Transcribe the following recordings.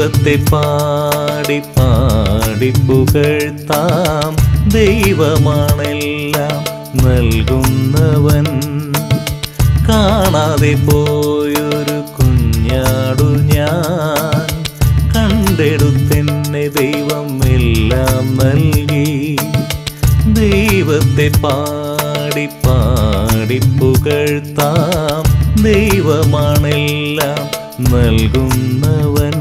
ദൈവത്തെ പാടി പാടി പുകഴ്ത്താം ദൈവമാണെല്ലാം നൽകുന്നവൻ കാണാതെ പോയൊരു കുഞ്ഞാടു ഞാൻ കണ്ടെടുത്തെന്നെ ദൈവം എല്ലാം നൽകി ദൈവത്തെ പാടി പാടി പുകഴ്ത്താം ദൈവമാണെല്ലാം നൽകുന്നവൻ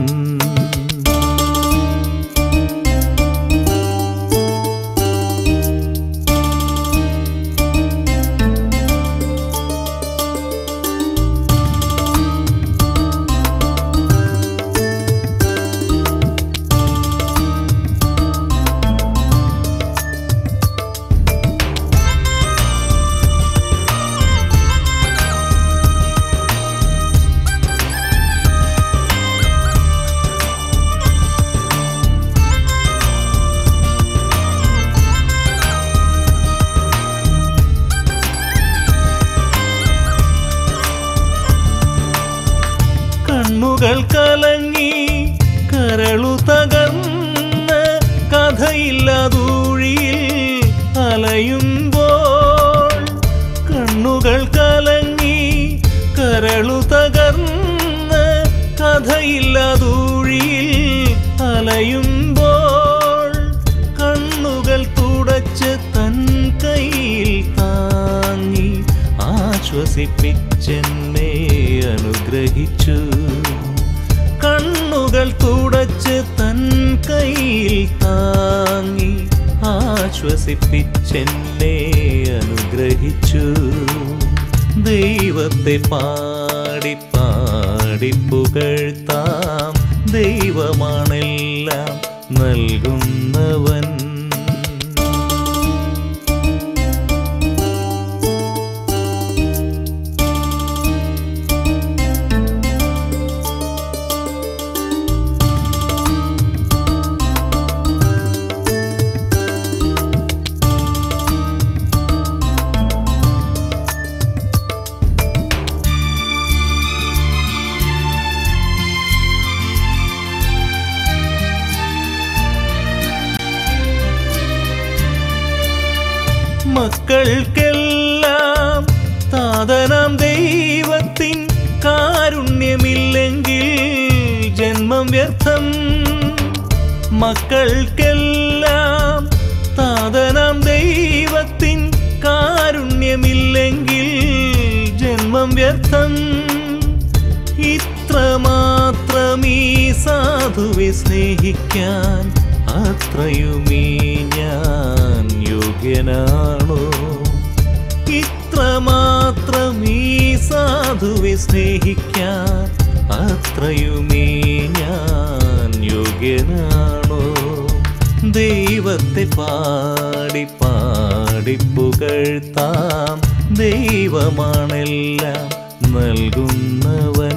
കണ്ണുകൾ കലങ്ങി കരളു തകർന്ന് കഥയില്ലാതൂഴിയിൽ അലയുമ്പോൾ കണ്ണുകൾ കലങ്ങി കരളു തകർന്ന് കഥയില്ലാതൂഴിയിൽ അലയുമ്പോൾ കണ്ണുകൾ തുടച്ച് തൻ കയ്യിൽ താങ്ങി ആശ്വസിപ്പിച്ചെന്നെ അനുഗ്രഹിച്ചു കണ്ണുകൾ തുടച്ച് തൻ കയ്യിൽ താങ്ങി ആശ്വസിപ്പിച്ചെന്നെ അനുഗ്രഹിച്ചു ദൈവത്തെ പാടി പാടി പുകഴ്ത്താം ദൈവമാണെല്ലാം നൽകുന്നവൻ മക്കൾക്കെല്ലാം താതനാം ദൈവത്തിൻ കാരുണ്യമില്ലെങ്കിൽ ജന്മം വ്യർത്ഥം മക്കൾക്കെല്ലാം താതനാം ദൈവത്തിൻ കാരുണ്യമില്ലെങ്കിൽ ജന്മം വ്യർത്ഥം ഇത്രമാത്രം ഈ സാധുവെ സ്നേഹിക്കാൻ അത്രയുമീ ഞാൻ യോഗ്യനാണോ ഇത്രമാത്രം ഈ സാധുവെ സ്നേഹിക്കാൻ അത്രയുമീ ഞാൻ യോഗ്യനാണോ ദൈവത്തെ പാടി പാടി പുകഴ്ത്താം ദൈവമാണെല്ലാം നൽകുന്നവൻ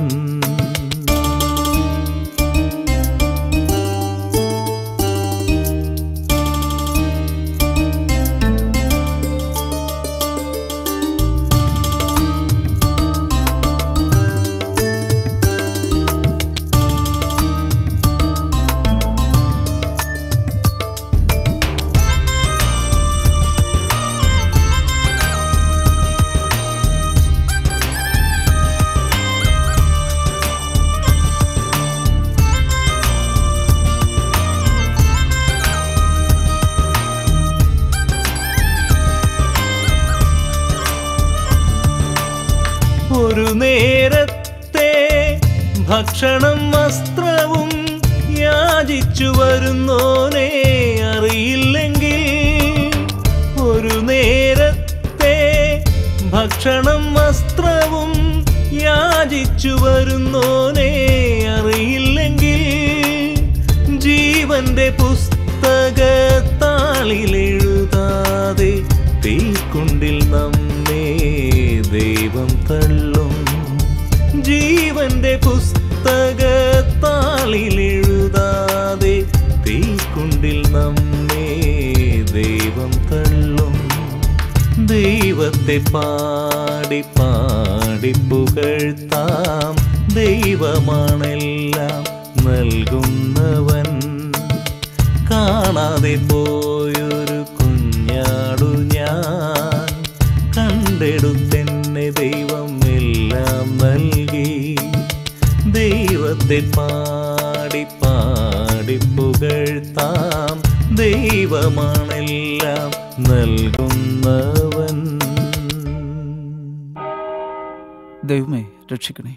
ഒരു നേരത്തെ ഭക്ഷണം വസ്ത്രവും യാചിച്ചു വരുന്നോനെ അറിയില്ലെങ്കിൽ ഒരു നേരത്തെ ഭക്ഷണം വസ്ത്രവും യാചിച്ചു വരുന്നോനെ അറിയില്ലെങ്കിൽ ജീവന്റെ പുസ്തകത്താളിലെഴുതാതെ തീക്കുണ്ടിൽ നമ്മെ ദൈവം തള്ളും ജീവന്റെ പുസ്തകത്താളിലെഴുതാതെ തീക്കുണ്ടിൽ നമ്മെ ദൈവം തള്ളും ദൈവത്തെ പാടി പാടി പുകഴ്ത്താം ദൈവമാണെല്ലാം നൽകുന്നവൻ കാണാതെ പോയൊരു കുഞ്ഞാടു ഞാൻ കണ്ടെടുത്തെന്നെ ദൈവം എല്ലാം നൽകി ദൈവത്തെ പാടി പാടി പുകഴ്ത്താം ദൈവമാണെല്ലാം നൽകുന്നവൻ ദൈവമേ രക്ഷിക്കണേ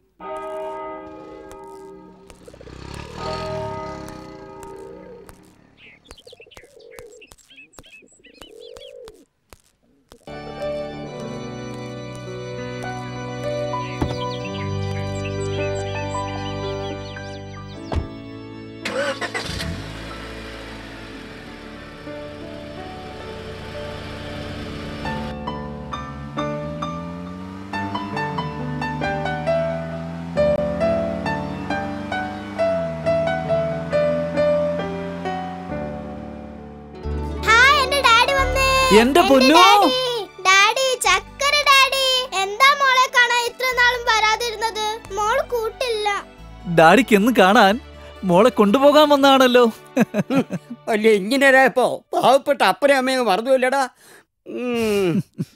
ഹായ് എന്റെ ഡാഡി വന്നേ എന്റെ പൊന്നോ! ഡാഡി, ഡാഡി ചക്കര ഡാഡി എന്താ മോളെ കാണാൻ ഇത്ര നാളും വരാതിരുന്നത് മോള് കൂട്ടില്ല ഡാഡിക്ക് എന്ന് കാണാൻ മോളെ കൊണ്ടുപോകാൻ വന്നാണല്ലോ വലിയ എഞ്ചിനീയറായപ്പോ പാവപ്പെട്ട അപ്പനെ അമ്മയും മറന്നുമില്ലടാ ഉം.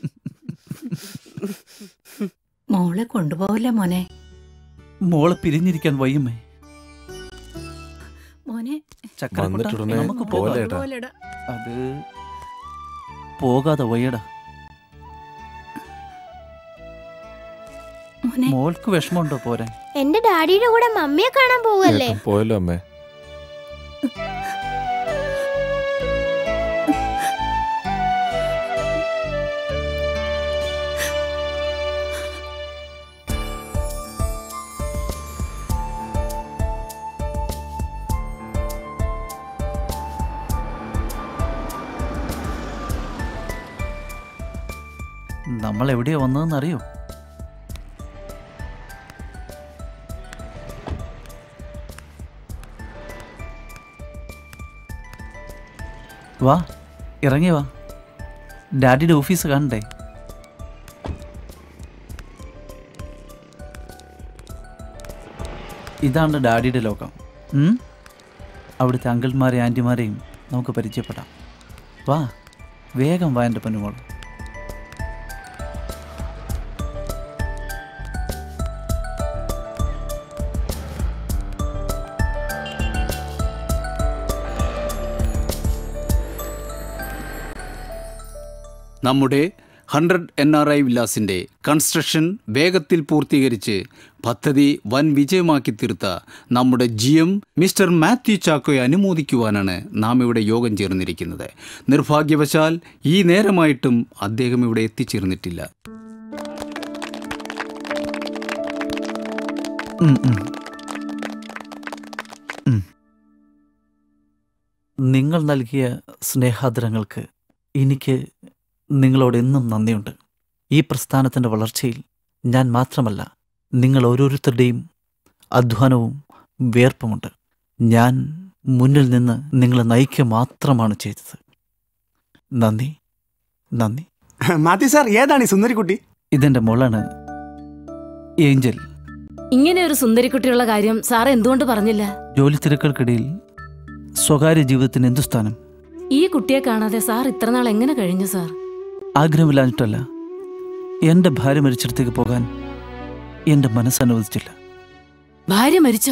മോളെ കൊണ്ടുപോവല്ലേ മോനെ മോളെ പിരിഞ്ഞിരിക്കാൻ വയ്യമ്മേ മോനെ ചക്കരക്കുട്ട, വന്നിട്ടുടനെ നമുക്ക് പോകാം. പോലെ ഏട്ടാ. പോലെടാ. അത് പോകാതെ വയ്യടാ മോനെ മോൾക്ക് വിഷമമുണ്ടോ പോരാൻ എന്റെ ഡാഡിയുടെ കൂടെ മമ്മിയെ കാണാൻ പോവല്ലേ ഏട്ടൻ പോയല്ലോ അമ്മേ നമ്മൾ എവിടെയാ വന്നതെന്ന് അറിയോ വാ ഇറങ്ങി വാ ഡാഡിയുടെ ഓഫീസ് കാണണ്ടേ ഇതാണ് ഡാഡിയുടെ ലോകം ഉം? അവിടുത്തെ അങ്കിൾമാരെയും ആൻറ്റിമാരെയും നമുക്ക് പരിചയപ്പെടാം വാ വേഗം വാ എൻ്റെ പൊന്നുമോൾ നമ്മുടെ ഹൺഡ്രഡ് എൻ ആർ ഐ വില്ലാസിന്റെ കൺസ്ട്രക്ഷൻ വേഗത്തിൽ പൂർത്തീകരിച്ച് പദ്ധതി വൻ വിജയമാക്കി തീർത്ത നമ്മുടെ ജി എം മിസ്റ്റർ മാത്യു ചാക്കോയെ അനുമോദിക്കുവാനാണ് നാം ഇവിടെ യോഗം ചേർന്നിരിക്കുന്നത് നിർഭാഗ്യവശാൽ ഈ നേരമായിട്ടും അദ്ദേഹം ഇവിടെ എത്തിച്ചേർന്നിട്ടില്ല ഉം, ഉം. ഉം. നിങ്ങൾ നൽകിയ സ്നേഹാദരങ്ങൾക്ക് എനിക്ക് നിങ്ങളോട് എന്നും നന്ദിയുണ്ട് ഈ പ്രസ്ഥാനത്തിൻ്റെ വളർച്ചയിൽ ഞാൻ മാത്രമല്ല നിങ്ങൾ ഓരോരുത്തരുടെയും അധ്വാനവും വിയർപ്പുമുണ്ട് ഞാൻ മുന്നിൽ നിന്ന് നിങ്ങളെ നയിക്കുക മാത്രമാണ് ചെയ്തത് നന്ദി നന്ദി മാത്യു സാർ ഏതാണ് ഈ സുന്ദരിക്കുട്ടി ഇതെൻ്റെ മോളാണ് ഏഞ്ചൽ ഇങ്ങനെ ഒരു സുന്ദരിക്കുട്ടിയുള്ള കാര്യം സാർ എന്തുകൊണ്ട് പറഞ്ഞില്ല ജോലി തിരക്കുകൾക്കിടയിൽ സ്വകാര്യ ജീവിതത്തിന് എന്തു സ്ഥാനം ഈ കുട്ടിയെ കാണാതെ സാർ ഇത്രനാൾ എങ്ങനെ കഴിഞ്ഞു സാർ ആഗ്രഹമില്ലാഞ്ഞിട്ടല്ല എൻ്റെ ഭാര്യ മരിച്ചിടത്തേക്ക് പോകാൻ എൻ്റെ മനസ്സനുവദിച്ചില്ല ഭാര്യ മരിച്ചോ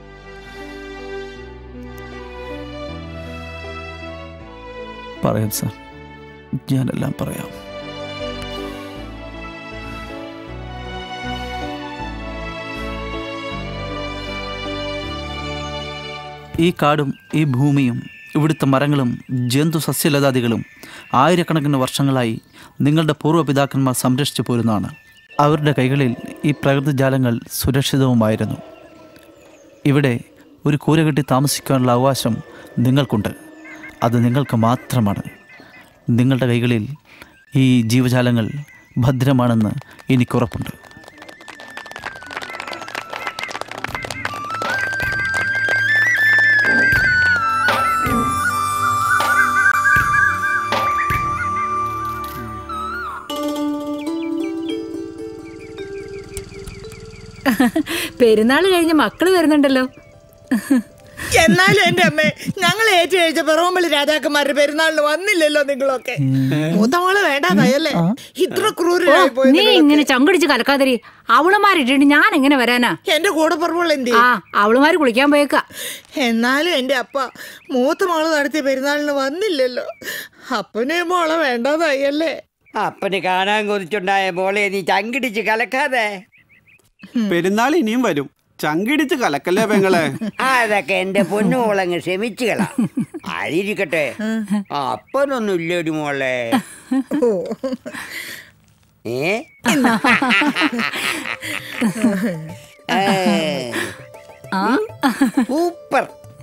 പറയാം സാർ ഞാനെല്ലാം പറയാം ഈ കാടും ഈ ഭൂമിയും ഇവിടുത്തെ മരങ്ങളും ജന്തു സസ്യലതാദികളും ആയിരക്കണക്കിന് വർഷങ്ങളായി നിങ്ങളുടെ പൂർവ്വപിതാക്കന്മാർ സംരക്ഷിച്ചു പോരുന്നതാണ് അവരുടെ കൈകളിൽ ഈ പ്രകൃതിജാലങ്ങൾ സുരക്ഷിതവുമായിരുന്നു ഇവിടെ ഒരു കൂര കെട്ടി താമസിക്കാനുള്ള അവകാശം നിങ്ങൾക്കുണ്ട് അത് നിങ്ങൾക്ക് മാത്രമാണ് നിങ്ങളുടെ കൈകളിൽ ഈ ജീവജാലങ്ങൾ ഭദ്രമാണെന്ന് എനിക്കുറപ്പുണ്ട് പെരുന്നാൾ കഴിഞ്ഞ് മക്കള് വരുന്നുണ്ടല്ലോ എന്നാലും എന്റെ അമ്മേ ഞങ്ങൾ ഏറ്റു കഴിച്ച പെറവമ്പള്ളി രാജാക്കന്മാരുടെ പെരുന്നാളിന് വന്നില്ലല്ലോ നിങ്ങളൊക്കെ മൂത്തമോള് വേണ്ടാതായല്ലേ ഇത്ര ക്രൂരരായി പോയി നീ ഇങ്ങനെ ചങ്കടിച്ച് കലക്കാതിരി അവളുമാരിട്ടിട്ട് ഞാൻ എങ്ങനെ വരാനാ എന്റെ കൂടെ പറവുള്ള എന്തി ആ അവളുമാര് കുളിക്കാൻ പോയേക്ക എന്നാലും എന്റെ അപ്പ മൂത്ത മോള് നടത്തിയ പെരുന്നാളിന് വന്നില്ലല്ലോ അപ്പനെ മോളെ വേണ്ടാതായല്ലേ അപ്പന് കാണാൻ കൊതിച്ചുണ്ടായ മോളെ നീ ചങ്കിടിച്ച് കലക്കാതെ പെരുന്നാൾ ഇനിയും വരും ചങ്കിടിച്ച് കലക്കല്ലേ പെങ്ങളെ അതൊക്കെ എന്റെ പൊന്നു മോളങ്ങ് ക്ഷമിച്ചുകളാ ആയിരിക്കട്ടെ അപ്പനൊന്നും ഇല്ല ഒരു മോളെ ഏ ഏ. സൂപ്പർ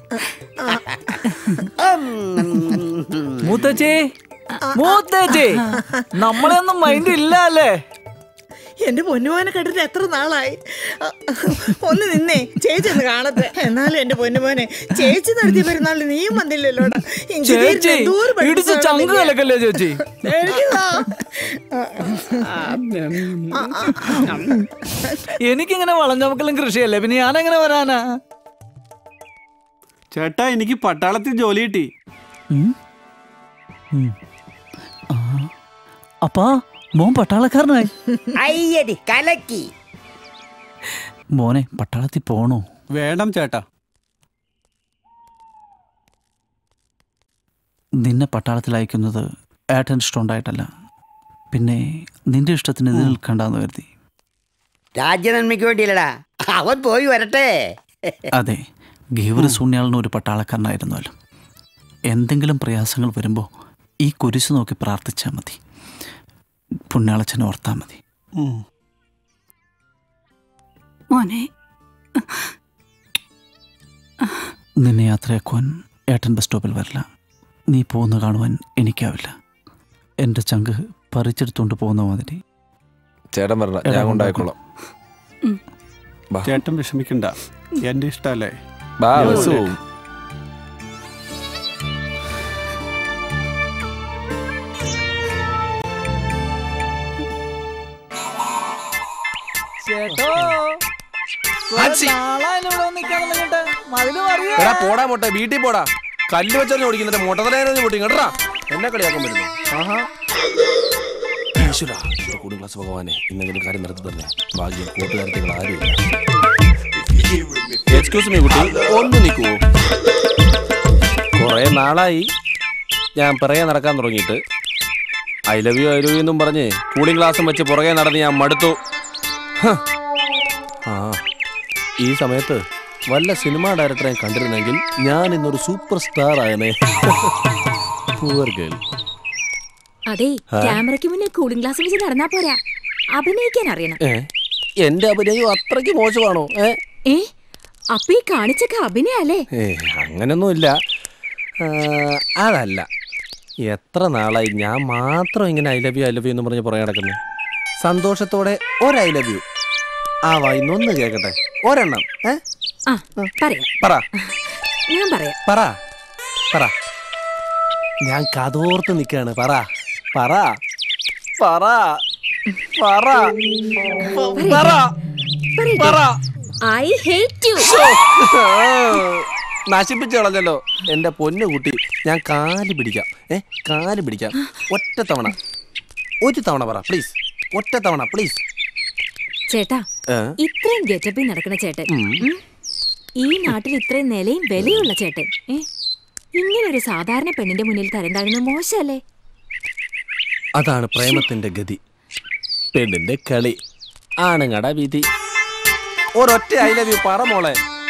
മൂത്തച്ചി മൂത്തച്ചി നമ്മളെ ഒന്നും മൈൻഡ് ഇല്ല അല്ലേ എന്റെ പൊന്നുമോനെ കണ്ടിട്ട് എത്ര നാളായി അ, ഒന്ന് നിന്നേ ചേച്ചി ഒന്ന് കാണട്ടെ എന്നാലും എന്റെ പൊന്നുമോനെ ചേച്ചി നടത്തിയ പെരുന്നാളിന് നീയും വന്നില്ലല്ലോടാ ഇഞ്ചി തീരെ ചേച്ചി എന്തോരം ഇടിച്ച് പഠിപ്പിച്ചതാണ് ചങ്ക് നിന്നെ. കലക്കല്ലേ ചേച്ചി എനിക്ക് താ. എനിക്കിങ്ങനെ വളഞ്ഞമക്കലും കൃഷിയല്ലേ പിന്നെ ഞാൻ എങ്ങനെ വരാനാ ചേട്ടാ എനിക്ക് പട്ടാളത്തിൽ ജോലി കിട്ടി ഉം? ഉം. ആ. അപ്പാ മോൻ പട്ടാളക്കാരനായി അയ്യടി കലക്കി മോനെ പട്ടാളത്തിൽ പോണോ വേണം ചേട്ടാ നിന്നെ പട്ടാളത്തിൽ അയക്കുന്നത് ഏട്ടൻ ഇഷ്ടമുണ്ടായിട്ടല്ല പിന്നെ നിന്റെ ഇഷ്ടത്തിന് ഇത് നിൽക്കണ്ടെന്ന് കരുതി രാജ്യനന്മയ്ക്ക് വേണ്ടിയില്ലടാ അവൻ പോയി വരട്ടെ അതെ ഗീവർ സൂണ്യാളിന് ഒരു പട്ടാളക്കാരനായിരുന്നല്ലോ എന്തെങ്കിലും പ്രയാസങ്ങൾ വരുമ്പോൾ ഈ കുരിശ് നോക്കി പ്രാർത്ഥിച്ചാൽ മതി പുണ്യാളച്ചനെ ഓർത്താൽ മതി ഉം. മോനെ നിന്നെ യാത്രയാക്കുവാൻ ഏട്ടൻ ബസ് സ്റ്റോപ്പിൽ വരില്ല നീ പോകുന്ന കാണുവാൻ എനിക്കാവില്ല എൻ്റെ ചങ്ക് പറിച്ചെടുത്തുകൊണ്ട് പോകുന്ന മാതിരി ചേട്ടൻ വരണം ഞാൻ കൊണ്ടായിക്കോളാം ചേട്ടൻ വിഷമിക്കണ്ട എന്റെ ഇഷ്ടല്ലേ ബാ ഞാൻ ബസ് വരാം. പോവും എടാ പോടാ മോട്ടെ വീട്ടിൽ പോടാ കല്ല് വെച്ചറിഞ്ഞ് ഓടിക്കുന്നിട്ട് മൊട്ടതലേനെ പൊട്ടി കേട്ടാ എന്നെ കളിയാക്കാൻ വരുന്നു ആഹാ ഈശ്വര കൂടി ക്ലാസ് ഭഗവാനെ ഇന്നെങ്കിലും കാര്യം നടത്തി തന്നെ ഭാഗ്യം കൂട്ടുകാരത്തികൾ ആരും എക്സ്ക്യൂസ് മീ കുട്ടി ഒന്ന് നിൽക്കുവോ കുറേ നാളായി ഞാൻ പിറകെ നടക്കാൻ തുടങ്ങിയിട്ട് I love you I love you എന്നും പറഞ്ഞ് കൂളിംഗ് ഗ്ലാസും വെച്ച് പുറകെ നടന്ന് ഞാൻ മടുത്തു ഹ്. ആ ഈ സമയത്ത് വല്ല സിനിമാ ഡയറക്ടറെ കണ്ടിരുന്നെങ്കിൽ ഞാൻ ഇന്നൊരു സൂപ്പർ സ്റ്റാർ ആയനെ പൂവർ ഗേൾ അതെ ആ? ക്യാമറയ്ക്ക് മുന്നിൽ കൂളിംഗ് ഗ്ലാസ് വെച്ച് നടന്നാ പോരാ അഭിനയിക്കാൻ അറിയണം ഏ എന്റെ അഭിനയം അത്രയ്ക്ക് മോശമാണോ ഏ ഏ അപ്പൊ ഈ കാണിച്ചൊക്കെ അഭിനയല്ലേ ഏ അങ്ങനൊന്നുമില്ല ആ, അതല്ല എത്ര നാളായി ഞാൻ മാത്രം ഇങ്ങനെ I love you I love you എന്ന് പറഞ്ഞ് പുറകെ നടക്കുന്നത് സന്തോഷത്തോടെ ഒരു ഐ ലവ് യു ആ വായിന്നൊന്ന് കേക്കട്ടെ ഒരെണ്ണം ഏ ആ പറയാം പറ ഞാൻ പറയാം പറ പറ ഞാൻ കതോർത്ത് നിൽക്കാണ് പറ പറ പറ പറ പറ പറ ഐ ഹേറ്റ് യു നശിപ്പിച്ചു കളഞ്ഞല്ലോ എന്റെ പൊന്നു കുട്ടി ഞാൻ കാല് പിടിക്കാം ഏ കാല് പിടിക്കാം ഒറ്റ തവണ ഒരു തവണ പറ പ്ലീസ് ഒറ്റ തവണ പ്ലീസ് ചേട്ടാ ഇത്രയും ഗെറ്റപ്പിൽ നടക്കുന്ന ചേട്ടൻ ഉം. ഉം? ഈ നാട്ടിൽ ഇത്രയും നിലയും വിലയുള്ള ചേട്ടൻ ഏ ഇങ്ങനെ ഒരു സാധാരണ പെണ്ണിന്റെ മുന്നിൽ തരം താഴുന്ന മോശമല്ലേ അതാണ് പ്രേമത്തിന്റെ ഗതി പെണ്ണിന്റെ കളി ആണുങ്ങട വിധി ഒരൊറ്റ ഐ ലവ് യു പറ മോളെ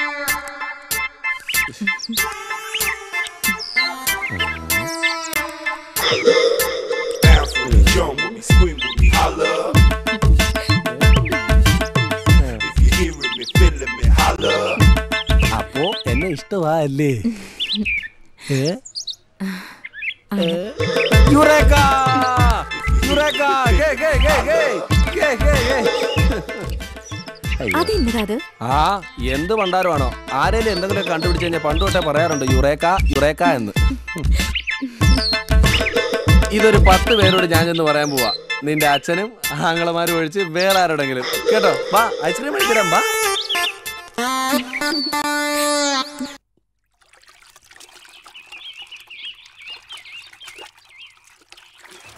അപ്പോ എന്നെ ഇഷ്ടമാ അല്ലേ ഏ യുറേക്കാ യുറേക്കാ ഗേ ഗേ ഗേ ഗേ ഗേ ഗേ ഗേ അതെന്നതാ അത് ആ എന്ത് പണ്ടാരമാണോ ആരേലും എന്തെങ്കിലും കണ്ടുപിടിച്ച് കഴിഞ്ഞാൽ പണ്ട് തൊട്ടേ പറയാറുണ്ട് യുറേക്ക യുറേക്ക എന്ന് ഇതൊരു പത്ത് പേരോട് ഞാൻ ചെന്ന് പറയാൻ പോവാ നിന്റെ അച്ഛനും ആങ്ങളമാരും ഒഴിച്ച് വേറെ ആരോടെങ്കിലും കേട്ടോ വാ ഐസ്ക്രീം കഴിച്ചിടാം വാ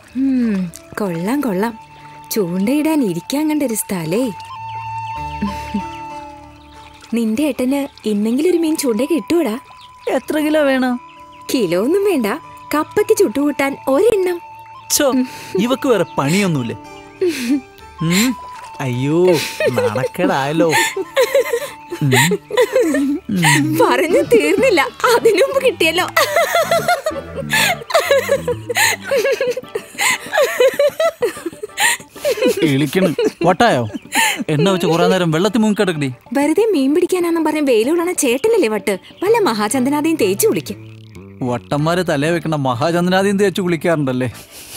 ഉം, കൊള്ളാം കൊള്ളാം ചൂണ്ടയിടാൻ ഇരിക്കാൻ കണ്ടൊരു സ്ഥലേ നിന്റെ ഏട്ടന് ഇന്നെങ്കിലും ഒരു മീൻ ചൂണ്ട കിട്ടൂടാ എത്ര കിലോ വേണം കിലോ ഒന്നും വേണ്ട കപ്പയ്ക്ക് ചുട്ടുകൂട്ടാൻ ഒരെണ്ണം ചോ ഇവക്ക് വേറെ പണിയൊന്നുമില്ലേ ഉം, അയ്യോ നാണക്കേടായല്ലോ ഉം, പറഞ്ഞു തീർന്നില്ല അതിനു മുമ്പ് കിട്ടിയല്ലോ ഇളിക്കണ് വട്ടായോ എണ്ണ വെച്ച് കുറെ നേരം വെള്ളത്തിൽ മുങ്ങിക്കിടക്കടി വെറുതെ മീൻ പിടിക്കാനാന്നും പറഞ്ഞ വെയിലുള്ളണ ചേട്ടനല്ലേ വട്ട് വല്ല മഹാചന്ദ്രനാഥയും തേച്ചു വിളിക്കും വട്ടന്മാരെ തലേ വെക്കണ മഹാചന്ദ്രനാദ്യം തേച്ച് കുളിക്കാറുണ്ടല്ലേ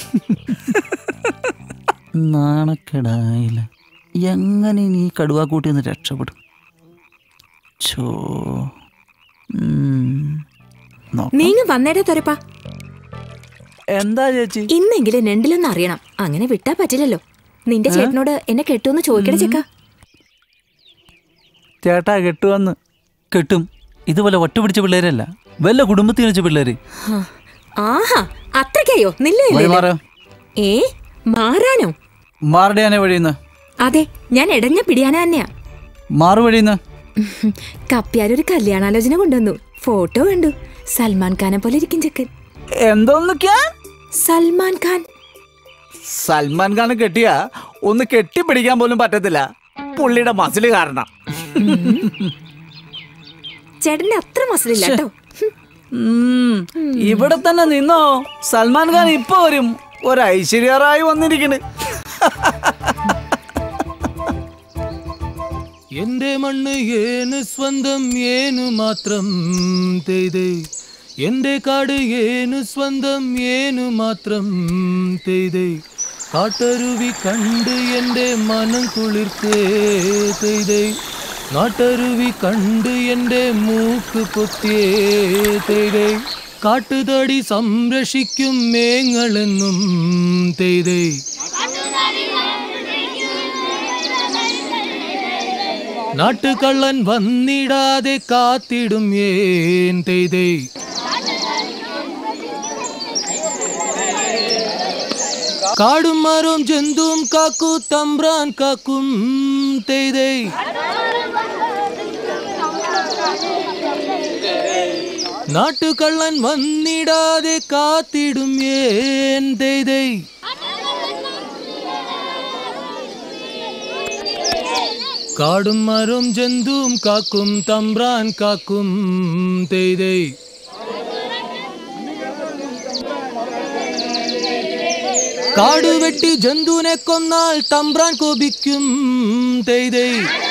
നാണക്കെടായില്ല എങ്ങനെ നീ കടുവാക്കൂട്ടി നിന്ന് രക്ഷപ്പെടും ചോ ഉം. നോക്കാം. നീങ്ങ വന്നേടെ തുരപ്പാ എന്താ ചേച്ചി ഇന്നെങ്കിലും രണ്ടിലൊന്നും അറിയണം അങ്ങനെ വിട്ടാ പറ്റില്ലല്ലോ നിന്റെ ഏ? ചേട്ടനോട് എന്നെ കെട്ടുമെന്ന് ചോദിക്കണ ചെക്ക ചേട്ടാ കെട്ടുവന്ന് കെട്ടും ഇതുപോലെ ഒറ്റ പിടിച്ച പിള്ളേരല്ല വല്ല കുടുംബത്തിൽ വെച്ച പിള്ളേര് ഹാ. ആഹാ അത്രയ്ക്കായോ നില്ല വഴി മാറാം ഏ മാറാനോ മാറുടെയാനെ വഴിയുന്ന അതെ ഞാൻ ഇടഞ്ഞ പിടിയാന തന്നെയാ മാറു വഴിയുന്ന കപ്പ്യാരൊരു കല്യാണാലോചന കൊണ്ടുവന്നു ഫോട്ടോ കണ്ടു സൽമാൻ ഖാനെ പോലെ ഇരിക്കും ചെക്കൻ എന്തോന്നൊക്കെയാ സൽമാൻ ഖാൻ സൽമാൻ ഖാനെ കെട്ടിയ ഒന്ന് കെട്ടിപ്പിടിക്കാൻ പോലും പറ്റത്തില്ല പുള്ളിയുടെ മസില് കാരണം ചേട്ടന്റെ അത്ര മസിലില്ല കേട്ടോ ഉം, ഇവിടെ തന്നെ നിന്നോ സൽമാൻ ഖാൻ ഇപ്പൊ വരും ഒരു ഐശ്വര്യറായി വന്നിരിക്കണ് എന്റെ മണ്ണ് ഏന് സ്വന്തം ഏനു മാത്രം തെയ്തേ എന്റെ കാട് ഏനു സ്വന്തം ഏനു മാത്രം തെയ്തേ കാട്ടരുവി കണ്ട് എന്റെ മനം കുളിർത്തേ തെയ്തേ നാട്ടരുവി കണ്ട് എന്റെ മൂക്ക് പൊത്തിയേ തെയ്തേ കാട്ടുതടി സംരക്ഷിക്കും മേങ്ങളെന്നും തെയ്തേ നാട്ടുകള്ളൻ വന്നിടാതെ കാത്തിടും ഏൻ തെയ്തേ കാടും മരവും ജന്തുവും കാക്കു തമ്പ്രാൻ കാക്കും തെയ്തേ നാട്ടുകള്ളൻ വന്നിടാതെ കാത്തിടും ഏൻ തെയ്തേ കാടും മരവും ജന്തുവും കാക്കും തമ്പ്രാൻ കാക്കും തെയ്തേ കാട് വെട്ടി ജന്തുവിനെ കൊന്നാൽ തമ്പ്രാൻ കോപിക്കും തെയ്തേ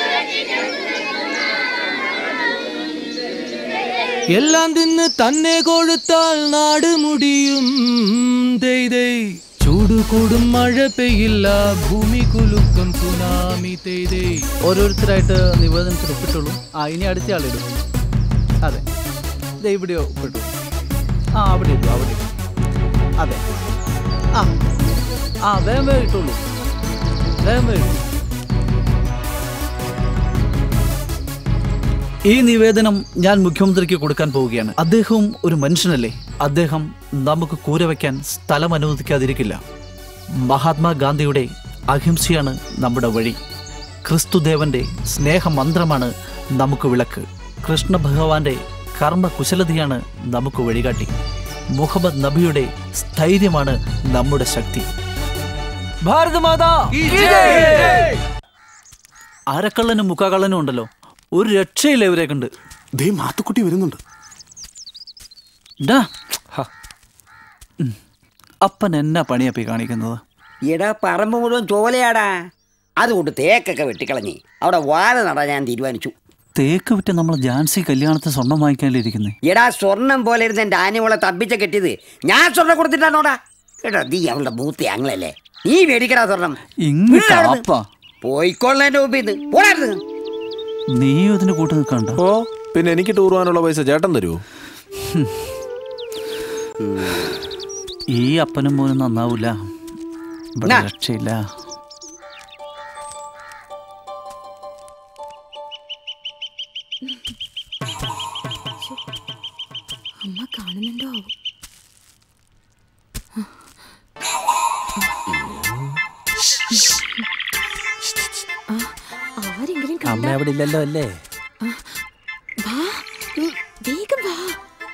എല്ലാം തിന്ന് തന്നെ കൊഴുത്താൽ നാട് മുടിയും തെയ്തേ ചൂട് കൂടും മഴ പെയ്യില്ല ഭൂമി കുലുക്കും സുനാമി തെയ്തേ ഓരോരുത്തരായിട്ട് നിവേദനത്തിൽ ഒപ്പിട്ടുള്ളൂ ആ ഇനി അടുത്ത ആളിടും അതെ ദേ ഇവിടെ ഒപ്പിട്ടു ആ അവിടെ ഇട്ടു അവിടെ ഇട്ടു അതെ ആ ആ വേഗം വേഗം ഇട്ടുള്ളൂ വേഗം വേഗം ഇട്ടു. ഈ നിവേദനം ഞാൻ മുഖ്യമന്ത്രിക്ക് കൊടുക്കാൻ പോവുകയാണ് അദ്ദേഹവും ഒരു മനുഷ്യനല്ലേ അദ്ദേഹം നമുക്ക് കൂര വയ്ക്കാൻ സ്ഥലം അനുവദിക്കാതിരിക്കില്ല മഹാത്മാഗാന്ധിയുടെ അഹിംസയാണ് നമ്മുടെ വഴി ക്രിസ്തുദേവന്റെ സ്നേഹമന്ത്രമാണ് നമുക്ക് വിളക്ക് കൃഷ്ണ ഭഗവാന്റെ കർമ്മ കുശലതയാണ് നമുക്ക് വഴികാട്ടി മുഹമ്മദ് നബിയുടെ സ്ഥൈര്യമാണ് നമ്മുടെ ശക്തി ഭാരത മാതാ അരക്കള്ളനും മുക്കാക്കള്ളനും ഉണ്ടല്ലോ ഒരു രക്ഷയില്ല ഇവരെ കണ്ട് ദേ മാത്തുക്കുട്ടി വരുന്നുണ്ട് ഡാ. ഉം. അപ്പൻ എന്നാ പണിയപ്പി കാണിക്കുന്നത് എടാ പറമ്പ് മുഴുവൻ ചോലയാടാ അതുകൊണ്ട് തേക്കൊക്കെ വെട്ടിക്കളഞ്ഞ് അവിടെ വാഴ നടാൻ ഞാൻ തീരുമാനിച്ചു തേക്ക് വിറ്റ് നമ്മൾ ജാൻസി കല്യാണത്തിന് സ്വർണം വാങ്ങിക്കാനിരിക്കുന്നേ എടാ സ്വർണം പോലെ ഇരുന്ന് എൻ്റെ ആനയോളെ തപ്പിച്ച കെട്ടിയത് ഞാൻ സ്വർണ്ണം കൊടുത്തിട്ടാണോടാ എടാ നീ അവളുടെ മൂത്ത ഞങ്ങളല്ലേ നീ മേടിക്കടാ സ്വർണം ഇങ്ങ് വീട് അവിടുന്ന്. കാപ്പാ. പോയിക്കൊള്ളേന്റെ മുമ്പിൽ നിന്ന് പോടായിരുന്നു നീയും ഇതിന് കൂട്ട് നിൽക്കണ്ട ഓ പിന്നെ എനിക്ക് ടൂർ പോകാനുള്ള പൈസ ചേട്ടൻ തരുമോ ഈ അപ്പനും മോനും നന്നാവൂല ഇവിടെ നാ. രക്ഷയില്ല അമ്മ കാണുന്നുണ്ടോ അവിടെ ഇല്ലല്ലോ അല്ലേ വാ ഉം, വേഗം വാ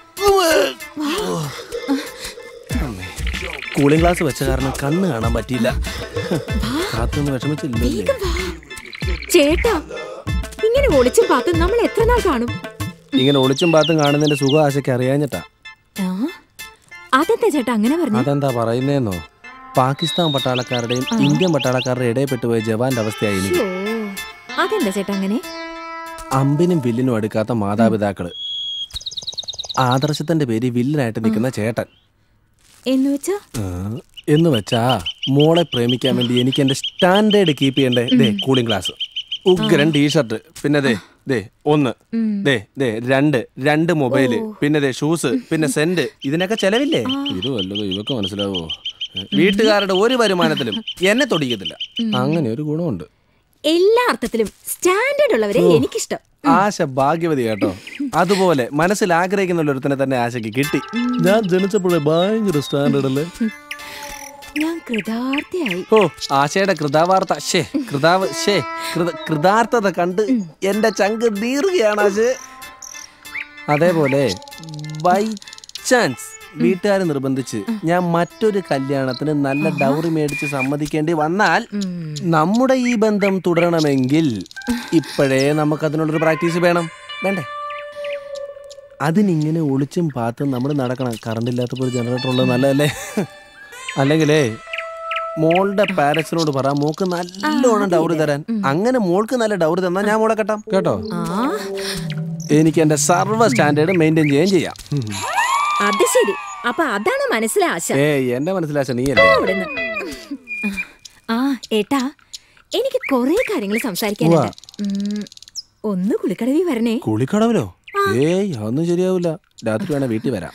കൂളിംഗ് ഗ്ലാസ് വെച്ച കാരണം കണ്ണ് കാണാൻ പറ്റിയില്ല കാത്തൊന്ന് വിഷമിച്ചില്ലല്ലേ വേഗം വാ ചേട്ടാ ഇങ്ങനെ ഒളിച്ചും പാത്തും നമ്മൾ എത്ര നാൾ കാണും ഇങ്ങനെ ഒളിച്ചും പാത്തും കാണുന്നതിന്റെ സുഖം ആശയ്ക്ക് അറിയാഞ്ഞിട്ടാ ആ അതെന്താ ചേട്ടാ അങ്ങനെ പറഞ്ഞു അതെന്താ പറയുന്നേന്നോ പാകിസ്ഥാൻ പട്ടാളക്കാരുടെയും ഇന്ത്യൻ പട്ടാളക്കാരുടെയും ഇടയിൽപ്പെട്ടു പോയ ജവാന്റെ അവസ്ഥയായി എനിക്ക് അതെന്താ ചേട്ടാ അങ്ങനെ അമ്പിനും വില്ലിനും അടുക്കാത്ത മാതാപിതാക്കള് ആദർശത്തിന്റെ പേര് വില്ലനായിട്ട് നിൽക്കുന്ന ചേട്ടൻ എന്ന് വെച്ചാ ആ, എന്ന് വെച്ചാ മോളെ പ്രേമിക്കാൻ വേണ്ടി എനിക്ക് എന്റെ സ്റ്റാൻഡേർഡ് കീപ്പ് ചെയ്യണ്ടേ ദേ കൂളിംഗ് ഗ്ലാസ് ഉഗ്രൻ ടീഷർട്ട് പിന്നെ ദേ ദേ ഒന്ന് ഉം. ദേ ദേ രണ്ട് രണ്ട് മൊബൈല് പിന്നെ ദേ ഷൂസ് പിന്നെ സെന്റ് ഇതിനൊക്കെ ചെലവില്ലേ ഇത് വല്ലതും ഇവക്ക് മനസ്സിലാവോ വീട്ടുകാരുടെ ഒരു വരുമാനത്തിലും എന്നെ തൊടിക്കത്തില്ല അങ്ങനെ ഒരു ഗുണമുണ്ട് എല്ലാ അർത്ഥത്തിലും സ്റ്റാൻഡേർഡ് ഉള്ളവരെ ഓ. എനിക്കിഷ്ടം ആശ ഭാഗ്യവതി കേട്ടോ അതുപോലെ മനസ്സിൽ ആഗ്രഹിക്കുന്ന ഒരുത്തനെ തന്നെ ആശയ്ക്ക് കിട്ടി ഞാൻ ജനിച്ചപ്പോഴേ ഭയങ്കര സ്റ്റാൻഡേർഡ് അല്ലേ ഞാൻ കൃതാർത്ഥയായി ഓ ആശയുടെ കൃതാവാർത്ത ഷേ കൃതാവ് ഷേ കൃത കൃതാർത്ഥത കണ്ട് എന്റെ ചങ്ക് നീറുകയാണ് ആശേ അതേപോലെ ബൈ ചാൻസ് വീട്ടുകാർ നിർബന്ധിച്ച് ഞാൻ മറ്റൊരു കല്യാണത്തിന് നല്ല ഡൗറി മേടിച്ച് സമ്മതിക്കേണ്ടി വന്നാൽ നമ്മുടെ ഈ ബന്ധം തുടരണമെങ്കിൽ ഇപ്പോഴേ നമുക്ക് അതിനുള്ളൊരു പ്രാക്ടീസ് വേണം വേണ്ടേ അതിനിങ്ങനെ ഒളിച്ചും പാത്തും നമ്മൾ നടക്കണം കറണ്ട് ഇല്ലാത്തപ്പോൾ ഒരു ജനറേറ്റർ ഉള്ളത് നല്ലതല്ലേ അല്ലെങ്കിലേ മോളുടെ പാരൻസിനോട് പറ മോക്ക് നല്ലോണം ഡൗറി തരാൻ അങ്ങനെ മോൾക്ക് നല്ല ഡൗറി തന്നാ ഞാൻ മോളെ കെട്ടാം കേട്ടോ എനിക്ക് എന്റെ സർവ്വ സ്റ്റാൻഡേർഡ് മെയിൻറ്റെയിൻ ചെയ്യുകയും ചെയ്യാം അത് ശരി അപ്പൊ അതാണ് മനസ്സിലെ ആശ ഏ എന്റെ മനസ്സിലാശ നീയല്ലേ അവിടുന്ന് ആ ഏട്ടാ എനിക്ക് കൊറേ കാര്യങ്ങൾ സംസാരിക്കാനുണ്ട് ഉം, ഒന്ന് കുളിക്കടവി വരണേ കുളിക്കടവിലോ ഏയ് അതൊന്നും ശരിയാവില്ല രാത്രി വേണേ വീട്ടിൽ വരാം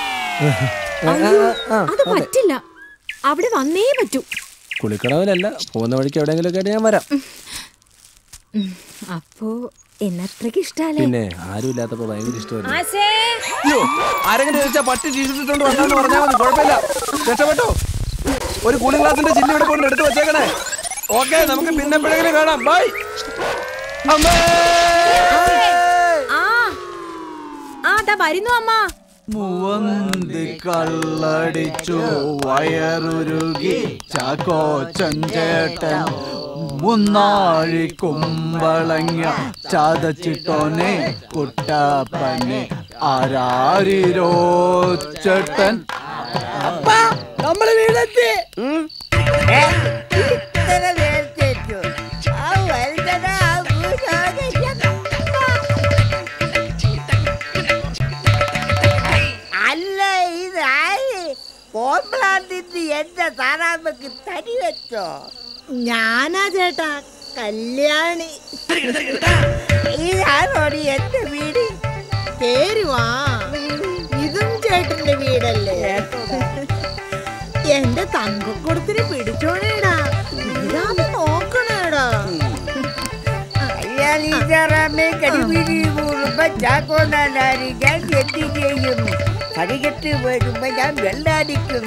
അയ്യോ, അത് പറ്റില്ല അവിടെ വന്നേ പറ്റൂ കുളിക്കടവിലല്ല പോകുന്ന വഴിക്ക് എവിടെയെങ്കിലും ഒക്കെ ആയിട്ട് ഞാൻ വരാം ഉം, അപ്പോ എന്നത്രക്ക് ഇഷ്ടല്ലേ പിന്നെ ആരും ഇല്ലാത്തപ്പോ ഭയങ്കര ഇഷ്ടമല്ലേ ആശേ അയ്യോ ആരെങ്കിലും ചോദിച്ചാൽ പട്ടി ടീഷർട്ടിട്ടുണ്ട് വന്നാന്ന് പറഞ്ഞാൽ മതി കുഴപ്പമില്ല രക്ഷപ്പെട്ടോ ഒരു കൂളിംഗ് ഗ്ലാസിന്റെ ചില്ല് ഇവിടെ കൊണ്ട് എടുത്ത് വെച്ചേക്കണേ ഓക്കെ നമുക്ക് പിന്നെ എപ്പോഴെങ്കിലും കാണാം ബൈ ആ ആ ദാ വരുന്നു അമ്മ മുവന്തി കള്ളടിച്ചു വയറുരുകി ചാക്കോ ചഞ്ചേട്ടൻ മുന്നാഴി കുമ്പളങ്ങ ചതച്ചിട്ടോനെ കുട്ടപ്പനെ ആരാരിരോ ചേട്ടൻ നമ്മള് വീടെത്തി അല്ല ഇത് ആര് കോമ്പ്ലാന്റിന് എന്റെ താറാമക്ക് തടി വെച്ചോ ഞാനാ ചേട്ടാ കല്യാണി ഇതാണോടി എന്റെ വീട് പേരുവാ ഇതും ചേട്ടന്റെ വീടല്ലേ എന്റെ തങ്കക്കുടത്തിന് പിടിച്ചോണേടാ ഇതാന്ന് നോക്കണേടാ കല്യാണി താറാമേ കടിപിടി കൂടുമ്പോ ചാക്കോണ്ടാരി ഞാൻ എന്ത് ചെയ്യും കടികെട്ട് വരുമ്പോ ഞാൻ വെള്ളടിക്കും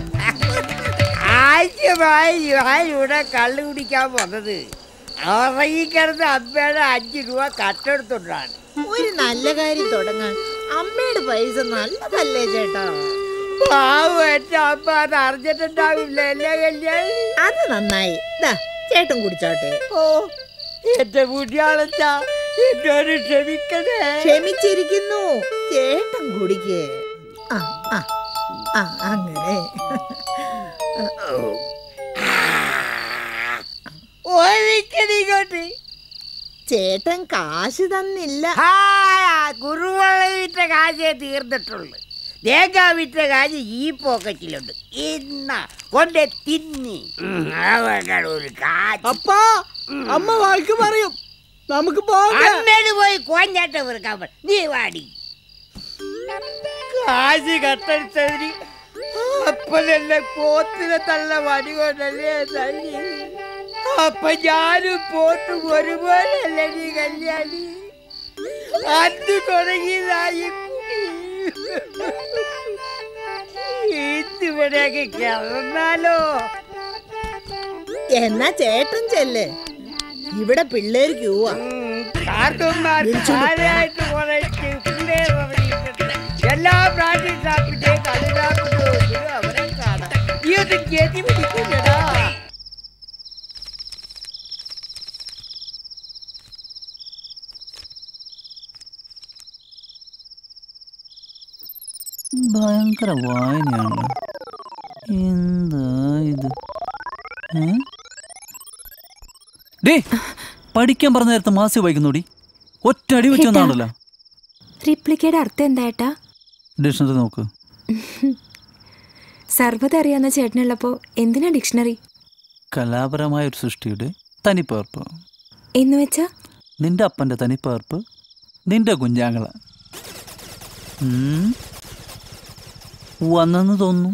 ആദ്യമായി ഞാനിവിടെ കള്ളു കുടിക്കാൻ വന്നത് ഉറങ്ങിക്കിടന്ന് അമ്മയുടെ അഞ്ച് രൂപ കട്ടെടുത്തോണ്ടാണ് ഒരു നല്ല കാര്യം തുടങ്ങാൻ അമ്മയുടെ പൈസ നല്ലതല്ലേ ചേട്ടാ പാവം എന്റെ അമ്മ അത് അറിഞ്ഞിട്ടുണ്ടാവില്ല അല്ലേ കല്യാണി അത് നന്നായി ദാ ചേട്ടൻ കുടിച്ചോട്ടെ ഓ എന്റെ മുടിയാളച്ചാ എന്നോട് ക്ഷമിക്കണേ ക്ഷമിച്ചിരിക്കുന്നു ചേട്ടൻ കുടിക്ക് ആ ആ ആ അങ്ങനെ ഓടിക്കണിങ്ങോട്ട് ചേട്ടൻ കാശ് തന്നില്ല കുറുവള വിറ്റ കാശേ തീർന്നിട്ടുള്ളു തേങ്ങ വിറ്റ കാശ് ഈ പോക്കറ്റിലുണ്ട് ഇന്ന കൊണ്ടേ തിന്നി ഉം, അവരുടെ ഒരു കാശ് അപ്പാ അമ്മ വാക്ക് പറയും നമുക്ക് അമ്മേട് പോയി കോഞ്ഞാട്ട വെറുക്കാൻ പറ. നീ വാടി കാശ് കട്ടെടുത്തതിന് അപ്പനല്ലേ പോത്തിനെ തള്ള വടി കൊണ്ടല്ലേ തള്ളി അപ്പൊ ഞാനും പോത്തും ഒരുപോലല്ലേ നീ കല്യാണി അന്ന് തുടങ്ങിയതായി ഇന്നിവിടെയൊക്കെ കിടന്നാലോ എന്നാ ചേട്ടൻ ചെല്ല് ഇവിടെ പിള്ളേർ ക്യൂവാ കാർട്ടൂൺമാർക്ക് താഴെയായിട്ട് കുറെ പിള്ളേർ ഇറങ്ങിയിട്ടുണ്ട്. എല്ലാ ബ്രാൻഡഡ് ഷാപ്പിന്റെയും കളിലാപ്പിന്റെ മുമ്പിലും അവരെ കാണാം ഈ ഒരു ഗതി പിടിക്കില്ലടാ ഭയങ്കര വായനയാണല്ലോ എന്താ ഇത് ഏ? ഡേ പഠിക്കാൻ പറഞ്ഞ നേരത്തെ മാസി വായിക്കുന്നോടി ഒറ്റ അടി വെച്ച് വന്നാണല്ലോ റിപ്ലിക്കയുടെ അർത്ഥം എന്താ ഏട്ടാ ഡിക്ഷണറി നോക്ക് സർവ്വത അറിയാവുന്ന ചേട്ടനുള്ളപ്പോ എന്തിനാ ഡിക്ഷണറി കലാപരമായ ഒരു സൃഷ്ടിയുടെ തനിപ്പകർപ്പ് എന്ന് വെച്ചാ നിന്റെ അപ്പന്റെ തനിപ്പകർപ്പ് നിന്റെ കുഞ്ഞാങ്ങള ഉം. വന്നെന്ന് തോന്നുന്നു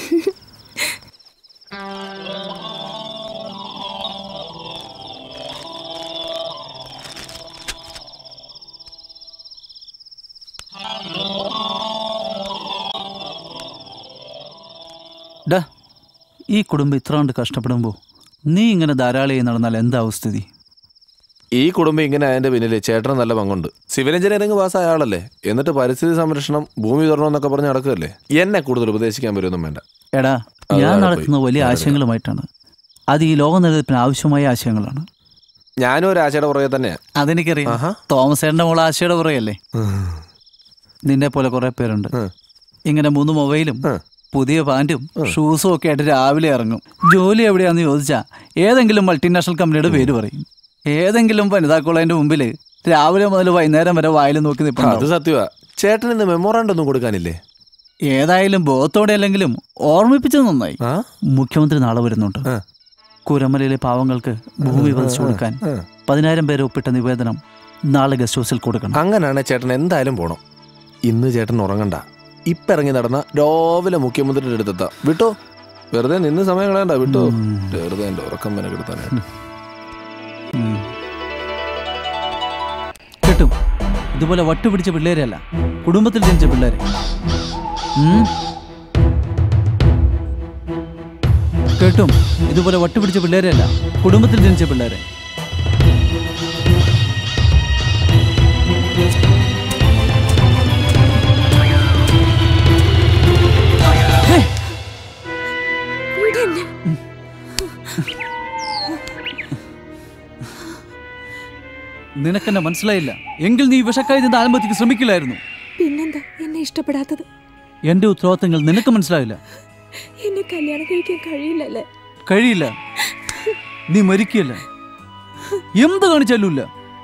ഡാ ഈ കുടുംബം ഇത്രാണ്ട് കഷ്ടപ്പെടുമ്പോൾ നീ ഇങ്ങനെ ധാരാളിയായി നടന്നാൽ എന്താ സ്ഥിതി ഈ കുടുംബം ഇങ്ങനെ അതിന്റെ പിന്നിൽ ചേട്ടന് നല്ല പങ്കുണ്ട് സിവിൽ എഞ്ചിനീയറിംഗ് പാസ്സായ ആളല്ലേ എന്നിട്ട് പരിസ്ഥിതി സംരക്ഷണം ഭൂമി തുറണം എന്നൊക്കെ പറഞ്ഞ് നടക്കുകയല്ലേ എന്നെ കൂടുതൽ ഉപദേശിക്കാൻ വരുമൊന്നും വേണ്ട എടാ അത് ഞാൻ താഴെ നടത്തുന്ന പോയി. വലിയ താഴെ ആശയങ്ങളുമായിട്ടാണ് അത് ഈ ലോക നിലനിൽപ്പിന് ആവശ്യമായ ആശയങ്ങളാണ് ഞാനും ഒരു ആശയുടെ പുറകെ തന്നെയാ അതെനിക്കറിയാം തോമസ് ഏട്ടന്റെ മോള് ആശയുടെ പുറകെയല്ലേ നിന്നെ പോലെ കുറെ പേരുണ്ട് ഇങ്ങനെ മൂന്ന് മൊബൈലും പുതിയ പാൻറ്റും ഷൂസും ഒക്കെ ആയിട്ട് രാവിലെ ഇറങ്ങും ജോലി എവിടെയാന്ന് ചോദിച്ചാ ഏതെങ്കിലും മൾട്ടിനാഷണൽ കമ്പനിയുടെ പേര് പറയും ഏതെങ്കിലും വനിതാ കോളേജിന്റെ മുമ്പിൽ രാവിലെ മുതൽ വൈകുന്നേരം വരെ വായിൽ നോക്കി അത് നിൽപ്പുണ്ടാവും സത്യമാ ചേട്ടൻ ഇന്ന് മെമ്മോറാണ്ടം ഒന്നും കൊടുക്കാനില്ലേ ഏതായാലും ബോധത്തോടെ അല്ലെങ്കിലും ഓർമ്മിപ്പിച്ചത് നന്നായി മുഖ്യമന്ത്രി നാളെ വരുന്നുണ്ട് കുരമലയിലെ പാവങ്ങൾക്ക് ഭൂമി പതിച്ചു കൊടുക്കാൻ പതിനായിരം പേര് ഒപ്പിട്ട നിവേദനം നാളെ ഗസ്റ്റ് ഹൗസിൽ കൊടുക്കണം അങ്ങനെയാണ് ചേട്ടൻ എന്തായാലും പോണം ഇന്ന് ചേട്ടൻ ഉറങ്ങണ്ട ഇപ്പൊ ഇറങ്ങി നടന്ന രാവിലെ മുഖ്യമന്ത്രിയുടെ അടുത്തെത്താം വിട്ടോ വെറുതെ നിന്ന് സമയം കളയണ്ട വിട്ടോ വെറുതെ എന്റെ ഉറക്കം മെനക്കെടുത്താനായിട്ട് കിട്ടും ഇതുപോലെ വട്ടുപിടിച്ച പിള്ളേരല്ല കുടുംബത്തിൽ ജനിച്ച പിള്ളേരെ ഉം. കേട്ടും ഇതുപോലെ വട്ടുപിടിച്ച പിള്ളേരല്ല കുടുംബത്തിൽ ജനിച്ച പിള്ളേരെ നിനക്കെന്നെ മനസ്സിലായില്ല എങ്കിൽ നീ വിഷക്കായി നിന്ന് ആത്മഹത്യക്ക് ശ്രമിക്കില്ലായിരുന്നു പിന്നെന്താ എന്നെ ഇഷ്ടപ്പെടാത്തത് എന്റെ ഉത്തരവാദിത്തങ്ങൾ നിനക്ക് മനസ്സിലാവില്ല എന്നെ കല്യാണം കഴിക്കാൻ കഴിയില്ലല്ലേ കഴിയില്ല നീ മരിക്കല്ല എന്ത് കാണിച്ചാലുമില്ല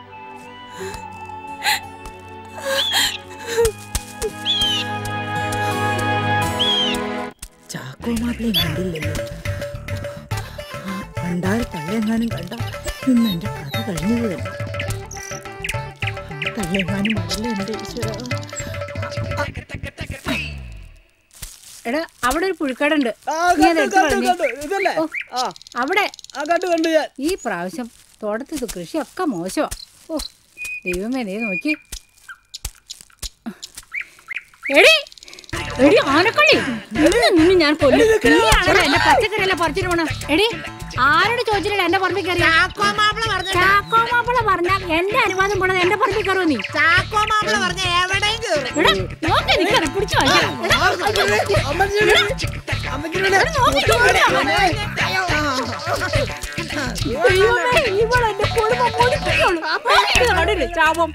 ചാക്കോ മാപ്പിളയും കണ്ടില്ലല്ലോ ആ, കണ്ടാൽ തള്ളെങ്ങാനും കണ്ട ഇന്ന് എന്റെ കഥ കഴിഞ്ഞത് തന്നെ ആ തള്ളെങ്ങാനും വരല്ലേ എന്റെ ഈശ്വര എടാ അവിടെ ഒരു പുഴുക്കടുണ്ട് നീ അത് എടുത്ത് കളഞ്ഞേ. ഓ, അവിടെ ഈ പ്രാവശ്യം തോട്ടത്തിൽ കൃഷിയൊക്കെ മോശമാ ഓ ദൈവമേ നീ നോക്കി എടി എടി ആനക്കള്ളി ഇന്ന് നിന്നെ ഞാൻ കൊല്ലും നീയാണല്ലോ എന്റെ പച്ചക്കറിയെല്ലാം പറിച്ചിട്ട് പോണ എടി ആരോട് ചോദിച്ചിട്ടില്ല എന്റെ പറമ്പിൽ കയറി ചാക്കോ മാപ്പിള പറഞ്ഞാൽ എന്റെ അനുവാദം കൂടാതെ എന്റെ പറമ്പിൽ കയറുമോ നീ ചാക്കോ മാപ്പിള പറഞ്ഞ എവിടെയും കേറും എടാ, നോക്കി നിൽക്കാതെ പിടിച്ചു വലിക്കണം. എടാ, എടാ, നോക്കി നിൽക്കാതെ. ദൈവമേ, ഇവളെന്റെ കുടുംബം മുടിപ്പിക്കുള്ളൂ. ഇത് കണ്ടില്ലേ, ചാപം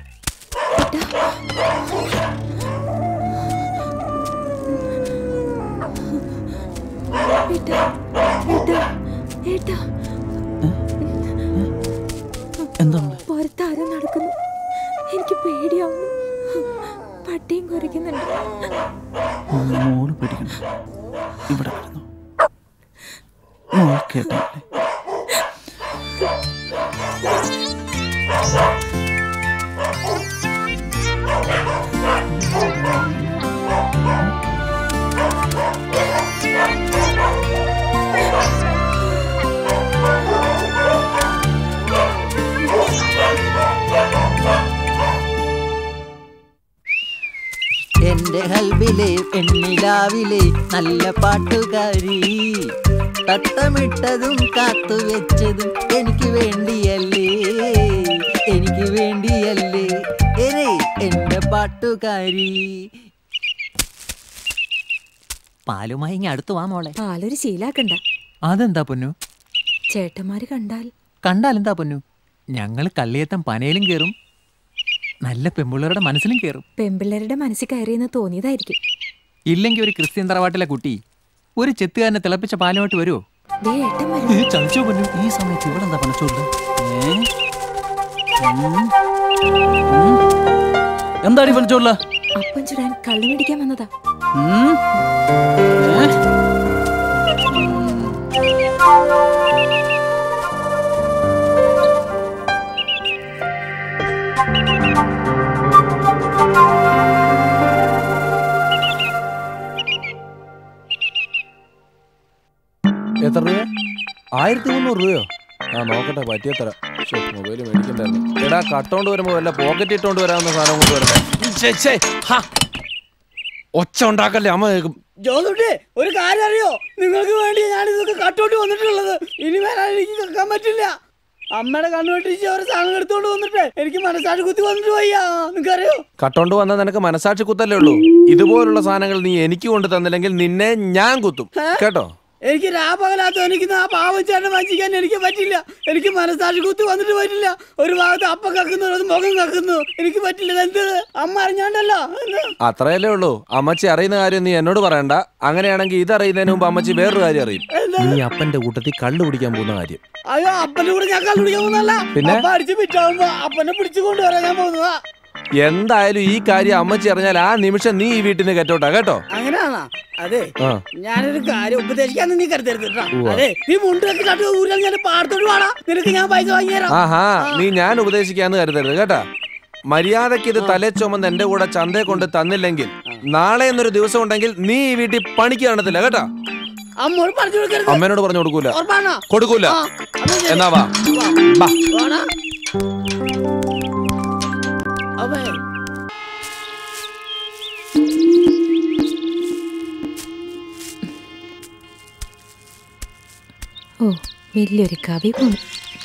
ഏട്ടാ ഏട്ടാ ഏട്ടാ എന്താണ് പുറത്താരും നടക്കുന്നു എനിക്ക് പേടിയാവുന്നു പട്ടിയും കുരയ്ക്കുന്നുണ്ട് മോള് പേടിക്കണം ഇവിടെ കിടന്നു മോൾ കേട്ടല്ലേ എന്റെ ഹൽബിലെ പെണ്ണിലാവിലെ നല്ല പാട്ടുകാരി തട്ടമിട്ടതും കാത്തുവെച്ചതും എനിക്ക് വേണ്ടിയല്ലേ എനിക്ക് വേണ്ടിയല്ലേ പാട്ടുകാരി പാലുമായി ഇങ്ങ് അടുത്ത് വാ മോളെ പാലൊരു ശീലാക്കണ്ട അതെന്താ പൊന്നു ചേട്ടന്മാര് കണ്ടാൽ കണ്ടാലെന്താ പൊന്നു ഞങ്ങൾ കള്ളിയത്തം പനയിലും കയറും നല്ല പെമ്പിള്ളേരുടെ മനസ്സിലും കയറും പെമ്പിള്ളേരുടെ മനസ്സിൽ കയറിയെന്ന് തോന്നിയതായിരിക്കും ഇല്ലെങ്കിൽ ഒരു ക്രിസ്ത്യൻ തറവാട്ടിലെ കുട്ടി ഒരു ചെത്തുകാരനെ തിളപ്പിച്ച പാലുമായിട്ട് വരുമോ ദേ ഏട്ടൻ വരുന്നു. ചതിച്ചോ പൊന്നു ഈ സമയത്ത് ഇവിടെ എന്താ പണച്ചോണ്ട് എന്താടി പണിച്ചോള്ള അപ്പം ചുടാൻ കള്ളു മേടിക്കാൻ വന്നതാ എത്ര രൂപ ആയിരത്തി മുന്നൂറ് രൂപയോ ആ നോക്കട്ടെ പറ്റിയ തരാം മൊബൈൽ മേടിക്കണ്ടായിരുന്നു എടാ കട്ടോണ്ട് വരുമ്പോ വല്ല പോക്കറ്റ് ഇട്ടോണ്ട് വരാവുന്ന സാധനം കൊണ്ട് വരട്ടെ ഛെ, ഛെ, ഹാ. ഒച്ച ഉണ്ടാക്കല്ലേ അമ്മ കേൾക്കും ജോസുട്ടി ഒരു കാര്യം അറിയോ നിങ്ങൾക്ക് വേണ്ടി ഞാൻ ഇതൊക്കെ കട്ടോട്ട് വന്നിട്ടുള്ളത് ഇനി വരാൻ എനിക്ക് കേൾക്കാൻ പറ്റില്ല അമ്മയുടെ കണ്ണുവെട്ടിച്ച് ഒരു സാധനം എടുത്തോണ്ട് വന്നിട്ട് എനിക്ക് മനസ്സാക്ഷി കുത്തി വന്നിട്ട് വയ്യ നിങ്ങൾക്കറിയോ കട്ടോണ്ട് വന്നാൽ നിനക്ക് മനസാക്ഷി കുത്തല്ലേ ഉള്ളൂ ഇതുപോലുള്ള സാധനങ്ങൾ നീ എനിക്ക് കൊണ്ട് തന്നില്ലെങ്കിൽ നിന്നെ ഞാൻ കുത്തും കേട്ടോ എനിക്ക് രാപകലാത്ത എനിക്ക് ആ പാവച്ചേട്ടനെ വഞ്ചിക്കാൻ എനിക്ക് പറ്റില്ല എനിക്ക് മനസ്സാക്ഷി കുത്തി വന്നിട്ട് പറ്റില്ല ഒരു ഭാഗത്ത് അപ്പം കക്കുന്നു ഒരു മുഖം കക്കുന്നു എനിക്ക് പറ്റില്ല എന്ത് അമ്മ അറിഞ്ഞോണ്ടല്ലോ എന്ത്? അത്രയല്ലേ ഉള്ളൂ അമ്മച്ചി അറിയുന്ന കാര്യം നീ എന്നോട് പറയണ്ട അങ്ങനെയാണെങ്കിൽ ഇത് അറിയുന്നതിന് മുമ്പ് അമ്മച്ചി വേറൊരു കാര്യം അറിയും നീ അപ്പന്റെ കൂട്ടത്തിൽ കള്ളു കുടിക്കാൻ പോകുന്ന കാര്യം അയ്യോ അപ്പന്റെ കൂടെ ഞാൻ കള്ളു പിടിക്കാൻ പോകുന്നല്ല പിന്നെ? അപ്പ അടിച്ച് പിറ്റാവുമ്പോ അപ്പനെ പിടിച്ചു കൊണ്ടുവരാൻ ഞാൻ പോകുന്നതാ എന്തായാലും ഈ കാര്യം അമ്മച്ചി അറിഞ്ഞാൽ ആ നിമിഷം നീ ഈ വീട്ടിൽ നിന്ന് കെട്ടോട്ടാ കേട്ടോ അങ്ങനെയാണോ അതെ ആ ഞാനൊരു കാര്യം ഉപദേശിക്കാന്ന് നീ കരുതരുത് കേട്ടോ. ഉവ്വ. അതെ നീ മുണ്ടൊക്കെ കണ്ടു ഊരാൻ ഞാൻ പാടത്തോട് വാടാ നിനക്ക് ഞാൻ പൈസ വാങ്ങിയരാം ആഹാ നീ ഞാൻ ഉപദേശിക്കാന്ന് കരുതരുത് കേട്ടാ മര്യാദക്ക് ഇത് തലേ ചുമന്ന് എന്റെ കൂടെ ചന്തയെ കൊണ്ട് തന്നില്ലെങ്കിൽ നാളെ എന്നൊരു ദിവസം ഉണ്ടെങ്കിൽ നീ ഈ വീട്ടിൽ പണിക്ക് കാണത്തില്ല കേട്ടാ അമ്മോട് പറഞ്ഞു കൊടുക്കരുത് അമ്മേനോട് പറഞ്ഞു കൊടുക്കൂല ഉറപ്പാണോ കൊടുക്കൂല ആ, എന്നാ ശരി. എന്നാ വാ ബാ വാടാ. അവേ ഓ വലിയൊരു കവി പോണു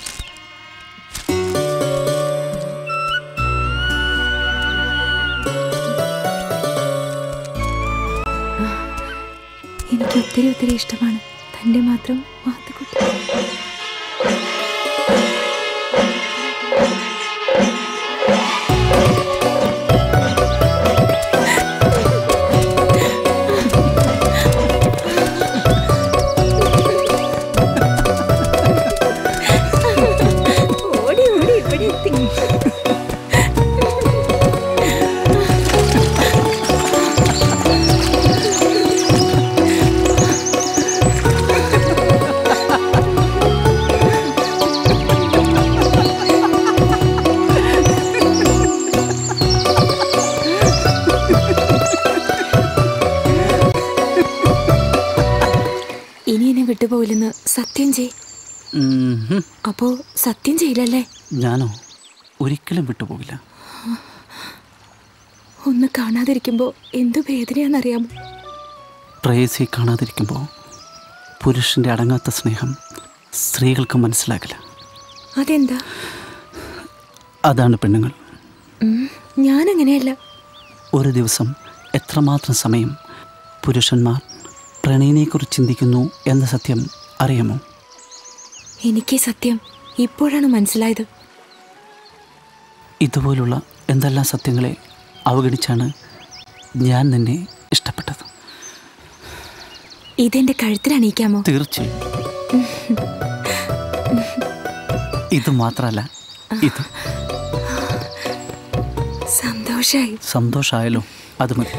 എനിക്ക് ഒത്തിരി ഒത്തിരി ഇഷ്ടമാണ് തൻ്റെ മാത്രം മാത്തുക്കുട്ടി ഓടി ഓടി ഇവിടെ എത്തി ഇനി എന്നെ വിട്ടുപോയില്ലെന്ന് സത്യം ചെയ് അപ്പോ സത്യം ചെയ്യില്ലല്ലേ ഞാനോ ഒരിക്കലും വിട്ടുപോകില്ല ഒന്ന് കാണാതിരിക്കുമ്പോ എന്തു വേദനയാണെന്നറിയാമോ പ്രേയസിയെ കാണാതിരിക്കുമ്പോൾ പുരുഷൻ്റെ അടങ്ങാത്ത സ്നേഹം സ്ത്രീകൾക്ക് മനസ്സിലാകില്ല അതെന്താ അതാണ് പെണ്ണുങ്ങൾ ഉം, ഞാനങ്ങനെയല്ല ഒരു ദിവസം എത്രമാത്രം സമയം പുരുഷന്മാർ പ്രണയിനെക്കുറിച്ച് ചിന്തിക്കുന്നു എന്ന സത്യം അറിയാമോ എനിക്ക് ഈ സത്യം ഇപ്പോഴാണ് മനസ്സിലായത് ഇതുപോലുള്ള എന്തെല്ലാം സത്യങ്ങളെ അവഗണിച്ചാണ് ഞാൻ നിന്നെ ഇഷ്ടപ്പെട്ടത് ഇതെന്റെ കഴുത്തിൽ അണിയിക്കാമോ തീർച്ചയായും ഇത് മാത്രമല്ല ഇത് സന്തോഷായി സന്തോഷമായാലോ അത് മതി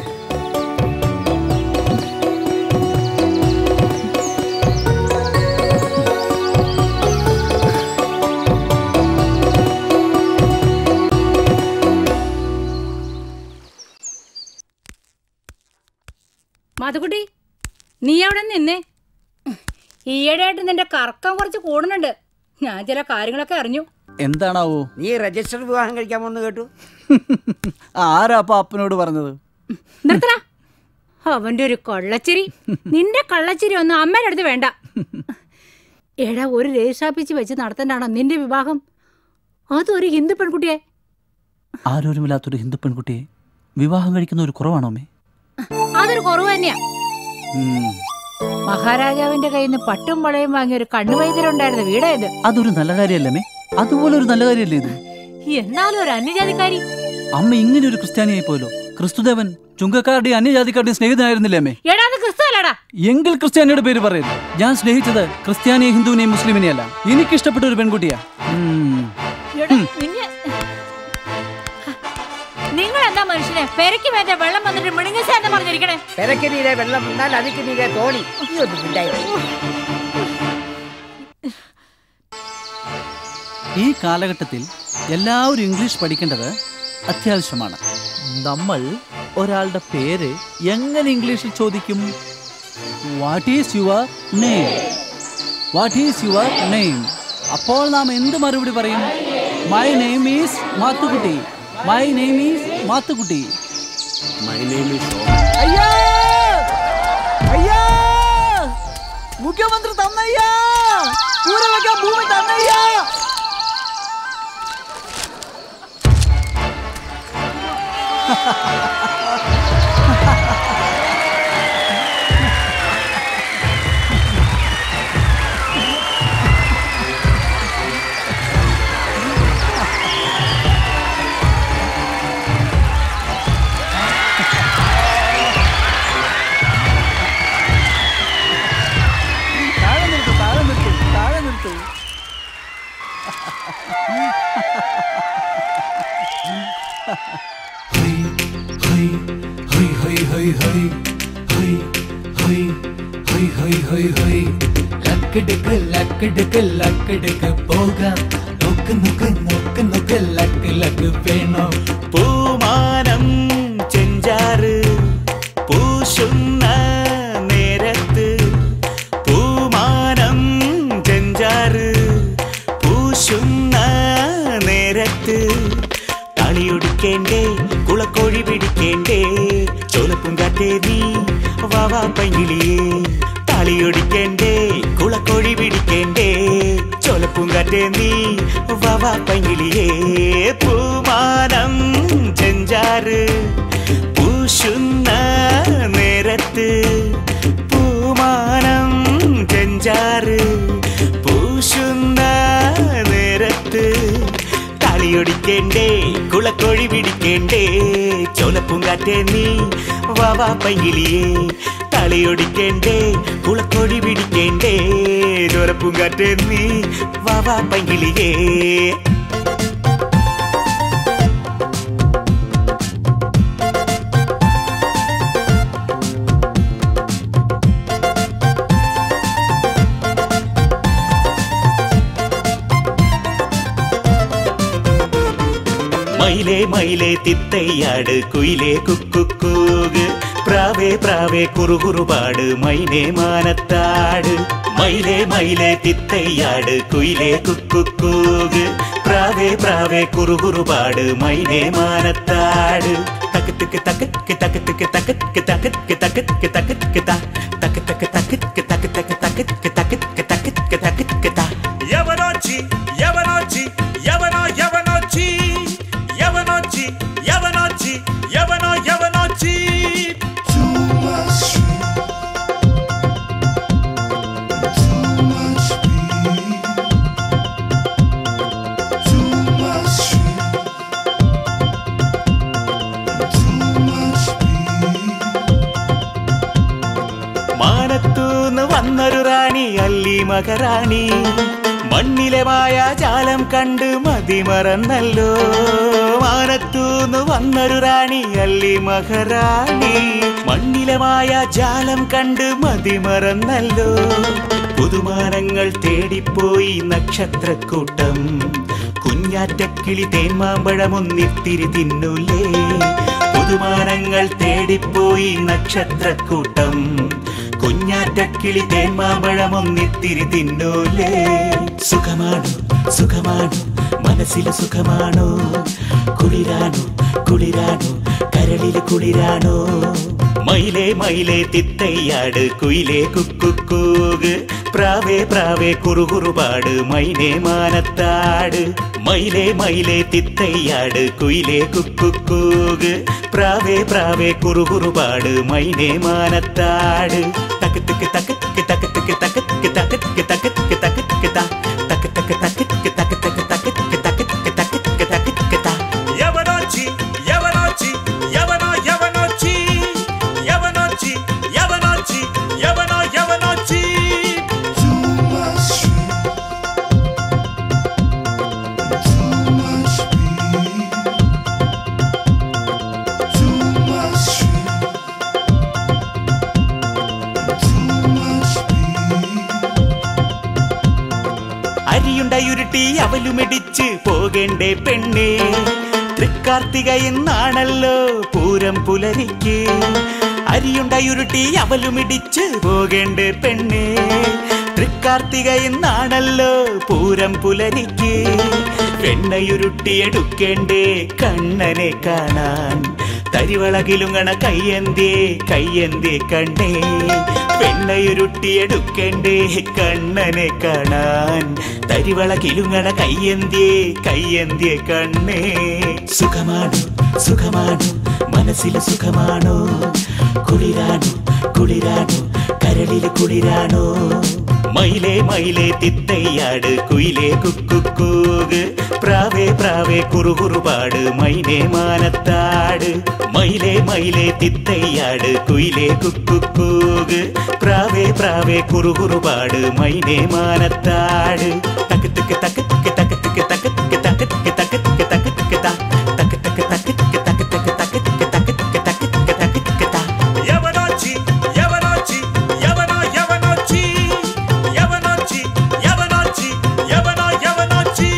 മാതുക്കുട്ടി നീ അവിടെ നിന്നേ ഈയിടെയായിട്ട് നിന്റെ കറക്കം കുറച്ച് കൂടുന്നുണ്ട് ഞാൻ ചില കാര്യങ്ങളൊക്കെ അറിഞ്ഞു എന്താണാവോ നീ രജിസ്റ്റർ വിവാഹം കഴിക്കാൻ പോകുന്നു കേട്ടു ആരാ അപ്പൊ അപ്പനോട് പറഞ്ഞത് നിർത്തടാ അവന്റെ ഒരു കള്ളച്ചിരി നിന്റെ കള്ളച്ചിരി ഒന്നും അമ്മയുടെ അടുത്ത് വേണ്ട എടാ ഒരു രജിസ്ട്രാഫീസ് വെച്ച് നടത്തേണ്ടാണോ നിന്റെ വിവാഹം അതൊരു ഹിന്ദു പെൺകുട്ടിയെ ആരോരുമില്ലാത്തൊരു ഹിന്ദു പെൺകുട്ടിയെ വിവാഹം കഴിക്കുന്ന ഒരു കുറവാണോ അമ്മേ അതൊരു കുറവ് തന്നെയാ മഹാരാജാവിന്റെ കയ്യിൽ നിന്ന് പട്ടും വളയും വാങ്ങിയ ഒരു കണ്ണുവൈദ്യരുണ്ടായിരുന്ന വീടാ ഇത് അതൊരു നല്ല കാര്യമല്ലേ അമ്മേ അതുപോലെ ഒരു നല്ല കാര്യമല്ലേ ഇത് എന്നാലും ഒരു അന്യജാതിക്കാരി അമ്മ ഇങ്ങനെ ഒരു ക്രിസ്ത്യാനിയായി പോയല്ലോ ക്രിസ്തുദേവൻ ചുങ്കക്കാരുടെയും അന്യജാതിക്കാരുടെയും സ്നേഹിതനായിരുന്നില്ലേ അമ്മേ എടാ അത് ക്രിസ്തു അല്ലടാ എങ്കിൽ ക്രിസ്ത്യാനിയുടെ പേര് പറയരുത് ഞാൻ സ്നേഹിച്ചത് ക്രിസ്ത്യാനിയെ ഹിന്ദുവിനെയും മുസ്ലിമിനെയും അല്ല എനിക്ക് ഇഷ്ടപ്പെട്ട ഒരു പെൺകുട്ടിയാ ഉം. എടാ, നിന്നെ- നിങ്ങൾ എന്താ മനുഷ്യനെ പെരക്ക് വേണ്ട വെള്ളം വന്നിട്ട് മിണുങ്ങസ എന്ന് പറഞ്ഞിരിക്കണേ പെരക്ക് നീരെ വെള്ളം വന്നാൽ അതിക്ക് നീരെ തോണി ഈ ഒന്നും ഉണ്ടായി ഈ കാലഘട്ടത്തിൽ എല്ലാവരും ഇംഗ്ലീഷ് പഠിക്കേണ്ടത് അത്യാവശ്യമാണ് നമ്മൾ ഒരാളുടെ പേര് എങ്ങനെ ഇംഗ്ലീഷിൽ ചോദിക്കും what is your name what is your name അപ്പോൾ നാം എന്ത് മറുപടി പറയും my name is Mathukutty my name is Mathukutty my name is അയ്യാ അയ്യാ മുഖ്യമന്ത്രി തന്നയ്യാ കൂടെ വെക്കാൻ ഭൂമി തന്നയ്യാ താഴെ നിർത്തു താഴെ നിർത്തു താഴെ നിർത്തു ലക്കടുക്ക് ലക്കടുക്ക് ലക്കടുക്ക് പോകാം നോക്ക് നോക്ക് നോക്ക് നോക്ക് ലക്ക് ലക്ക് വേണോ പൂമാനം ചെഞ്ചാറ് പൂശുന്ന നേരത്ത് പൂമാനം ചെഞ്ചാറ് പൂശുന്ന നേരത്ത് തളിയൊടുക്കേണ്ടേ കുളക്കോഴി പിടിക്കേണ്ടേ ചോലപ്പുങ്കാറ്റേ നീ വാവാ പൈങ്കിളിയേ തളിയൊടിക്കേണ്ടേ കുളക്കോഴി പിടിക്കേണ്ടേ ചോലപ്പൂങ്കാറ്റേ നീ വാവാ പൈങ്കിളിയേ പൂമാനം ചെഞ്ചാറ് പൂശുന്ന നേരത്ത് പൂമാനം ചെഞ്ചാറ് പൂശുന്ന നേരത്ത് കളിയൊടിക്കേണ്ടേ കുളക്കോഴി പിടിക്കേണ്ടേ ചോലപ്പൂങ്കാറ്റേ നീ വാവാ പൈങ്കിളിയേ കളിയൊടിക്കേണ്ടേ കുളക്കോഴി പിടിക്കേണ്ടേ ചോലപ്പൂങ്കാറ്റേ നീ വാവാ പൈങ്കിളിയേ മയിലേ മയിലേ തിത്തയ്യാട് കുയിലേ കുക്കുക്കൂക് പ്രാവേ പ്രാവേ കുറുകുറുപാട് മൈനേ മാനത്താട് മയിലേ മയിലേ തിത്തയ്യാട് കുയിലേ കുക്കുക്കൂക് പ്രാവേ പ്രാവേ കുറുകുറുപാട് മൈനേ മാനത്താട് തക്കത്തിക്ക് തക്കത്തിക്ക് തക്കത്തിക്ക് തക്കത്തിക്ക് തക്കത്തിക്ക് തക്കത്തിക്ക് തക്കത്തിക്ക് ത തക്ക് തക്ക് തക്കത്തിക്ക് തക്ക് തക്ക് തക്കത്തിക്ക് തക്കത്തിക്ക് തക്കത്തിക്ക് തക്കത്തിക്ക് ത യവനോച്ചി യവനോച്ചി യവനോ യവനോച്ചി യവനോച്ചി യവനോച്ചി യവനോ യവനോച്ചി മാനത്തൂന്ന് വന്നൊരു റാണി അല്ലി മകറാണി മണ്ണിലെ മായാജാലം കണ്ട് മതിമറന്നല്ലോ മാനത്തൂന്ന് വന്നൊരു റാണി അല്ലി മഹാറാണി മണ്ണിലെ മായാജാലം കണ്ട് മതിമറന്നല്ലോ പുതുമാനങ്ങൾ തേടിപ്പോയി നക്ഷത്രക്കൂട്ടം കുഞ്ഞാറ്റക്കിളി തേന്മാമ്പഴമൊന്നിത്തിരി തിന്നൂലേ പുതുമാനങ്ങൾ തേടിപ്പോയി നക്ഷത്രക്കൂട്ടം കുഞ്ഞാറ്റക്കിളി തേന്മാമ്പഴമൊന്നിത്തിരി തിന്നൂലേ സുഖമാണോ സുഖമാണോ മനസ്സില് സുഖമാണോ കുളിരാണോ കുളിരാണോ കരളില് കുളിരാണോ മയിലേ മയിലേ തിത്തയ്യാട് കുയിലേ കുക്കുക്കൂക് പ്രാവേ പ്രാവേ കുറുകുറുപാട് മൈനേ മാനത്താട് മയിലേ മയിലേ തിത്തയ്യാട് കുയിലേ കുക്കുക്കൂക് പ്രാവേ പ്രാവേ കുറുകുറുപാട് മൈനേ മാനത്താട് തക്ക് തക്ക് തക്ക് തക്ക് തക്ക് തക്ക് തക്ക് തക്ക് തക്ക് തക്ക് തക്ക് തക്ക് തക്ക് താ. തക്ക് തക്ക് തക്ക് തക്ക് തക്ക് തക്ക് തക്ക് തക്ക് തക്ക് തക്ക് തക്ക് തക്ക് തക്ക് തക്ക് താ. യവനോച്ചി യവനോച്ചി യവനോ യവനോച്ചി യവനോച്ചി യവനോച്ചി യവനോ യവനോച്ചി അരിയുണ്ടയുരുട്ടി അവലുമിടിച്ച് പോകേണ്ടേ പെണ്ണേ തൃക്കാർത്തിക എന്നാണല്ലോ പൂരം പുലരിക്ക് അരിയുണ്ടയുരുട്ടി അവലുമിടിച്ച് പോകേണ്ടേ പെണ്ണേ തൃക്കാർത്തിക എന്നാണല്ലോ പൂരം പുലരിക്ക് പെണ്ണയുരുട്ടിയെടുക്കേണ്ടേ കണ്ണനെ കാണാൻ തരിവളകിലുങ്ങണ കയ്യന്തേ കയ്യന്തേ കണ്ണേ പെണ്ണയുരുട്ടിയെടുക്കേണ്ടേ കണ്ണനെ കാണാൻ തരിവളകിലുങ്ങണ കയ്യന്തേ കയ്യന്തേ കണ്ണേ സുഖമാണു സുഖമാണു മനസ്സിൽ സുഖമാണോ കുളിരാണു കുളിരാണു കരളിൽ കുളിരാണോ മയിലേ മയിലേ തിത്തയ്യാട് കുയിലേ കുക്കുക്കൂക് പ്രാവേ പ്രാവേ കുറുകുറുപാട് മൈനേ മാനത്താട് മയിലേ മയിലേ തിത്തയ്യാട് കുയിലേ കുക്കുക്കൂക് പ്രാവേ പ്രാവേ കുറുകുറുപാട് മൈനേ മാനത്താട് തക്ക് തക്ക് തക്ക് തക്ക് തക്ക് തക്ക് തക്ക് തക്ക് തക്ക് തക്ക് തക്ക് തക്ക് തക്ക് തക്ക് താ. തക്ക് തക്ക് തക്ക് തക്ക് തക്ക് തക്ക് തക്ക് തക്ക് തക്ക് തക്ക് തക്ക് തക്ക് തക്ക് തക്ക് താ. യവനോച്ചി യവനോച്ചി യവനോ യവനോച്ചി യവനോച്ചി യവനോച്ചി യവനോ യവനോച്ചി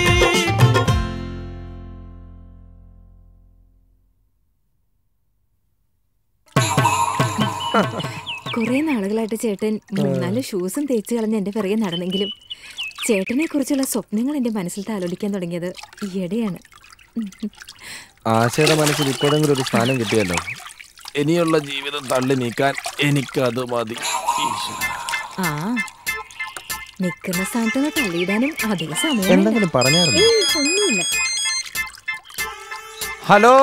കുറെ നാളുകളായിട്ട് ചേട്ടൻ മൂന്നാല് ഷൂസും തേച്ച് കളഞ്ഞ് എന്റെ പിറകെ നടന്നെങ്കിലും ചേട്ടനെ കുറിച്ചുള്ള സ്വപ്നങ്ങൾ എന്റെ മനസ്സിൽ താലോലിക്കാൻ തുടങ്ങിയത് ഈയിടെയാണ് ആശയുടെ മനസ്സിൽ ഇപ്പോഴെങ്കിലും ഒരു സ്ഥാനം കിട്ടിയല്ലോ ഇനിയുള്ള ജീവിതം തള്ളി നീക്കാൻ എനിക്കത് മതി ഈശ്വരാ. ആ നിൽക്കുന്ന സ്ഥാനത്ത് നിന്ന് തള്ളിയിടാനും അധിക സമയം എന്തെങ്കിലും പറഞ്ഞായിരുന്നോ? ഒന്നുമില്ല ഹലോ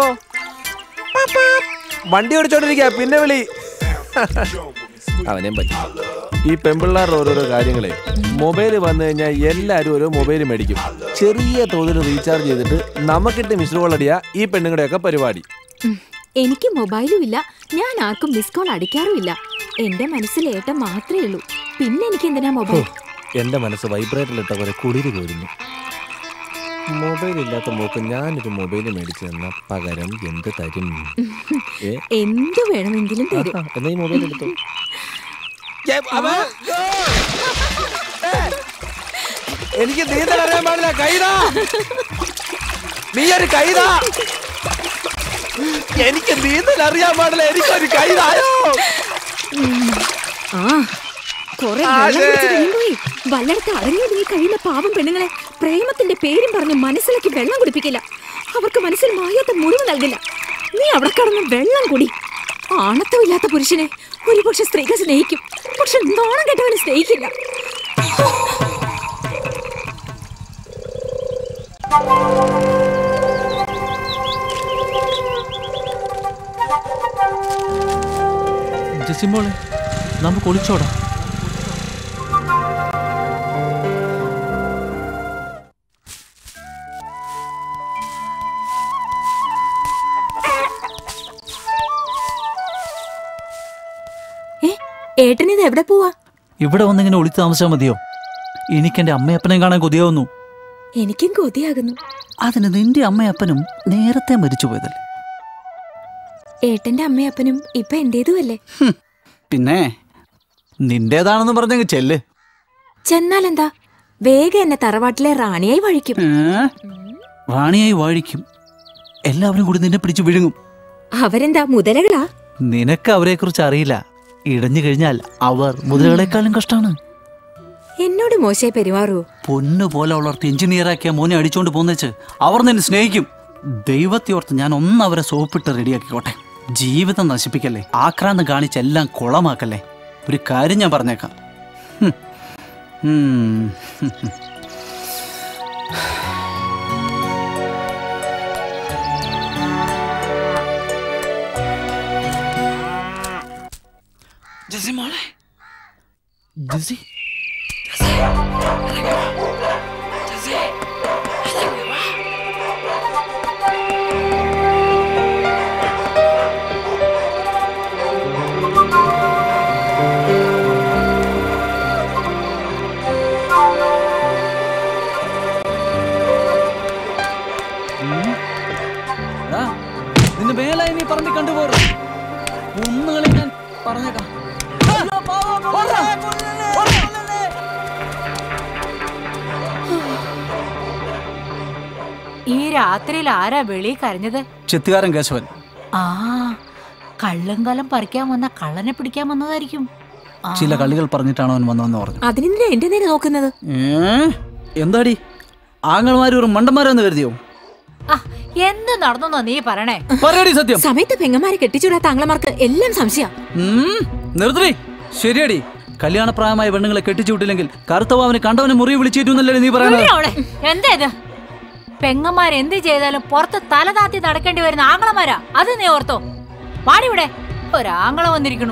വണ്ടി ഓടിച്ചോണ്ടിരിക്കുക പിന്നെ വിളി അവനെയും പറ്റി ഈ പെമ്പിള്ളാരുടെ ഓരോരോ കാര്യങ്ങളെ മൊബൈൽ വന്നു കഴിഞ്ഞാൽ എല്ലാവരും ഓരോ മൊബൈൽ മേടിക്കും ചെറിയ തോതിൽ റീചാർജ് ചെയ്തിട്ട് നമുക്കിട്ട് മിസ്ഡ് കോൾ അടിയാ ഈ പെണ്ണുങ്ങളുടെയൊക്കെ പരിപാടി ഉം. എനിക്ക് മൊബൈലും ഇല്ല ഞാൻ ആർക്കും മിസ് കോൾ അടിക്കാറുമില്ല എന്റെ മനസ്സിൽ ഏട്ടം മാത്രമേ ഉള്ളൂ പിന്നെ എനിക്ക് എന്തിനാ മൊബൈൽ എന്റെ മനസ്സ് വൈബ്രേറ്ററിലിട്ട പോലെ കുളിര് കോരുന്നു മൊബൈൽ ഇല്ലാത്ത മോക്ക് ഞാനൊരു മൊബൈൽ മേടിച്ചു തന്ന പകരം എന്ത് തരും ഏ എന്തു വേണമെങ്കിലും തരും ആഹാ, എന്നാ ഈ മൊബൈൽ എടുത്തു എനിക്ക് നീന്തൽ അറിയാൻ പാടില്ല കൈതാ നീ ഒരു കൈതാ എനിക്ക് നീന്തൽ അറിയാൻ പാടില്ല എനിക്കൊരു കൈതായോ ആ കൊറേ ആശേ. പോയി വല്ലടത്ത് അടങ്ങിയൊതുങ്ങി കഴിയുന്ന പാവം പെണ്ണുങ്ങളെ പ്രേമത്തിന്റെ പേരും പറഞ്ഞ് മനസ്സിലാക്കി വെള്ളം കുടിപ്പിക്കില്ല അവർക്ക് മനസ്സിൽ മായാത്ത മുറിവ് നൽകില്ല നീ അവിടെ കടന്ന് വെള്ളം കുടി ആണത്വമില്ലാത്ത പുരുഷനെ ഒരുപക്ഷെ സ്ത്രീകൾ സ്നേഹിക്കും പക്ഷെ നാണം കെട്ടവനെ സ്നേഹിക്കില്ല ജസിമോളെ നമുക്ക് ഒളിച്ചോടാം ഏ ഏട്ടനിത് എവിടെ പോവാ ഇവിടെ വന്നിങ്ങനെ ഒളി താമസിച്ചാൽ മതിയോ എനിക്കെന്റെ അമ്മയപ്പനെയും കാണാൻ കൊതിയാവുന്നു എനിക്കും കൊതിയാകുന്നു അതിന് നിന്റെ അമ്മയപ്പനും നേരത്തെ മരിച്ചു പോയതല്ലേ ഏട്ടന്റെ അമ്മയപ്പനും ഇപ്പൊ എന്റേതുമല്ലേ പിന്നെ നിന്റേതാണെന്ന് പറഞ്ഞെങ്കിൽ ചെല്ല് ചെന്നാലെന്താ വേഗം എന്നെ തറവാട്ടിലെ റാണിയായി വഴിക്കും ഏ? റാണിയായി വാഴിക്കും എല്ലാവരും കൂടി നിന്നെ പിടിച്ചു വിഴുങ്ങും അവരെന്താ മുതലകളാ നിനക്ക് അവരെ കുറിച്ച് അറിയില്ല ഇടഞ്ഞു കഴിഞ്ഞാൽ അവർ മുതലുകളെക്കാളും കഷ്ടാണ് എന്നോട് മോശമായി പെരുമാറുവോ പൊന്നു പോലെ വളർത്തി എഞ്ചിനീയറാക്കിയ മോനെ അടിച്ചോണ്ട് പോന്നേച്ച് അവർ നിന്നെ സ്നേഹിക്കും ദൈവത്തെ ഓർത്ത് ഞാൻ ഒന്ന് അവരെ സോപ്പിട്ട് റെഡിയാക്കിക്കോട്ടെ ജീവിതം നശിപ്പിക്കല്ലേ ആക്രാന്തം കാണിച്ചെല്ലാം കുളമാക്കല്ലേ ഒരു കാര്യം ഞാൻ പറഞ്ഞേക്കാം ഹും. ഉം. ജെസി മോളെ ജെസി എടാ, നിന്റെ മേലായി നീ പറമ്പി കണ്ടുപോറും ഒന്നുകളെ ഞാൻ പറഞ്ഞേക്കാം ഓടാ, ഓടാ. ഈ രാത്രിയിൽ ആരാ വെളി കരഞ്ഞത് ചെത്തുകാരൻ കേശവൻ ആ കള്ളും കലം പറിക്കാൻ വന്ന കള്ളനെ പിടിക്കാൻ വന്നതായിരിക്കും ആ. ചില കളികൾ പറഞ്ഞിട്ടാണ് അവൻ വന്നതെന്ന് പറഞ്ഞു അതിനെന്തിനാ എന്റെ നേരെ നോക്കുന്നത് ഏ? എന്താടി ആങ്ങളമാര് ഒരു മണ്ടന്മാരെന്ന് കരുതിയോ ആ, എന്ത് നടന്നോ നീ പറയണേ പറയടി സത്യം സമയത്ത് പെങ്ങന്മാരെ കെട്ടിച്ചുവിടാത്ത ആങ്ങളമാർക്ക് എല്ലാം സംശയം ഉം, നിർത്തടി ശരിയടി കല്യാണപ്രായമായ പെണ്ണുങ്ങളെ കെട്ടിച്ചു വിട്ടില്ലെങ്കിൽ കറുത്തവാവിനെ കണ്ടവനെ മുറി വിളിച്ചേറ്റുന്നല്ലേ നീ പറയണത് ഇവിടെ അവിടെ. എന്താ ഇത് പെങ്ങന്മാർ എന്ത് ചെയ്താലും പുറത്ത് തല താത്തി നടക്കേണ്ടി വരുന്ന ആങ്ങളമാരാ അത് നീ ഓർത്തോ പാടിവിടെ ഒരാങ്ങള വന്നിരിക്കണു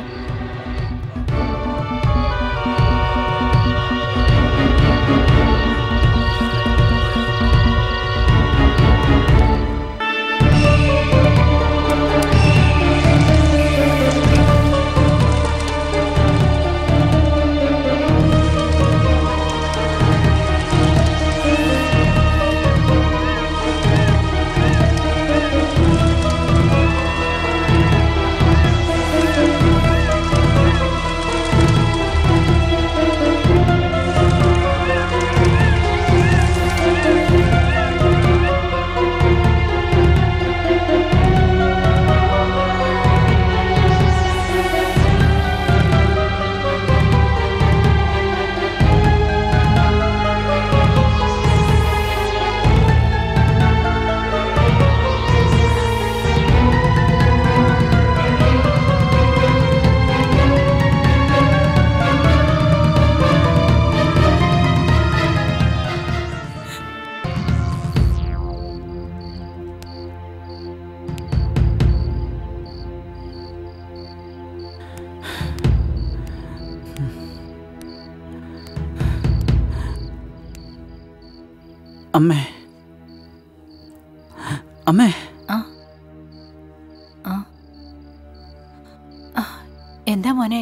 അമ്മേ അമ്മേ എന്താ മോനെ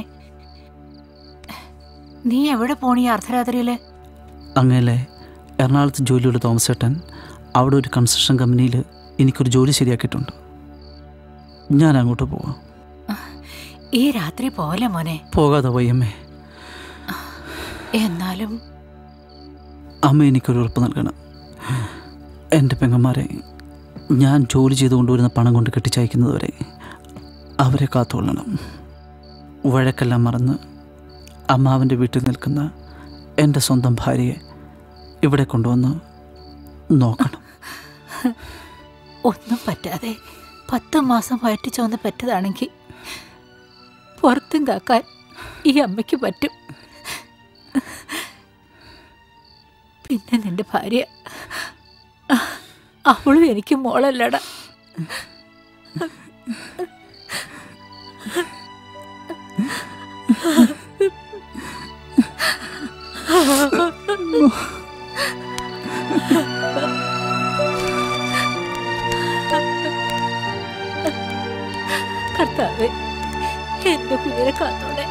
നീ എവിടെ പോണീ അർദ്ധരാത്രിയില് അങ്ങേലെ എറണാകുളത്ത് ജോലിയുള്ള തോമസ് ഏട്ടൻ അവിടെ ഒരു കൺസ്ട്രക്ഷൻ കമ്പനിയിൽ എനിക്കൊരു ജോലി ശരിയാക്കിയിട്ടുണ്ട് ഞാൻ അങ്ങോട്ട് പോവാം ഈ രാത്രി പോലെ മോനെ പോകാതെ വയ്യമ്മേ എന്നാലും അമ്മ എനിക്കൊരു ഉറപ്പ് നൽകണം എൻ്റെ പെങ്ങന്മാരെ ഞാൻ ജോലി ചെയ്ത് കൊണ്ടുവരുന്ന പണം കൊണ്ട് കെട്ടിച്ചയക്കുന്നതുവരെ അവരെ കാത്തുകൊള്ളണം വഴക്കെല്ലാം മറന്ന് അമ്മാവൻ്റെ വീട്ടിൽ നിൽക്കുന്ന എൻ്റെ സ്വന്തം ഭാര്യയെ ഇവിടെ കൊണ്ടുവന്ന് നോക്കണം ഒന്നും പറ്റാതെ പത്ത് മാസം വയറ്റി ചോന്ന് പറ്റതാണെങ്കിൽ പുറത്തും കാക്കാൻ ഈ അമ്മയ്ക്ക് പറ്റും പിന്നെ നിന്റെ ഭാര്യ അവളും എനിക്ക് മോളല്ലടാ കർത്താവേ എന്റെ കുഞ്ഞിനെ കാത്തോടെ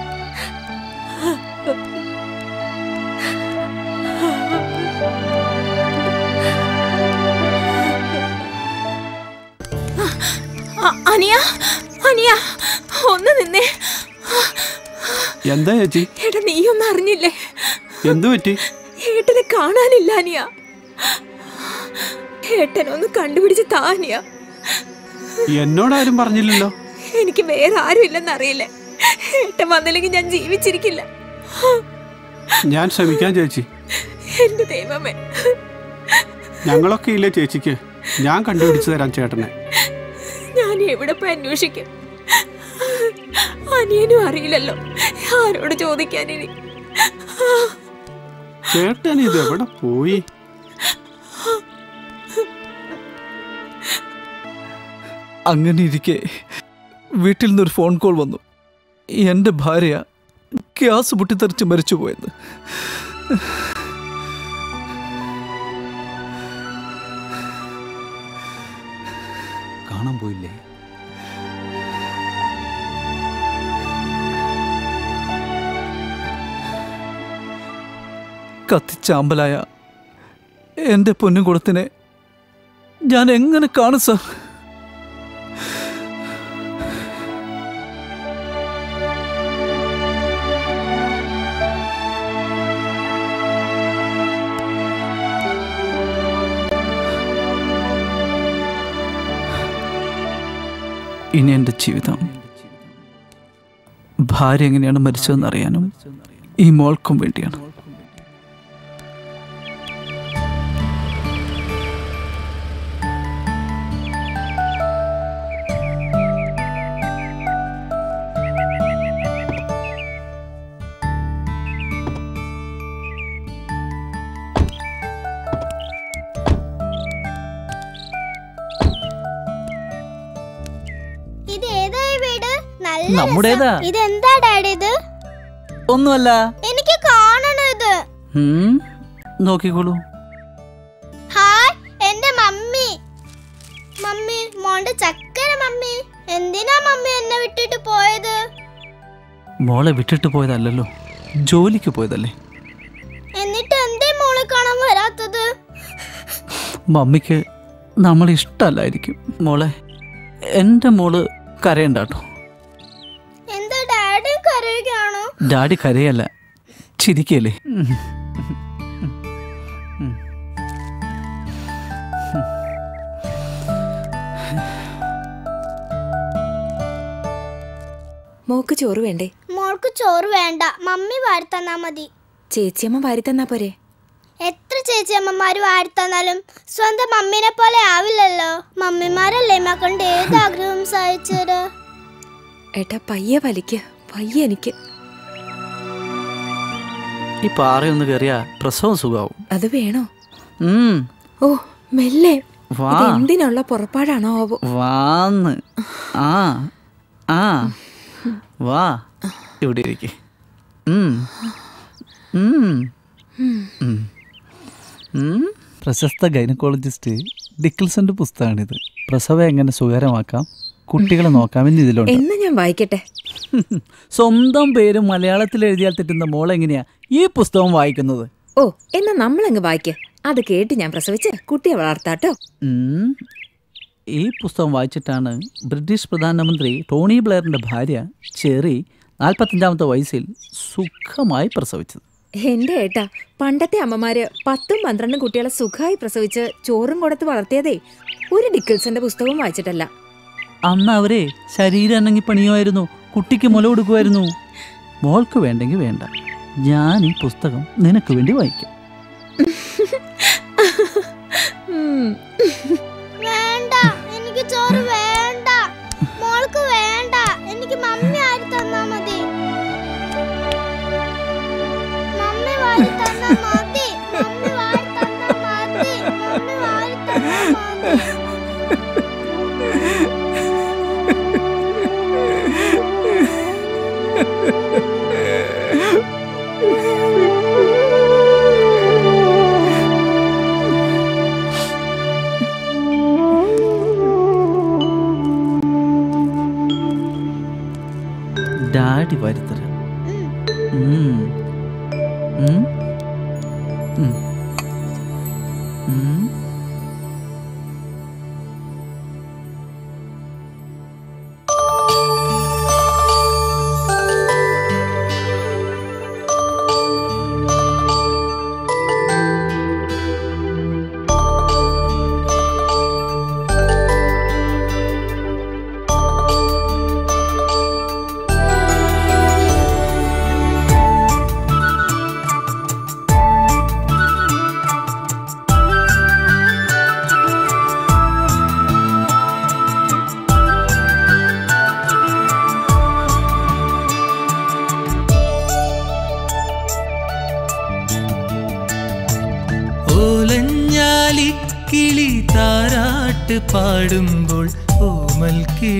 അ- അനിയ അനിയ ഒന്ന് നിന്നേ എന്താ ചേച്ചി എടാ നീയൊന്നും അറിഞ്ഞില്ലേ എന്തു പറ്റി ഏട്ടനെ കാണാനില്ല അനിയ ഏട്ടനൊന്ന് കണ്ടുപിടിച്ച് താ അനിയ എന്നോടാരും പറഞ്ഞില്ലല്ലോ എനിക്ക് വേറെ ആരും ഇല്ലെന്ന് അറിയില്ല ഏട്ടൻ വന്നില്ലെങ്കിൽ ഞാൻ ജീവിച്ചിരിക്കില്ല ഞാൻ ശ്രമിക്കാം ചേച്ചി എന്റെ ദൈവമേ ഞങ്ങളൊക്കെ ഇല്ലേ ചേച്ചിക്ക് ഞാൻ കണ്ടുപിടിച്ചു തരാം ചേട്ടനെ ഞാൻ ഇനി എവിടെ പോയി അന്വേഷിക്കും അനിയനും അറിയില്ലല്ലോ ആരോട് ചോദിക്കാൻ ഇനി ചേട്ടൻ ഇത് എവിടെ പോയി അങ്ങനെ ഇരിക്കെ വീട്ടിൽ നിന്നൊരു ഫോൺ കോൾ വന്നു എൻ്റെ ഭാര്യ ഗ്യാസ് പൊട്ടിത്തെറിച്ച് മരിച്ചു പോയത് കാണാൻ പോയില്ലേ കത്തിച്ചാമ്പലായ എൻ്റെ പൊന്നുകുളത്തിനെ ഞാൻ എങ്ങനെ കാണും സാർ ഇനി എൻ്റെ ജീവിതം ഭാര്യ എങ്ങനെയാണ് മരിച്ചതെന്ന് അറിയാനും ഈ മോൾക്കും വേണ്ടിയാണ് ഇത് ഏതായി വീട് നല്ല നമ്മുടേതാ. രസം. ഇതെന്താ ഡാഡി ഇത് ഒന്നുമല്ല എനിക്ക് കാണണം ഇത് ഉം, നോക്കിക്കോളൂ ഹായ് എന്റെ മമ്മി മമ്മി മോളുടെ ചക്കര മമ്മി എന്തിനാ മമ്മി എന്നെ വിട്ടിട്ട് പോയത് മോളെ വിട്ടിട്ട് പോയതല്ലല്ലോ ജോലിക്ക് പോയതല്ലേ എന്നിട്ട് എന്തേ മോളെ കാണാൻ വരാത്തത് മമ്മിക്ക് നമ്മളെ ഇഷ്ടമല്ലായിരിക്കും മോളെ എൻ്റെ മോള് കരയണ്ട കേട്ടോ എന്താ ഡാഡി കരയുകയാണോ ഡാഡി കരയല്ല ചിരിക്കല്ലേ മോക്ക് ചോറ് വേണ്ടേ മോൾക്ക് ചോറ് വേണ്ട മമ്മി വാരിത്തന്നാ മതി ചേച്ചിയമ്മ വാരി തന്നാ പോരെ എത്ര ചേച്ചിയമ്മമാര് വാരിത്തന്നാലും സ്വന്തം മമ്മീനെ പോലെ ആവില്ലല്ലോ മമ്മിമാരല്ലേ മക്കളുടെ ഏത് ആഗ്രഹവും സഹായിച്ചത് ഏട്ടാ പയ്യെ വലിക്ക് പയ്യെ എനിക്ക് ഈ പാറയൊന്ന് കയറിയാ പ്രസവം സുഖാവും അത് വേണോ ഉം, ഓ മെല്ലെ വാ ഇത് എന്തിനുള്ള പുറപ്പാടാണോ ആവോ വാന്ന് ആ ആ വാ ഇവിടെ ഇരിക്കെ പ്രശസ്ത ഗൈനക്കോളജിസ്റ്റ് ഡിക്കിൾസന്റെ പുസ്തകമാണിത് പ്രസവം എങ്ങനെ സുഖകരമാക്കാം കുട്ടികളെ നോക്കാമെന്ന് ഇതിലുണ്ട് എന്ന് ഞാൻ വായിക്കട്ടെ സ്വന്തം പേര് മലയാളത്തിൽ എഴുതിയാൽ തെറ്റുന്ന മോൾ എങ്ങനെയാ ഈ പുസ്തകം വായിക്കുന്നത് ഓ എന്നാ നമ്മളങ്ങ് വായിക്ക് അത് കേട്ട് ഞാൻ പ്രസവിച്ച് കുട്ടിയെ വളർത്താട്ടോ ഉം. ഈ പുസ്തകം വായിച്ചിട്ടാണ് ബ്രിട്ടീഷ് പ്രധാനമന്ത്രി ടോണി ബ്ലെയറിന്റെ ഭാര്യ ചെറി നാൽപ്പത്തഞ്ചാമത്തെ വയസ്സിൽ സുഖമായി പ്രസവിച്ചത് എന്റെ ഏട്ടാ പണ്ടത്തെ അമ്മമാര് പത്തും പന്ത്രണ്ടും കുട്ടികളെ സുഖമായി പ്രസവിച്ച് ചോറും കൊടുത്ത് വളർത്തിയതേ ഒരു ഡിക്കിൾസന്റെ പുസ്തകവും വായിച്ചിട്ടല്ല അന്ന് അവരെ ശരീരം അനങ്ങി പണിയുമായിരുന്നു കുട്ടിക്ക് മുല കൊടുക്കുമായിരുന്നു മോൾക്ക് വേണ്ടെങ്കിൽ വേണ്ട ഞാൻ ഈ പുസ്തകം നിനക്ക് വേണ്ടി വായിക്കാം വേണ്ട എനിക്ക് ചോറ് വേണ്ട മോൾക്ക് വേണ്ട എനിക്ക് മമ്മി ആരി തന്നാ മതി മമ്മി വാരി തന്നാ മതി മമ്മി വാരി തന്നാ മതി മമ്മി വാരി തന്നാ മതി ഡാഡി വരുത്തരാം ഉം. ഉം. ഉം. ഉം. ഓലഞ്ഞാലിക്കിളി താരാട്ട് പാടുമ്പോൾ ഓമൽ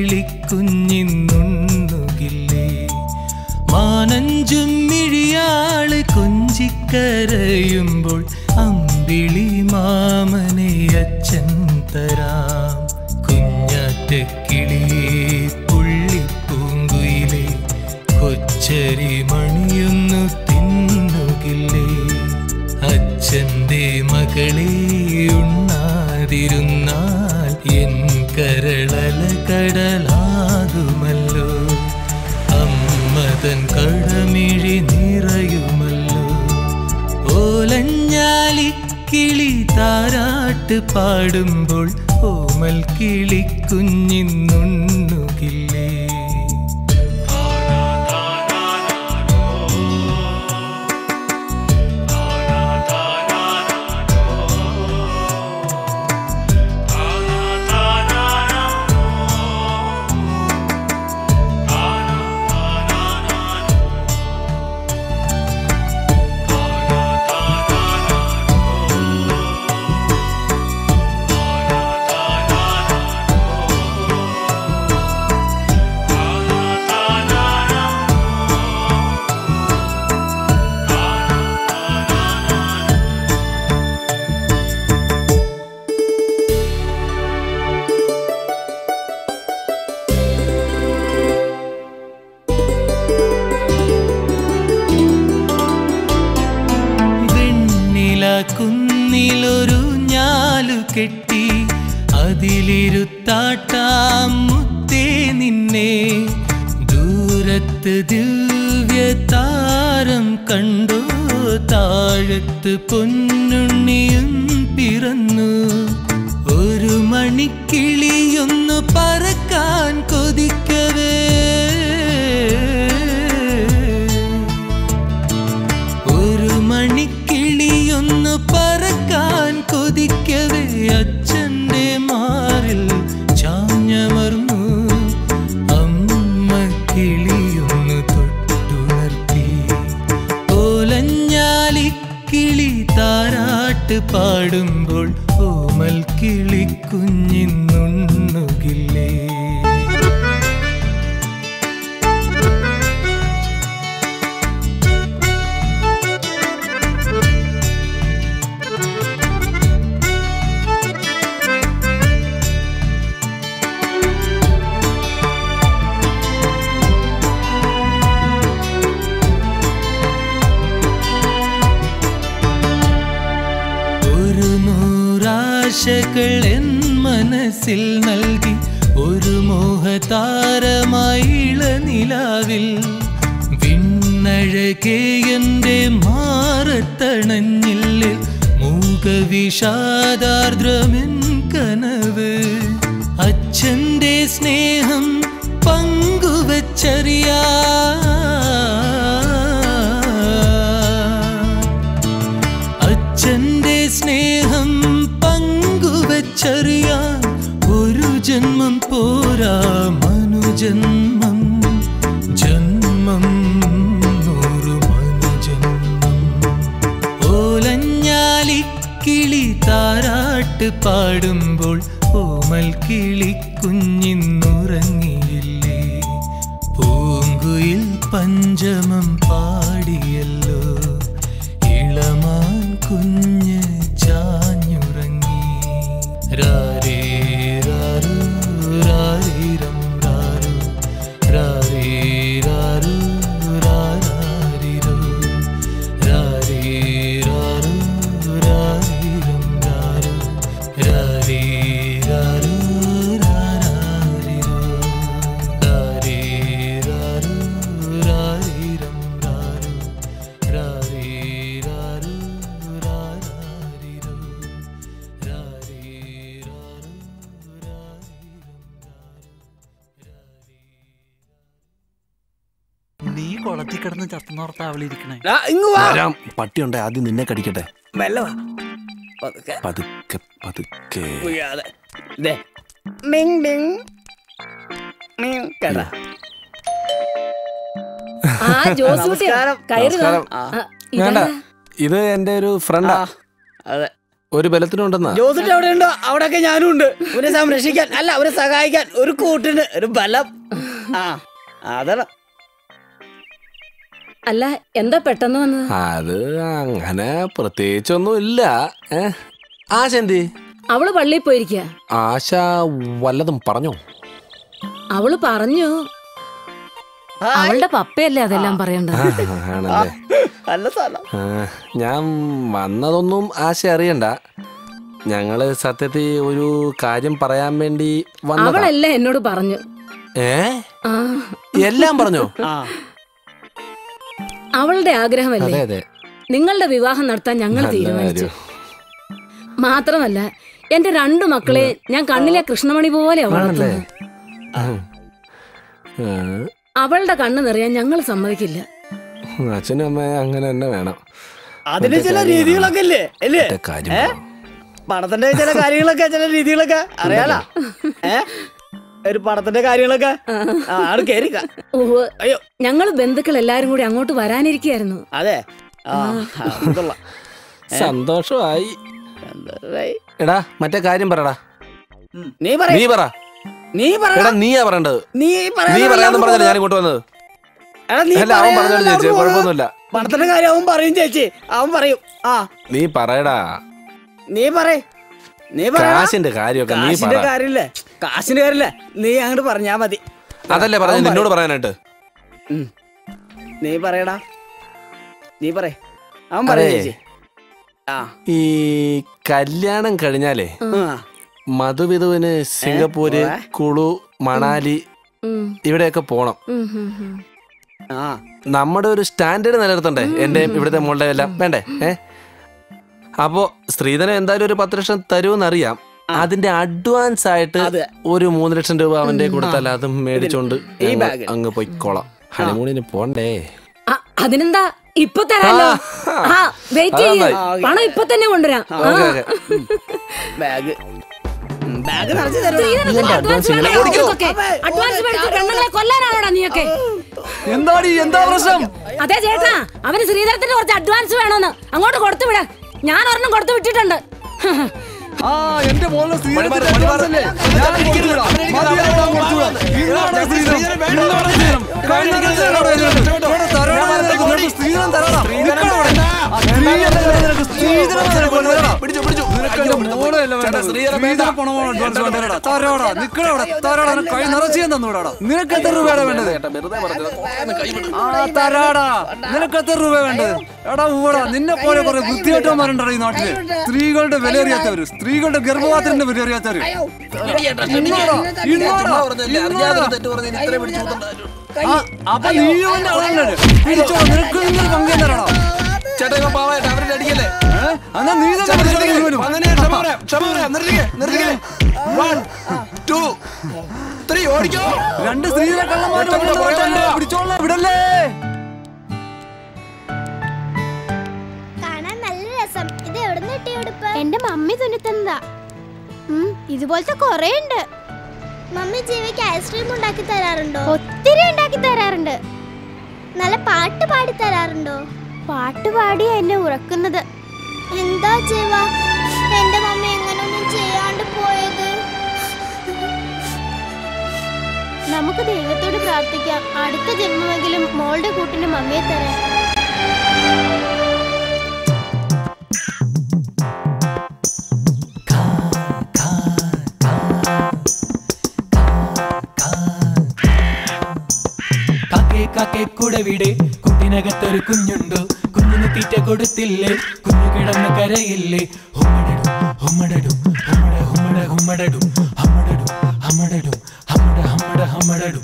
കിളിക്കുഞ്ഞിന്നുണ്ണുകില്ലേ മാനഞ്ചും മിഴിയാള് കൊഞ്ചിക്കരയുമ്പോൾ അമ്പിളി മാമനെ അച്ഛൻ തരാം കുഞ്ഞാറ്റ കിളിയെ പുള്ളിപ്പൂങ്കുയിലെ കൊച്ചരി മണിയൊന്നു തിന്നുകില്ലേ അച്ഛൻ്റെ മകളെ ഉണ്ണാതിരുന്നാൽ എൻ കരളല കടലാകുമല്ലോ അമ്മതൻ കടമിഴി നിറയുമല്ലോ ഓലഞ്ഞാലി കിളി താരാട്ട് പാടുമ്പോൾ ഓമൽ കിളി കുഞ്ഞിന്നുണ്ണുകില്ലേ വെണ്ണില കുന്നിലൊരു ഞാലു കെട്ടി അതിലിരുത്താട്ടാം മുത്തേ നിന്നെ ദൂരത്ത് ദിവ്യ താരം കണ്ടോ താഴത്ത് പൊന്നുണ്ണിയും പിറന്നു ഒരു മണിക്കിളിയൊന്നു പറക്കാൻ കൊതിക്കവേ ഒരു മണിക്കിളിയൊന്നു പറക്കാൻ കൊതിക്കവേ അച്ഛൻ്റെ മാറിൽ ചാഞ്ഞമർന്നു അമ്മ കിളിയൊന്നു തൊട്ടുണർത്തി ഓലഞ്ഞാലി കിളി താരാട്ട് പാടുമ്പോൾ ഓമൽ കിളി കുഞ്ഞിന്നുണ്ണുകില്ലേ ഒരു നൂറാശകൾ എൻ മനസ്സിൽ നൽകി ഒരു മോഹതാരമായി ഇളനിലാവിൽ വിണ്ണഴകെ എൻ്റെ മാറത്തണഞ്ഞില്ലേ മൂകവിഷാദാർദ്രമെൻ കനവ് അച്ഛൻ്റെ സ്നേഹം പങ്കുവച്ചറിയാ അച്ഛന്റെ സ്നേഹം പങ്കുവച്ചറിയാൻ ഒരു ജന്മം പോരാ മനുജന്മം ജന്മം നൂറു മനുജന്മം ഓലഞ്ഞാലി കിളി താരാട്ട് പാടുമ്പോൾ ഓമൽ കിളി കുഞ്ഞിന്നുറങ്ങിയില്ലേ പൂങ്കുയിൽ പഞ്ചമം പാടിയല്ലോ ഇളമാൻ കുഞ്ഞ് ചാഞ്ഞുറങ്ങി രാരേ രാരു രാരീരം രാരു രാരേ രാരു രാരാരിരോ രാരേ രാരു രാരീരം രാരു രാരേ രാരു രാരാരിരോ രാരേ രാരു രാരീരം രാരു രാരേ രാരു രാരാരിരോ രാരേ രാരു നീ കുളത്തിൽ കിടന്ന് ചത്തുന്നോർത്താ അവളിരിക്കണേ വരാം പട്ടിയുണ്ടെ ആദ്യം നിന്നെ കടിക്കട്ടെ മെല്ലെ വാ. പതുക്കെ. പതുക്കെ പതുക്കെ വീഴാതെ. ദേ. മിങ് മിങ്. മിങ്. കേട്ടാ? ആ ജോസൂട്ടിയോ നമസ്കാരം. കയറി വാ. നമസ്കാരം. ആ, വേണ്ട ഇതാരാ? ഇത് എന്റെ ഒരു ഫ്രണ്ടാ അതെ ഒരു ബലത്തിനുണ്ടെന്നാ ജോസിട്ട് അവിടെ ഉണ്ടോ അവിടെയൊക്കെ ഞാനും ഉണ്ട് അവരെ സംരക്ഷിക്കാൻ അല്ല അവരെ സഹായിക്കാൻ ഒരു കൂട്ടിന് ഒരു ബലം ആ അതാണ് അല്ല എന്താ പെട്ടെന്ന് വന്നത് അത് അങ്ങനെ പ്രത്യേകിച്ചൊന്നും ഇല്ല ഏ? ആശ എന്തി അവള് പള്ളിയിൽ പോയിരിക്കുക ആശ വല്ലതും പറഞ്ഞോ അവള് പറഞ്ഞു അവളുടെ പപ്പയല്ലേ അതെല്ലാം പറയണ്ടത് ആ, ആണല്ലേ നല്ല സ്ഥലം ആ, ഞാൻ വന്നതൊന്നും ആശ അറിയണ്ട ഞങ്ങള് സത്യത്തിൽ ഒരു കാര്യം പറയാൻ വേണ്ടി വന്നതാ അവളെല്ലാം എന്നോട് പറഞ്ഞു ഏ ആ എല്ലാം പറഞ്ഞോ അവളുടെ ആഗ്രഹമല്ലേ അതെ അതെ നിങ്ങളുടെ വിവാഹം നടത്താൻ ഞങ്ങൾ നല്ല തീരുമാനിച്ചു കാര്യം. മാത്രമല്ല എന്റെ രണ്ടു മക്കളെ ഞാൻ കണ്ണിലെ കൃഷ്ണമണി പോലെ ആണല്ലേ വളർത്തുന്നു ആ. ആ, അവളുടെ കണ്ണ് നിറയാൻ ഞങ്ങൾ സമ്മതിക്കില്ല അച്ഛനും അമ്മയും അങ്ങനെ തന്നെ വേണം അതിന് ചില രീതികളൊക്കെ ഇല്ലേ അല്ലേ മറ്റേ കാര്യം ഏ പണത്തിന്റെ ചില കാര്യങ്ങളൊക്കെ ചില രീതികളൊക്കെ അറിയാലോ ഏ ഒരു പണത്തിന്റെ കാര്യങ്ങളൊക്കെ ആ, ആട് കേറിക്ക ഓഹ് ഞങ്ങൾ ബന്ധുക്കൾ എല്ലാരും കൂടി അങ്ങോട്ട് വരാനിരിക്കുകയായിരുന്നു അതെ ആ അത് കൊള്ളാം. ഏ? സന്തോഷമായി സന്തോഷമായി. എടാ മറ്റേ കാര്യം പറടാ നീ പറ നീ പറ നീ പറ എടാ നീയാ പറയണ്ടത് നീ നീ പറയാന്ന് പറഞ്ഞല്ലേ ഞാൻ ഇങ്ങോട്ട് വന്നത് എടാ, നീ അല്ല അവൻ പറയാനല്ല പറഞ്ഞോളൂ ചേച്ചി അവൻ കുഴപ്പമൊന്നുമില്ല പണത്തിന്റെ കാര്യം അവൻ പറയും ചേച്ചി അവൻ പറയും ആ നീ പറയടാ നീ പറ നീ പറ കാശിന്റെ കാര്യമൊക്കെ നീ കാശിന്റെ പറ കാര്യമില്ലേ കാശിന്റെ കാര്യമില്ലേ നീ അങ്ങോട്ട് പറഞ്ഞാ മതി അതല്ലേ പറഞ്ഞ അവൻ നിന്നോട് പറയും. പറയാനായിട്ട് നീ പറയടാ നീ പറ അവൻ പറയും അതെ. ചേച്ചി ആ ഈ കല്യാണം കഴിഞ്ഞാലേ ആ. മധുവിധുവിന് സിംഗപ്പൂര് ഉവ്വ. കുളു മണാലി ഉം. ഇവിടെയൊക്കെ പോണം ഉം, ഉം, ഉം. ആ നമ്മുടെ ഒരു സ്റ്റാൻഡേർഡ് നിലനിർത്തണ്ടേ എന്റെ ഇവിടുത്തെ മോളുടെ എല്ലാം വേണ്ടേ ഏ അപ്പോ സ്ത്രീധനം എന്തായാലും ഒരു പത്ത് ലക്ഷം തരുമെന്നറിയാം അതിന്റെ അഡ്വാൻസ് ആയിട്ട് ഒരു മൂന്ന് ലക്ഷം രൂപ അവന്റെ കൊടുത്താൽ അതും മേടിച്ചോണ്ട് ഈ ഞങ്ങൾ ബാഗിൽ. അങ്ങ് പോയിക്കോളാം ഹണിമൂണിന് പോണ്ടേ ആ, അതിനെന്താ ഇപ്പൊ തരാലോ ആ വെയിറ്റ് ചെയ്യ് അതാ പണം ഇപ്പൊ തന്നെ കൊണ്ടുവരാം ആ. ഓക്കെ ഓക്കെ ബാഗ് ബാഗ് നിറച്ച് സ്ത്രീധനത്തിന് അഡ്വാൻസ് വേണ്ടേ അവർക്കൊക്കെ? അഡ്വാൻസ് മേടിച്ച് പെണ്ണുങ്ങളെ കൊല്ലാനാണോടാ നീയൊക്കെ എന്താടി എന്താ പ്രശ്നം അതെ ചേട്ടാ അവന് ശ്രീധരത്തിന് കുറച്ച് അഡ്വാൻസ് വേണമെന്ന് അങ്ങോട്ട് കൊടുത്തു വിട ഞാൻ ഒരെണ്ണം കൊടുത്തു വിട്ടിട്ടുണ്ട് ആ എന്റെ മോളിലെ സ്ത്രീധനത്തിന്റെ advance അല്ലേ? ഞാൻ കൊടുത്തുവിടാം. മതിയാവോളം കൊടുത്തുവിടാം. ഇന്നാണ് സ്ത്രീധനം. ഇന്നാണ് സ്ത്രീധനം. കഴിഞ്ഞ ദിവസം എന്നോട് പറഞ്ഞിട്ടുണ്ട്. ഇവിടെ തരാടാ നിനക്ക്. നിനക്ക് സ്ത്രീധനം തരാടാ. നിക്കടാ ഇവിടെ. ആ സ്ത്രീയല്ലേ നിനക്ക് സ്ത്രീധനം നിനക്ക് തരാടാ. നിനക്ക് എന്റെ മോളെയല്ല വേണ്ടത്. സ്ത്രീധന പണമാണ് advance വേണ്ടത്. തരാടാ. നിക്കടാ ഇവിടെ. തരാടാ. നിനക്ക് കൈ നിറച്ച് ഞാൻ തന്നൂടാടാ. നിനക്ക് എത്ര രൂപയാണ് വേണ്ടത് ആ തരാടാ നിനക്ക് എത്ര രൂപ വേണ്ടത് എടാ ഊടാ നിന്നെ പോലെ കുറെ ബുദ്ധിയേട്ടന്മാരുണ്ടോ ഈ നാട്ടില് സ്ത്രീകളുടെ വില അറിയാത്തവര് സ്ത്രീകളുടെ ഗർഭപാത്രത്തിന്റെ വില അറിയാത്തവര് ഇന്നോടാ, ഇന്നോടാ, ഇന്നോടാ. ആ, അപ്പൊ നീ അവന്റെ ആളല്ലേ പിടിച്ചോ നിനക്ക് നിങ്ങൾ പങ്കു തരാടാ ചേട്ടാ ഇവൻ പാവായിട്ട് അവരുടെ അടിക്കല്ലേ ഏ? എന്നാ നീ തന്നെ പിടിച്ചോളാം മുഴുവനും. അങ്ങനെ ക്ഷമ പറയാം ക്ഷമ പറയാം നിർത്തിക്കേ നിർത്തിക്കേ വൺ ടു ത്രീ ഓടിക്കോ രണ്ട് സ്ത്രീകളെ കള്ളന്മാര് ഒറ്റ പുറകെ വന്നിട്ടുണ്ട്. വന്നോ. പിടിച്ചോളാം വിടല്ലേ കാണാൻ നല്ല രസം ഇത് എവിടെ നിന്ന് കിട്ടിയ ഉടുപ്പ് എന്റെ മമ്മി തുന്നിത്തന്നതാ ഉം, ഇതുപോലത്തെ കൊറേ ഉണ്ട് മമ്മി ജീവയ്ക്ക് ഐസ്ക്രീം ഉണ്ടാക്കി തരാറുണ്ടോ ഒത്തിരി ഉണ്ടാക്കി തരാറുണ്ട് നല്ല പാട്ട് പാടി തരാറുണ്ടോ പാട്ട് പാടി എന്നെ ഉറക്കുന്നത് എന്താ ജീവ എന്റെ മമ്മി എങ്ങനെയൊന്നും ചെയ്യാണ്ട് പോയത് നമുക്ക് ദൈവത്തോട് പ്രാർത്ഥിക്കാം അടുത്ത ജന്മമെങ്കിലും മോളുടെ കൂട്ടിന് മമ്മിയെ തരാൻ കാക്കേ കാക്കേ കുടവിടെ കുട്ടിനകത്തൊരു കുഞ്ഞുണ്ടോ കുഞ്ഞിന് തീറ്റ കൊടുത്തില്ലേ കുഞ്ഞു കിടന്ന് കരയില്ലേ ഹുമ്മടടും ഹുമ്മടടും ഹുമ്മട ഹുമ്മട ഹുമ്മടടും ഹമ്മടടും ഹമ്മടടും ഹമ്മട ഹമ്മട ഹമ്മടടും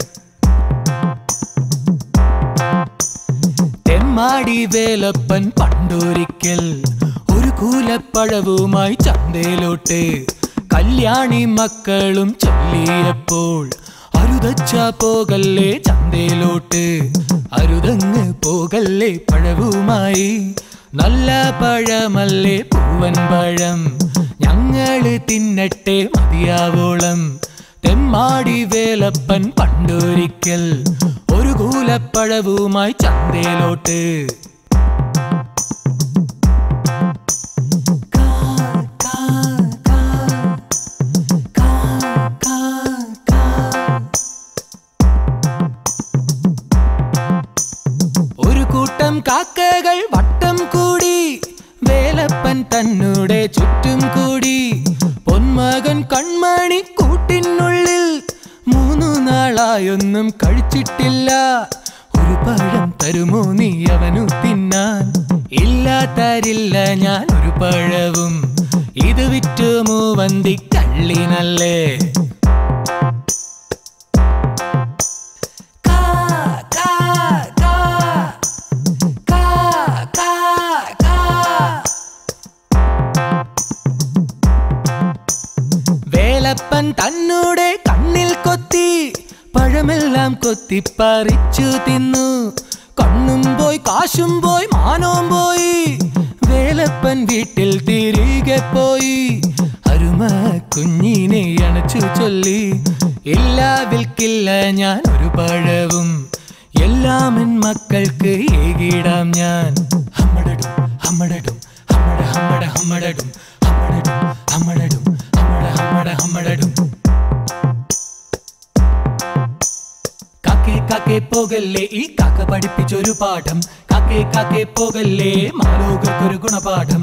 തെമ്മാടി വേലപ്പൻ പണ്ടൊരിക്കൽ ഒരു കൂലപ്പഴവുമായി ചന്തയിലോട്ട് കല്യാണി മക്കളും ചൊല്ലിയപ്പോൾ അരുതച്ച പോകല്ലേ ചന്തയിലോട്ട് അരുതങ്ങ് പോകല്ലേ പഴവുമായി നല്ല പഴമല്ലേ പൂവൻ പഴം ഞങ്ങള് തിന്നട്ടെ മതിയാവോളം തെമ്മാടി വേലപ്പൻ പണ്ടൊരിക്കൽ ഒരു കൂലപ്പഴവുമായി ചന്തയിലോട്ട് തന്നൂടെ ചുറ്റും കൂടി പൊന്മകൻ കൺമണി കൂട്ടിനുള്ളിൽ മൂന്നു നാളായൊന്നും കഴിച്ചിട്ടില്ല ഒരു പഴം തരുമോ നീ അവനു തിന്നാൻ ഇല്ല തരില്ല ഞാൻ ഒരു പഴവും ഇത് വിറ്റു മൂവന്തി കള്ളിനല്ലേ വേലപ്പൻ തന്നൂടെ കണ്ണിൽ കൊത്തി പഴമെല്ലാം കൊത്തി പറിച്ചു തിന്നു കണ്ണും പോയി കാശും പോയി മാനവും പോയി വേലപ്പൻ വീട്ടിൽ തിരികെ പോയി അരുമ കുഞ്ഞിനെ അണച്ചു ചൊല്ലി ഇല്ല വിൽക്കില്ല ഞാൻ ഒരു പഴവും എല്ലാം എൻ മക്കൾക്ക് ഏകിടാം ഞാൻ ഹമ്മടടും ഹമ്മടടും ഹമ്മട ഹമ്മട ഹമ്മടടും ഹമ്മടടും ഹമ്മടടും ഹമ്മട ഹമ്മട ഹമ്മടടും കാക്കേ കാക്കേ പോകല്ലേ ഈ കാക്ക പഠിപ്പിച്ചൊരു പാഠം കാക്കേ കാക്കേ പോകല്ലേ മാലോകർക്കൊരു ഗുണപാഠം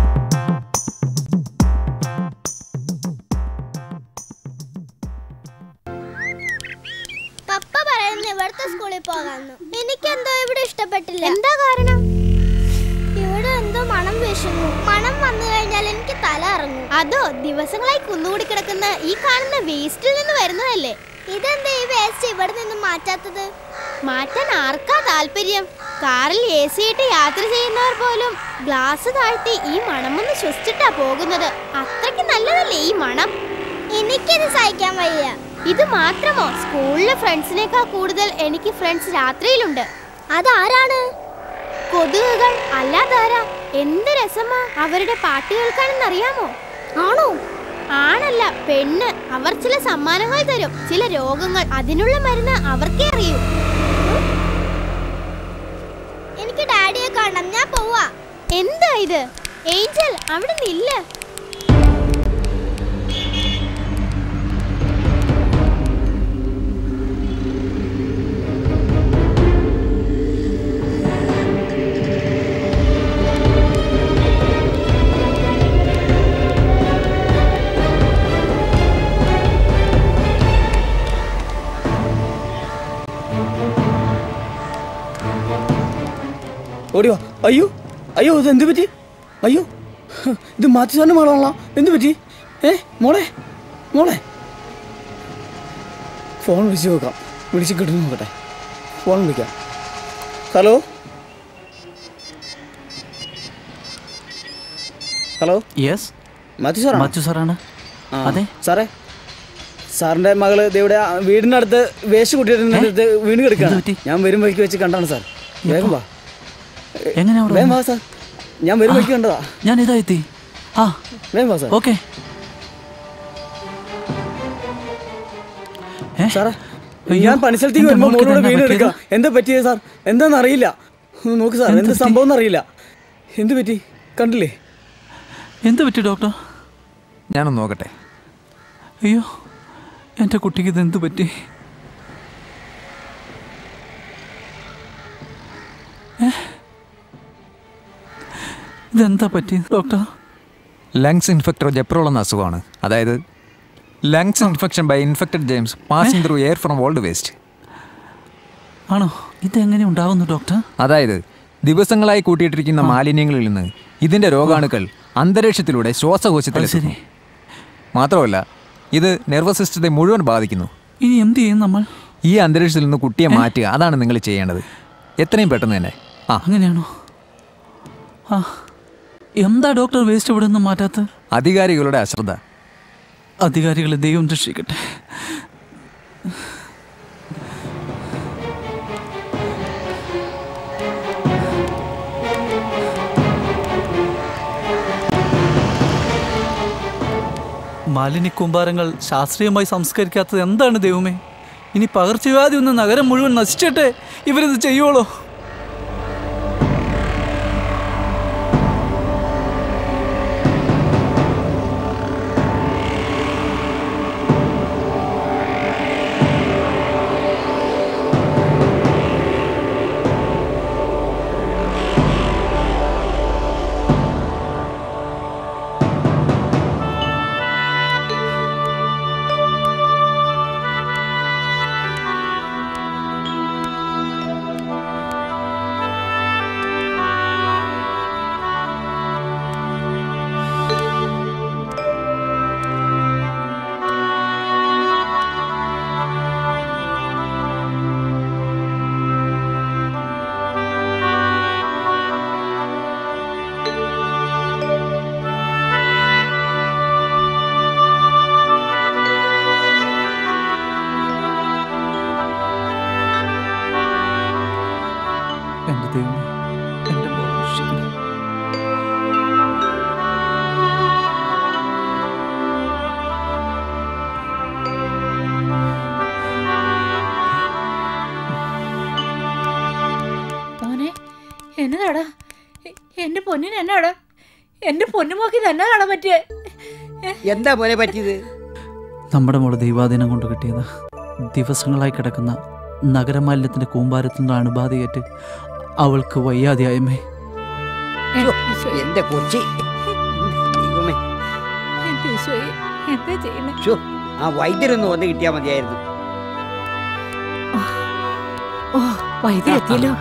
പപ്പ പറയുന്നു ഇവിടുത്തെ സ്കൂളിൽ പോകാന്ന് എനിക്കെന്തോ ഇവിടെ ഇഷ്ടപ്പെട്ടില്ല എന്താ കാരണം ഇവിടെ എന്തോ മണം വീശുന്നു മണം വന്നു കഴിഞ്ഞാൽ എനിക്ക് തല ഇറങ്ങും അതോ ദിവസങ്ങളായി കുന്നുകൂടി കിടക്കുന്ന ഈ കാണുന്ന വേസ്റ്റിൽ നിന്ന് വരുന്നതല്ലേ ഇതെന്താ ഈ വേസ്റ്റ് ഇവിടെ നിന്ന് മാറ്റാത്തത് മാറ്റാൻ ആർക്കാ താല്പര്യം കാറിൽ എ സി ഇട്ട് യാത്ര ചെയ്യുന്നവർ പോലും ഗ്ലാസ് താഴ്ത്തി ഈ മണമൊന്ന് ശ്വസിച്ചിട്ടാ പോകുന്നത് അത്രയ്ക്ക് നല്ലതല്ലേ ഈ മണം എനിക്കിത് സഹിക്കാൻ വയ്യ ഇത് മാത്രമോ സ്കൂളിലെ ഫ്രണ്ട്സിനേക്കാൾ കൂടുതൽ എനിക്ക് ഫ്രണ്ട്സ് രാത്രിയിലുണ്ട് അതാരാണ് കൊതുകുകൾ അല്ലാതാരാ എന്ത് രസമാ അവരുടെ പാട്ട് കേൾക്കാനെന്ന് അറിയാമോ ആണോ ആണല്ല പെണ്ണ് അവർ ചില സമ്മാനങ്ങൾ തരും ചില രോഗങ്ങൾ അതിനുള്ള മരുന്ന് അവർക്കേ അറിയൂ എനിക്ക് ഡാഡിയെ കാണണം ഞാൻ പോവാ എന്താ ഇത് ഏഞ്ചൽ അവിടെ നില്ല ഓടിയോ അയ്യോ അയ്യോ ഇത് എന്ത് പറ്റി അയ്യോ ഇത് മാറ്റി സാറിന് മോളാണല്ലോ എന്ത് പറ്റി ഏ മോളെ മോളെ ഫോൺ വിളിച്ച് നോക്കാം വിളിച്ച് കിട്ടുന്നു നോക്കട്ടെ ഫോൺ വിളിക്കാം ഹലോ ഹലോ യെസ് മാത്യു സാറാണോ മച്ചു സാറാണ് ആ, അതെ സാറേ സാറിന്റെ മകള് ദേ ഇവിടെ ആ വീടിനടുത്ത് വേസ്റ്റ് കുട്ടിയുടെ വീണ് കിടക്കാണ് ഞാൻ വരും വഴിക്ക് വെച്ച് കണ്ടാണ് സാർ വേഗം വാ എങ്ങനെയാ വേഗം വാ സാർ ഞാൻ വരും വഴിക്ക് കണ്ടതാ ഞാൻ ഇതാ എത്തി ആ വേഗം വാ സാർ ഓക്കെ സാറേ ഞാൻ പണിസ്ഥലത്തേക്ക് വരുമ്പോ മോളോട് വീണ് എടുക്കാം എന്താ പറ്റിയത് സാർ എന്താന്ന് അറിയില്ല ഒന്ന് നോക്ക് സാർ എന്ത് സംഭവം എന്നറിയില്ല എന്ത് പറ്റി കണ്ടില്ലേ എന്ത് പറ്റി ഡോക്ടർ ഞാനൊന്ന് നോക്കട്ടെ അയ്യോ എൻ്റെ കുട്ടിക്ക് ഇത് എന്ത് പറ്റി ഏ? ഇതെന്താ പറ്റി ഡോക്ടർ ലങ്സ് ഇൻഫെക്ടർ ജെപ്രോൾ എന്ന അസുഖമാണ് അതായത് lungs infection by infected germs passing through air from old waste ആണോ ഇതെങ്ങനെ ഉണ്ടാവുന്നു ഡോക്ടർ അതായത് ദിവസങ്ങളായി കൂട്ടിയിട്ടിരിക്കുന്ന മാലിന്യങ്ങളിൽ നിന്ന് ഇതിന്റെ രോഗാണുക്കൾ അന്തരീക്ഷത്തിലൂടെ ശ്വാസകോശത്തിൽ മാത്രമല്ല ഇത് നെർവസ് സിസ്റ്റത്തെ മുഴുവൻ ബാധിക്കുന്നു ഇനി എന്ത് ചെയ്യും നമ്മൾ ഈ അന്തരീക്ഷത്തിൽ നിന്ന് കുട്ടിയെ മാറ്റുക അതാണ് നിങ്ങൾ ചെയ്യേണ്ടത് എത്രയും പെട്ടെന്ന് തന്നെ ആ അങ്ങനെയാണോ ആ എന്താ ഡോക്ടർ വേസ്റ്റ് ഇവിടെ നിന്ന് മാറ്റാത്ത അധികാരികളുടെ അശ്രദ്ധ അധികാരികളെ ദൈവം രക്ഷിക്കട്ടെ മാലിന്യ കൂമ്പാരങ്ങൾ ശാസ്ത്രീയമായി സംസ്കരിക്കാത്തത് എന്താണ് ദൈവമേ ഇനി പകർച്ചവ്യാധി ഒന്ന് നഗരം മുഴുവൻ നശിച്ചിട്ടെ ഇവരിത് ചെയ്യുവോളോ എന്റെ പൊന്നിന് എന്നാട് എന്റെ പൊന്നുമോക്കി തന്നെ കാണാൻ പറ്റിയേ എന്താ പോലെ പറ്റിയത് നമ്മുടെ മോള് ദൈവാധീനം കൊണ്ട് കിട്ടിയത് ദിവസങ്ങളായി കിടക്കുന്ന നഗരമാലിന്യത്തിന്റെ കൂമ്പാരത്തിൽ നിന്ന് അണുബാധയേറ്റ് അവൾക്ക് വയ്യാതെയായമേ എന്റെ കൊച്ചി ദൈവമേ എന്റെ ഈശോയെ, എന്താ ചെയ്യണേ ശ്ശോ, ആ വൈദ്യരൊന്ന് വന്ന് കിട്ടിയാ മതിയായിരുന്നു ഓ വൈദ്യുതി എത്തിയല്ലോ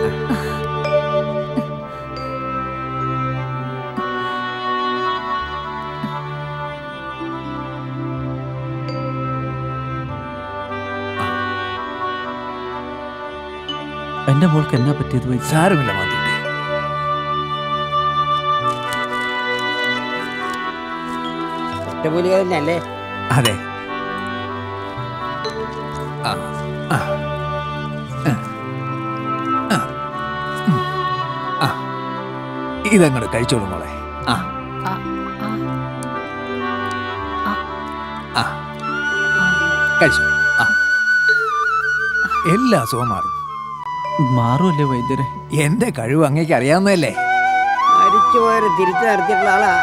എന്റെ മോൾക്ക് എന്നാ പറ്റിയത് വൈദ്യ സാരമില്ല മാത്തൂട്ടി ഒറ്റമൂലിക തന്നെയല്ലേ അതെ ആ, ആ, ആ, ആ, ഉം, ആ. ഇതങ്ങോട്ട് കഴിച്ചോളൂ മോളെ ആ ആ കഴിച്ചു ആ എല്ലാ അസുഖം മാറും മാറുമല്ലേ വൈദ്യരെ എന്റെ കഴിവ് അങ്ങേക്ക് അറിയാവുന്നതല്ലേ മരിച്ചുപോയവരെ തിരിച്ചു നടത്തിയിട്ടുള്ള ആളാ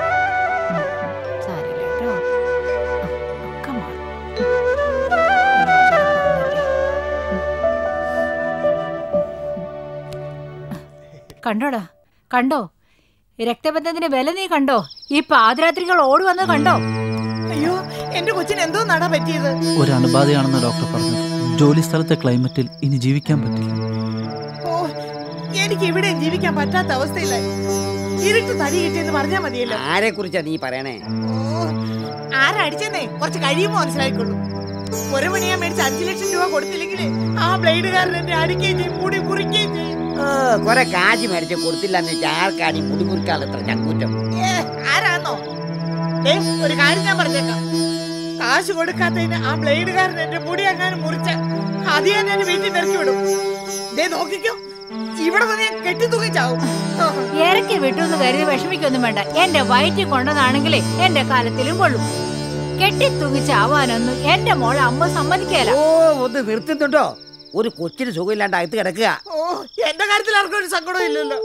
കണ്ടോടാ കണ്ടോ രക്തബന്ധത്തിന്റെ വില നീ കണ്ടോ ഈ പാതിരാത്രികൾ ഓടി വന്നത് കണ്ടോ അയ്യോ എന്റെ കൊച്ചിന് എന്തോ നടാ പറ്റിയത് ഒരു അണുബാധയാണെന്ന് ഡോക്ടർ പറഞ്ഞത് ജോലി സ്ഥലത്തെ ക്ലൈമറ്റിൽ ഇനി ജീവിക്കാൻ പറ്റില്ല ഓ എനിക്ക് ഇവിടെ ജീവിക്കാൻ പറ്റാത്ത അവസ്ഥയിലായി ഇരുട്ട് തടി കിട്ടിയെന്ന് പറഞ്ഞാ മതിയല്ലോ ആരെ കുറിച്ചാ നീ പറയണേ ഓ, ആരാ അടിച്ചെന്നേ കുറച്ച് കഴിയുമ്പോ മനസ്സിലായിക്കൊള്ളൂ ഒരു മണിയാ മേടിച്ച് അഞ്ചു ലക്ഷം രൂപ കൊടുത്തില്ലെങ്കിൽ ആ ബ്ലേഡുകാരൻ എന്നെ അടിക്കുകയും ചെയ്യും മുടി മുറിക്കുകയും ചെയ്യും ഓ, കൊറേ കാശ് മേടിച്ച് കൊടുത്തില്ലെന്ന് വെച്ചാൽ ആർക്കാണ് ഈ മുടിമുറിക്കാൾ എത്ര ചങ്കൂറ്റം ഏ, ആരാന്നോ ഏ ഒരു കാര്യം ഞാൻ പറഞ്ഞേക്കാം കാശ് കൊടുക്കാത്തതിന് ആ ബ്ലേഡുകാരൻ എന്റെ മുടി അങ്ങനെ മുറിച്ച അത് ഞാൻ എന്റെ വീട്ടിൽ ഇറക്കി വിടും ദേ നോക്കിക്കോ ഇവിടെ വന്ന് ഞാൻ കെട്ടിത്തൂങ്ങി ചാവും ഇറക്കി വിട്ടുന്ന് കരുതി വിഷമിക്കൊന്നും വേണ്ട എന്റെ വയറ്റിൽ കൊണ്ടതാണെങ്കിലേ എന്റെ കാലത്തിലും കൊള്ളും കെട്ടിത്തൂങ്ങി ചാവാനൊന്നും എന്റെ മോളെ അമ്മ സമ്മതിക്കേല ഓ ഒന്ന് നിർത്തുന്നുണ്ടോ ഒരു കൊച്ചിന് സുഖമില്ലാണ്ട് അകത്ത് കിടക്കുക ഓ എന്റെ കാര്യത്തിൽ ആർക്കും ഒരു സങ്കടവും ഇല്ലല്ലോ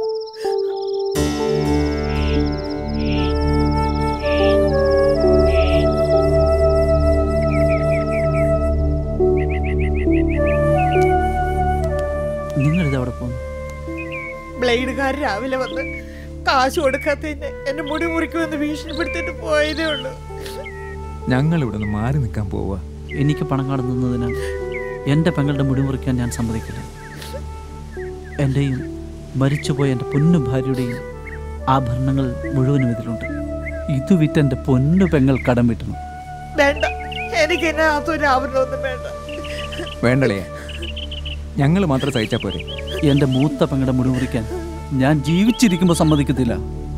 നിങ്ങൾ ഇത് അവിടെ പോകുന്നു ബ്ലേഡുകാർ രാവിലെ വന്ന് കാശ് കൊടുക്കാത്തതിന് എന്റെ മുടി മുറിക്കുമെന്ന് ഭീഷണിപ്പെടുത്തിട്ട് പോയതേ ഉള്ളൂ ഞങ്ങൾ ഇവിടെ നിന്ന് മാറി നിൽക്കാൻ പോവുക എനിക്ക് പണം കടന്നുന്നതിനാൽ എൻ്റെ പെങ്ങളുടെ മുടി മുറിക്കാൻ ഞാൻ സമ്മതിക്കില്ല എൻ്റെയും മരിച്ചുപോയ എൻ്റെ പൊന്നു ഭാര്യയുടെയും ആഭരണങ്ങൾ മുഴുവനും ഇതിലുണ്ട് ഇത് വിറ്റ് എൻ്റെ പൊന്നു പെങ്ങൾ കടം വീട്ടണം വേണ്ട എനിക്ക് എന്നെ അതൊരു ആവരണമൊന്നും വേണ്ട വേണ്ടല്ലേ ഞങ്ങൾ മാത്രം സഹിച്ചാൽ പോരെ എൻ്റെ മൂത്ത പെങ്ങളുടെ മുടി മുറിക്കാൻ ഞാൻ ജീവിച്ചിരിക്കുമ്പോൾ സമ്മതിക്കത്തില്ല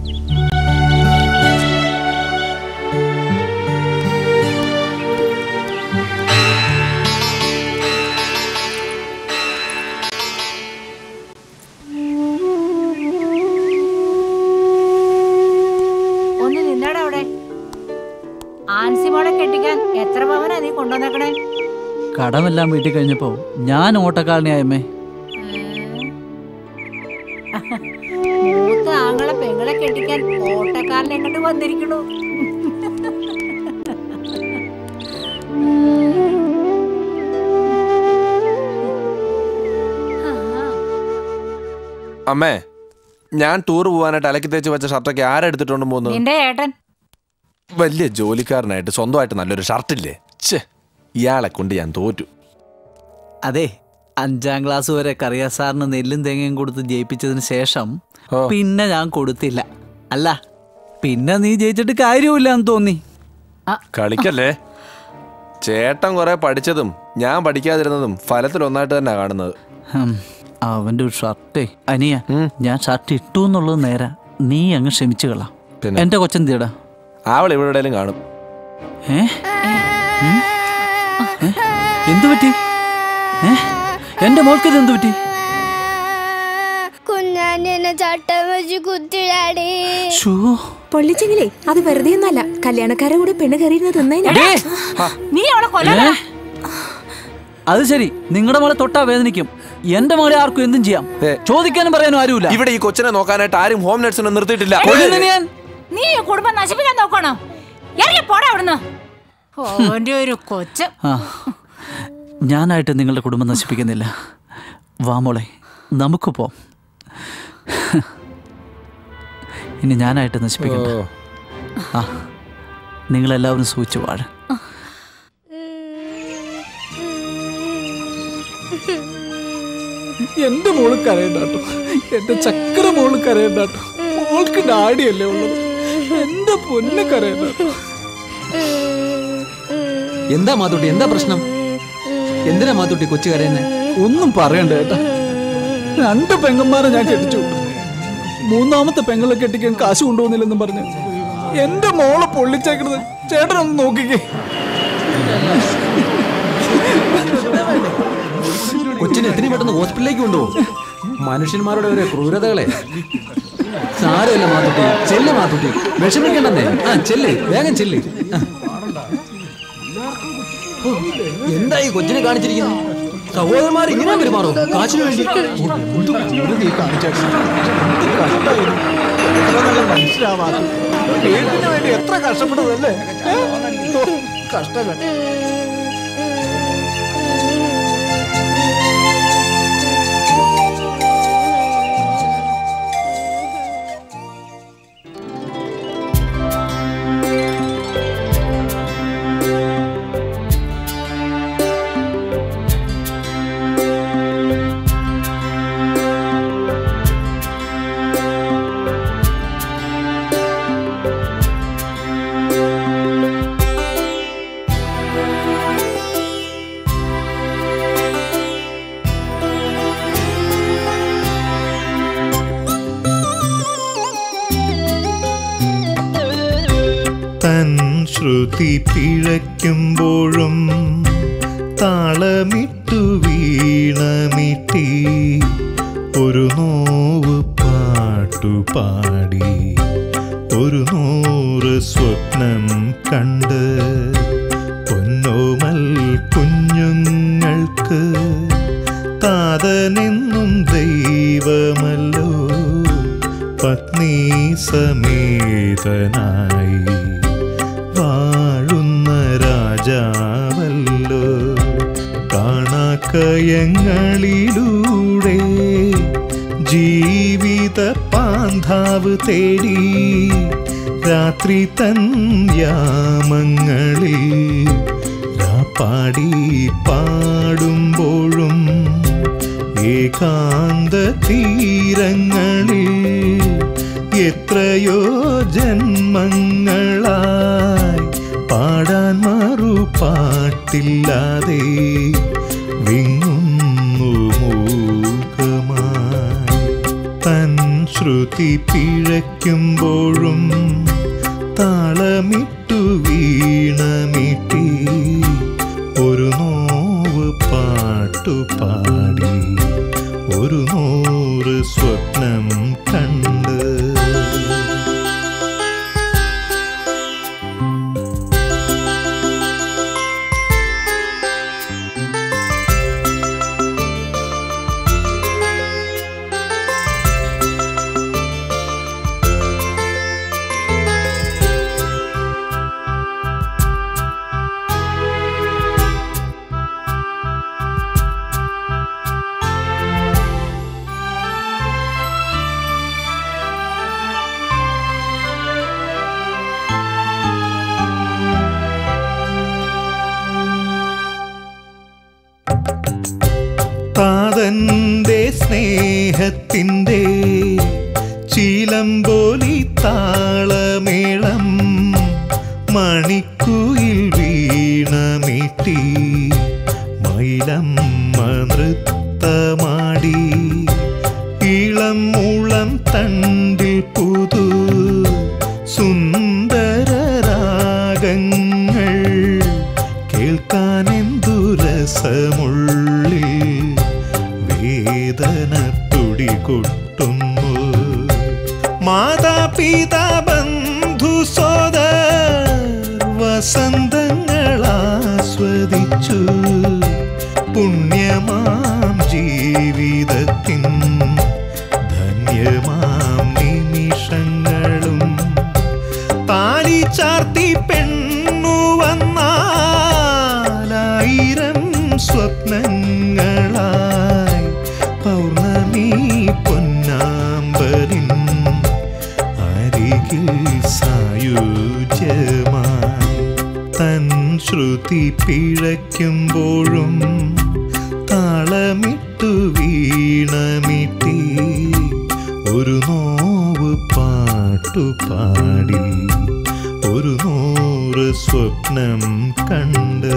ഒന്ന് നിന്നടാ അവിടെ ആൻസിമോളെ കെട്ടിക്കാൻ എത്ര പവനാ നീ കൊണ്ടുവന്നേക്കണേ കടമെല്ലാം വീട്ടിൽ കഴിഞ്ഞപ്പോൾ ഞാൻ ഓട്ടക്കാരനെയായമ്മേ മൂത്ത ആങ്ങളെ പെങ്ങളെ കെട്ടിക്കാൻ ഓട്ടക്കാരനെ കൊണ്ട് വന്നിരിക്കണു അമ്മേ ഞാൻ ടൂർ പോകാനായിട്ട് അലക്കി തേച്ച് വെച്ച ഷർട്ടൊക്കെ ആരെടുത്തിട്ടുണ്ട് പോകുന്നു നിന്റെ ഏട്ടൻ വലിയ ജോലിക്കാരനായിട്ട് സ്വന്തമായിട്ട് നല്ലൊരു ഷർട്ടില്ലേ ഛേ ഇയാളെ കൊണ്ട് ഞാൻ തോറ്റു അതെ അഞ്ചാം ക്ലാസ് വരെ കറിയ സാറിന് നെല്ലും തേങ്ങയും കൊടുത്ത് ജയിപ്പിച്ചതിന് ശേഷം പിന്നെ ഞാൻ കൊടുത്തില്ല അല്ല പിന്നെ നീ ജയിച്ചിട്ട് കാര്യമില്ല എന്ന് തോന്നി കളിക്കല്ലേ ചേട്ടൻ കുറെ പഠിച്ചതും ഞാൻ പഠിക്കാതിരുന്നതും ഫലത്തിൽ ഒന്നായിട്ട് തന്നെ കാണുന്നത് ഹും, അവന്റെ ഒരു ഷർട്ടേ അനിയ ഞാൻ ഷർട്ട് ഇട്ടു എന്നുള്ളത് നേരാ നീ അങ്ങ് ക്ഷമിച്ചു കളാം പിന്നെ? എന്റെ കൊച്ചെന്തിയടാ അവൾ ഇവിടെ എവിടെയെങ്കിലും കാണും ഏ ഉം? ഏ? എന്തു പറ്റി ഏ എന്റെ മോൾക്ക് ഇത് എന്തു പറ്റി കുഞ്ഞാൻ എന്നെ ചട്ടം വെച്ച് കുത്തിടാടി പൊള്ളിച്ചെങ്കിലേ അത് വെറുതെ ഒന്നല്ല കല്യാണക്കാരെ കൂടെ പെണ്ണ് കയറിയിരുന്നത് തിന്നേനാ നീ അവളെ കൊല്ലാ ഏ? അത് ശരി നിങ്ങളുടെ മോളെ തൊട്ടാ വേദനിക്കും എന്റെ മകളെ ആർക്കും എന്തും ചെയ്യാം ചോദിക്കാനും പറയാനും ആരുമില്ല ഇവിടെ ഈ കൊച്ചിനെ നോക്കാനായിട്ട് ആരും ഹോം നഴ്സിനെ നിർത്തിയിട്ടില്ല കൊല്ലുന്നു ഞാൻ നീ ഈ കുടുംബം നശിപ്പിക്കാൻ നോക്കണോ ഇറങ്ങി പോടാ അവിടുന്ന് ഓന്റെ ഒരു കൊച്ച് ആ ഞാനായിട്ട് നിങ്ങളുടെ കുടുംബം നശിപ്പിക്കുന്നില്ല വാ മോളെ നമുക്ക് പോം ഇനി ഞാനായിട്ട് നശിപ്പിക്കണ്ട ആ നിങ്ങളെല്ലാവരും സൂക്ഷിച്ചു വാഴ എന്റെ മോള് കരയണ്ടാട്ടോ എന്റെ ചക്കര മോള് കരയണ്ടാട്ടോ മോൾക്ക് ഡാഡിയല്ലേ ഉള്ളത് എന്റെ പൊന്ന് കരയണ്ടാട്ടോ എന്താ മാത്തൂട്ടി എന്താ പ്രശ്നം എന്തിനാ മാത്തൂട്ടി കൊച്ചു കരയുന്നേ ഒന്നും പറയണ്ട ഏട്ടാ രണ്ട് പെങ്ങന്മാരെ ഞാൻ കെട്ടിച്ചു വിട്ടു. മൂന്നാമത്തെ പെങ്ങളെ കെട്ടിക്കാൻ കാശ് കൊണ്ടുപോകുന്നില്ലെന്നും പറഞ്ഞ് എന്റെ മോളെ പൊള്ളിച്ചേക്കണത് ചേട്ടനൊന്ന് നോക്കിക്കേ കൊച്ചിനെ എത്രയും പെട്ടെന്ന് ഹോസ്പിറ്റലിലേക്ക് കൊണ്ടുപോകും മനുഷ്യന്മാരുടെ ഒരു ക്രൂരതകളെ സാരമില്ല മാത്തൂട്ടി ചെല്ല് മാത്തൂട്ടി വിഷമിക്കണ്ടെന്നേ ആ ചെല്ല് വേഗം ചെല്ല് ആ. ഓ, എന്താ ഈ കൊച്ചിനെ കാണിച്ചിരിക്കുന്നു സഹോദരന്മാർ ഇങ്ങനെ പെരുമാറോ കാശിന് വേണ്ടി ഓ, എന്ത് ക്രൂരത ഈ കാണിച്ചേക്കുന്നത്. എന്ത് കഷ്ടായിരുന്നു. എത്ര നല്ല മനുഷ്യരാവാത്ത വീടിന് വേണ്ടി എത്ര കഷ്ടപ്പെട്ടതല്ലേ ഏ? ഓ, കഷ്ടങ്ങൾ തൻ ശ്രുതി പിഴയ്ക്കുമ്പോഴും താളമിട്ടു വീണമിട്ടി ഒരു നോവ് പാട്ടുപാടി ഒരു നൂറ് സ്വപ്നം കണ്ട് പൊന്നോമൽ കുഞ്ഞുങ്ങൾക്ക് താതനെന്നും ദൈവമല്ലോ പത്നി സമേതനായി വാഴുന്ന രാജാവല്ലോ കാണാക്കയങ്ങളിലൂടെ ജീവിത പാന്താവ് തേടി രാത്രി തൻ യാമങ്ങളിൽ രാപ്പാടി പാടുമ്പോഴും ഏകാന്ത തീരങ്ങളിൽ എത്രയോ ജന്മങ്ങളായി പാടാൻ മറുപാട്ടില്ലാതെ വിങ്ങുന്നു മൂകമായി തൻ ശ്രുതി പിഴയ്ക്കുമ്പോഴും താളമിട്ടു വീണമിട്ടി ഒരു നോവ് പാട്ടുപാടി ഒരു നൂറ് സ്വപ്നം കണ്ട് താതന്റെ സ്നേഹത്തിൻ്റെ ചീലംബോലി താളമേളം മണിക്കുയിൽ വീണമിട്ടി മൈലമ്മ നൃത്തമാടി ഇളം മുളം തണ്ടിൽ പുതു സുന്ദരരാഗങ്ങൾ കേൾക്കാനെന്തു രസമുള്ളിൽ വേദന തുടികൊട്ടുന്നു മാതാപിതാ ബന്ധു സോദർ വസന്തങ്ങൾ ആസ്വദിച്ചു പുണ്യമാം ജീവി അരികിൽ സായുജ്യമായി തൻ ശ്രുതി പിഴയ്ക്കുമ്പോഴും താളമിട്ടു വീണമിട്ടി ഒരു നോവ് പാട്ടുപാടി ഒരു നൂറ് സ്വപ്നം കണ്ട്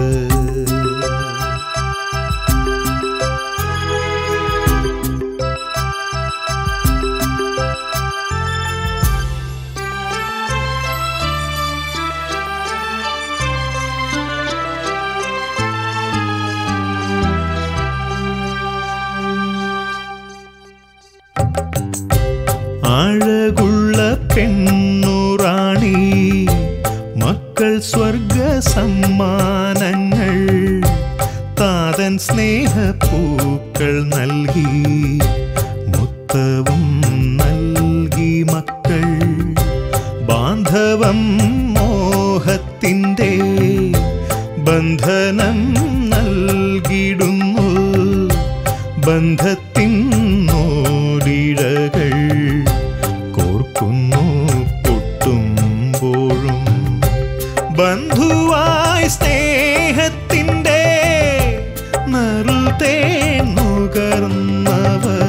അഴകുള്ള പെണ്ണുറാണി മക്കൾ സ്വർഗ സമ്മാനങ്ങൾ താതൻ സ്നേഹപ്പൂക്കൾ നൽകി മുത്തവും നൽകി മക്കൾ ബാന്ധവം മോഹത്തിൻ്റെ ബന്ധനം നൽകിടുന്നു ബന്ധത്തിൻ നോടിഴകൾ കോർക്കുന്നു പൊട്ടുമ്പോഴും ബന്ധുവായി സ്നേഹത്തിൻ്റെ നറുതേ നുകർന്നവർ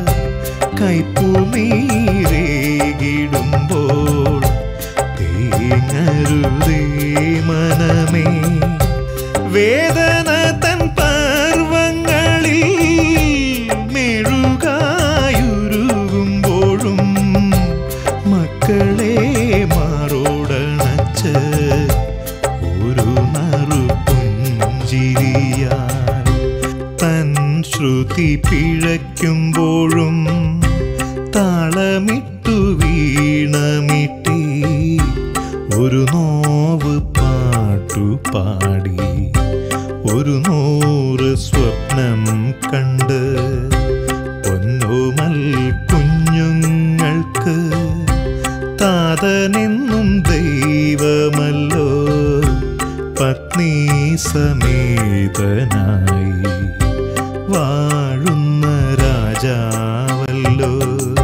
കൈപ്പുനീരേകിടുമ്പോൾ തേങ്ങരുതേ മനമേ വേദന തൻ പർവങ്ങളിൽ മെഴുകായുരുകുമ്പോഴും മക്കളെ മാറോടണച്ച് ഒരു നറു പുഞ്ചിരിയാൽ തൻ ശ്രുതി പിഴയ്ക്കുമ്പോഴും താളമിട്ടു വീണമിട്ടി ഒരു നോവ് പാട്ടുപാടി ഒരു നൂറ് സ്വപ്നം കണ്ട് പൊന്നോമൽ കുഞ്ഞുങ്ങൾക്ക് താതനെന്നും ദൈവമല്ലോ പത്നി സമേതനായി വാഴുന്ന രാജാവല്ലോ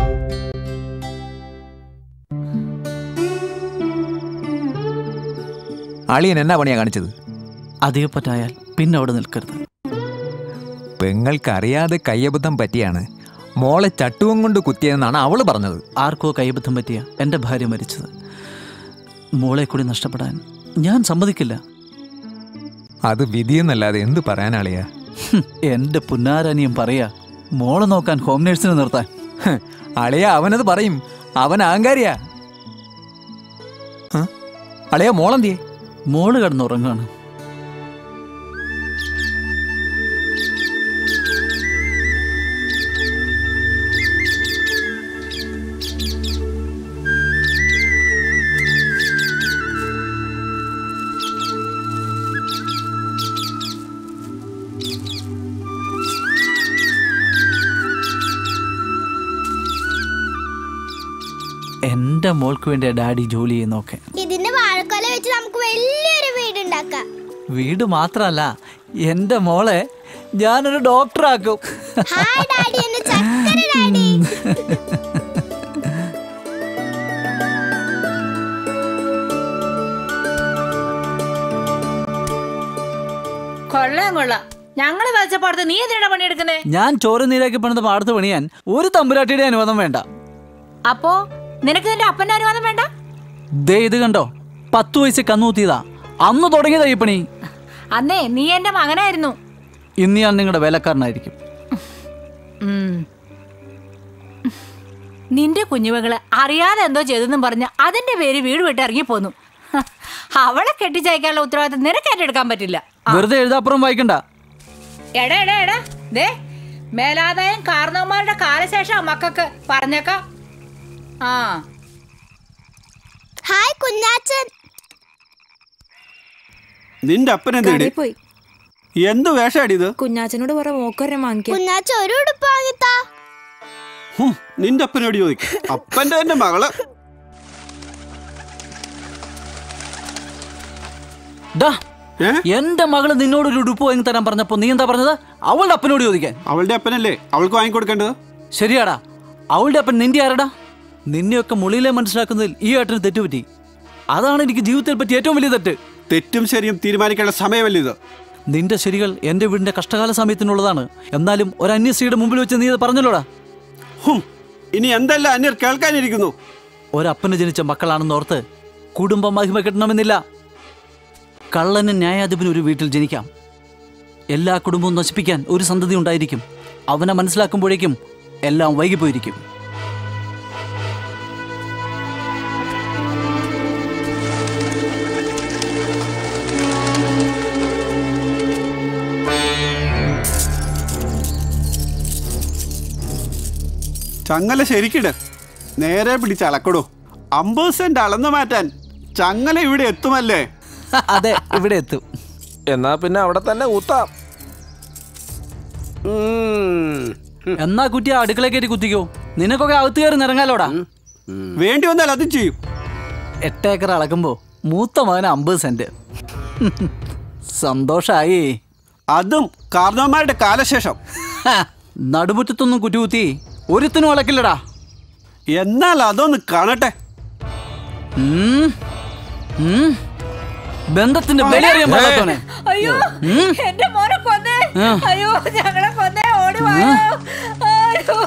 അളിയൻ എന്നാ പണിയാ കാണിച്ചത് അധികപ്പറ്റായാൽ പിന്നെ അവിടെ നിൽക്കരുത് പെങ്ങൾക്കറിയാതെ കയ്യബദ്ധം പറ്റിയാണ് മോളെ ചട്ടുവം കൊണ്ട് കുത്തിയതെന്നാണ് അവള് പറഞ്ഞത് ആർക്കോ കൈബദ്ധം പറ്റിയ എൻ്റെ ഭാര്യ മരിച്ചത് മോളെ കൂടി നഷ്ടപ്പെടാൻ ഞാൻ സമ്മതിക്കില്ല അത് വിധിയെന്നല്ലാതെ എന്ത് പറയാനാളിയാ ഹും, എൻ്റെ പുന്നാരനിയും പറയാ മോളെ നോക്കാൻ ഹോം നേഴ്സിനെ നിർത്താൻ അളിയ അവനത് പറയും അവൻ അഹങ്കാരിയാ ഹ? അളിയ മോളെന്തിയേ മോള് കിടന്നുറങ്ങാണ് എൻ്റെ മോൾക്ക് വേണ്ടിയാ ഡാഡി ജോലി ചെയ്യുന്നൊക്കെ ഇതിന്റെ വാഴക്കൊല വെച്ച് നമുക്ക് വലിയൊരു വീട് ഉണ്ടാക്കാം വീട് മാത്രമല്ല എൻ്റെ മോളെ ഞാനൊരു ഡോക്ടറാക്കും ഹായ് ഡാഡി എന്റെ ചക്കര ഡാഡി കൊള്ളാം കൊള്ളാം ഞങ്ങള് വെച്ചപ്പാടത്ത് നീ എന്തിനാ പണിയെടുക്കുന്നേ ഞാൻ ചോര നീരാക്കി പണിത് പാടത്ത് പണിയാൻ ഒരു തമ്പുരാട്ടിയുടെ അനുവാദം വേണ്ട അപ്പോ നിനക്ക് നിന്റെ അപ്പന്റെ അനുവാദം വേണ്ട ദേ ഇത് കണ്ടോ പത്ത് വയസ്സ് കന്നുകൂത്തിയതാ അന്ന് തുടങ്ങിയതാ ഈ പണി അന്നേ നീ എന്റെ മകനായിരുന്നു ഇന്ന് ഞാൻ നിങ്ങളുടെ വേലക്കാരനായിരിക്കും ഉം. നിന്റെ കുഞ്ഞുമകള് അറിയാതെ എന്തോ ചെയ്തെന്നും പറഞ്ഞ് അതിന്റെ പേര് വീട് വിട്ട് ഇറങ്ങിപ്പോന്നു ഹ, അവളെ കെട്ടിച്ചയക്കാനുള്ള ഉത്തരവാദിത്തം നിനക്ക് ഏറ്റെടുക്കാൻ പറ്റില്ല വെറുതെ എഴുതാപ്പുറം വായിക്കണ്ട എടാ എടാ എടാ ദേ മേലാദായം കാരണവന്മാരുടെ കാലശേഷം മക്കൾക്ക് പറഞ്ഞേക്കാം ആ ഹായ് കുഞ്ഞാച്ചൻ നിന്റെ അപ്പനെ തേടി കടയിൽ പോയി എന്ത് വേഷാടി ഇത് കുഞ്ഞാച്ചനോട് കുറെ മോക്കരം വാങ്ങിക്കാൻ കുഞ്ഞാച്ച ഒരു ഉടുപ്പ് വാങ്ങിത്താ ഹും, നിന്റെ അപ്പനോട് ചോദിക്കും അപ്പന്റെ തന്നെ മകള് ഡാ എന്റെ മകള് നിന്നോട് ഒരു ഉടുപ്പ് വാങ്ങി തരാൻ പറഞ്ഞപ്പോ നീ എന്താ പറഞ്ഞത് അവളുടെ അപ്പനോട് ചോദിക്കാൻ അവളുടെ അപ്പനല്ലേ അവൾക്ക് വാങ്ങിക്കൊടുക്കേണ്ടത് ശരിയാടാ അവളുടെ അപ്പൻ നിന്റെ ആരടാ നിന്നെയൊക്കെ മുളിയിലെ മനസ്സിലാക്കുന്നതിൽ ഈ ഏട്ടന് തെറ്റുപറ്റി അതാണ് എനിക്ക് ജീവിതത്തിൽ പറ്റിയ ഏറ്റവും വലിയ തെറ്റ് തെറ്റും ശരിയും തീരുമാനിക്കേണ്ട സമയമല്ല ഇത് നിന്റെ ശരികൾ എന്റെ വീടിന്റെ കഷ്ടകാല സമയത്തിനുള്ളതാണ് എന്നാലും ഒരു അന്യസ്ത്രീയുടെ മുമ്പിൽ വെച്ച് നീ അത് പറഞ്ഞല്ലോടാ ഹും, ഇനി എന്തെല്ലാം അന്യർ കേൾക്കാനിരിക്കുന്നു ഒരപ്പന് ജനിച്ച മക്കളാണെന്ന് ഓർത്ത് കുടുംബം മഹിമ കിട്ടണമെന്നില്ല കള്ളനും ന്യായാധിപനും ഒരു വീട്ടിൽ ജനിക്കാം എല്ലാ കുടുംബവും നശിപ്പിക്കാൻ ഒരു സന്തതി ഉണ്ടായിരിക്കും അവനെ മനസ്സിലാക്കുമ്പോഴേക്കും എല്ലാം വൈകിപ്പോയിരിക്കും ചങ്ങല ശരിക്കിട് നേരെ പിടിച്ച് അളക്കടോ അമ്പത് സെന്റ് അളന്നു മാറ്റാൻ ചങ്ങല ഇവിടെ എത്തുമല്ലേ അതെ ഇവിടെ എത്തും എന്നാ പിന്നെ അവിടെ തന്നെ ഊത്താം എന്നാ കുറ്റി ആ അടുക്കള കയറ്റി കുത്തിക്കോ നിനക്കൊക്കെ അകത്ത് കയറി നിറങ്ങാലോടാ വേണ്ടി വന്നാൽ അതും ചെയ്യും എട്ടേക്കർ അളക്കുമ്പോ മൂത്ത മകന് അമ്പത് സെന്റ് സന്തോഷായി അതും കാർന്നവന്മാരുടെ കാലശേഷം നടുമുറ്റത്തൊന്നും കുറ്റികുത്തി ഒരുത്തിനും അളക്കില്ലടാ എന്നാൽ അതൊന്ന് കാണട്ടെ ഉം. ഉം. ബന്ധത്തിന്റെ വിലയറിയാൻ പാടാത്തവനെ അയ്യോ ഉം. എന്റെ മോനെ കൊന്നേ ആ. അയ്യോ ഞങ്ങളെ കൊന്നേ ഓടി വായോ അയ്യോ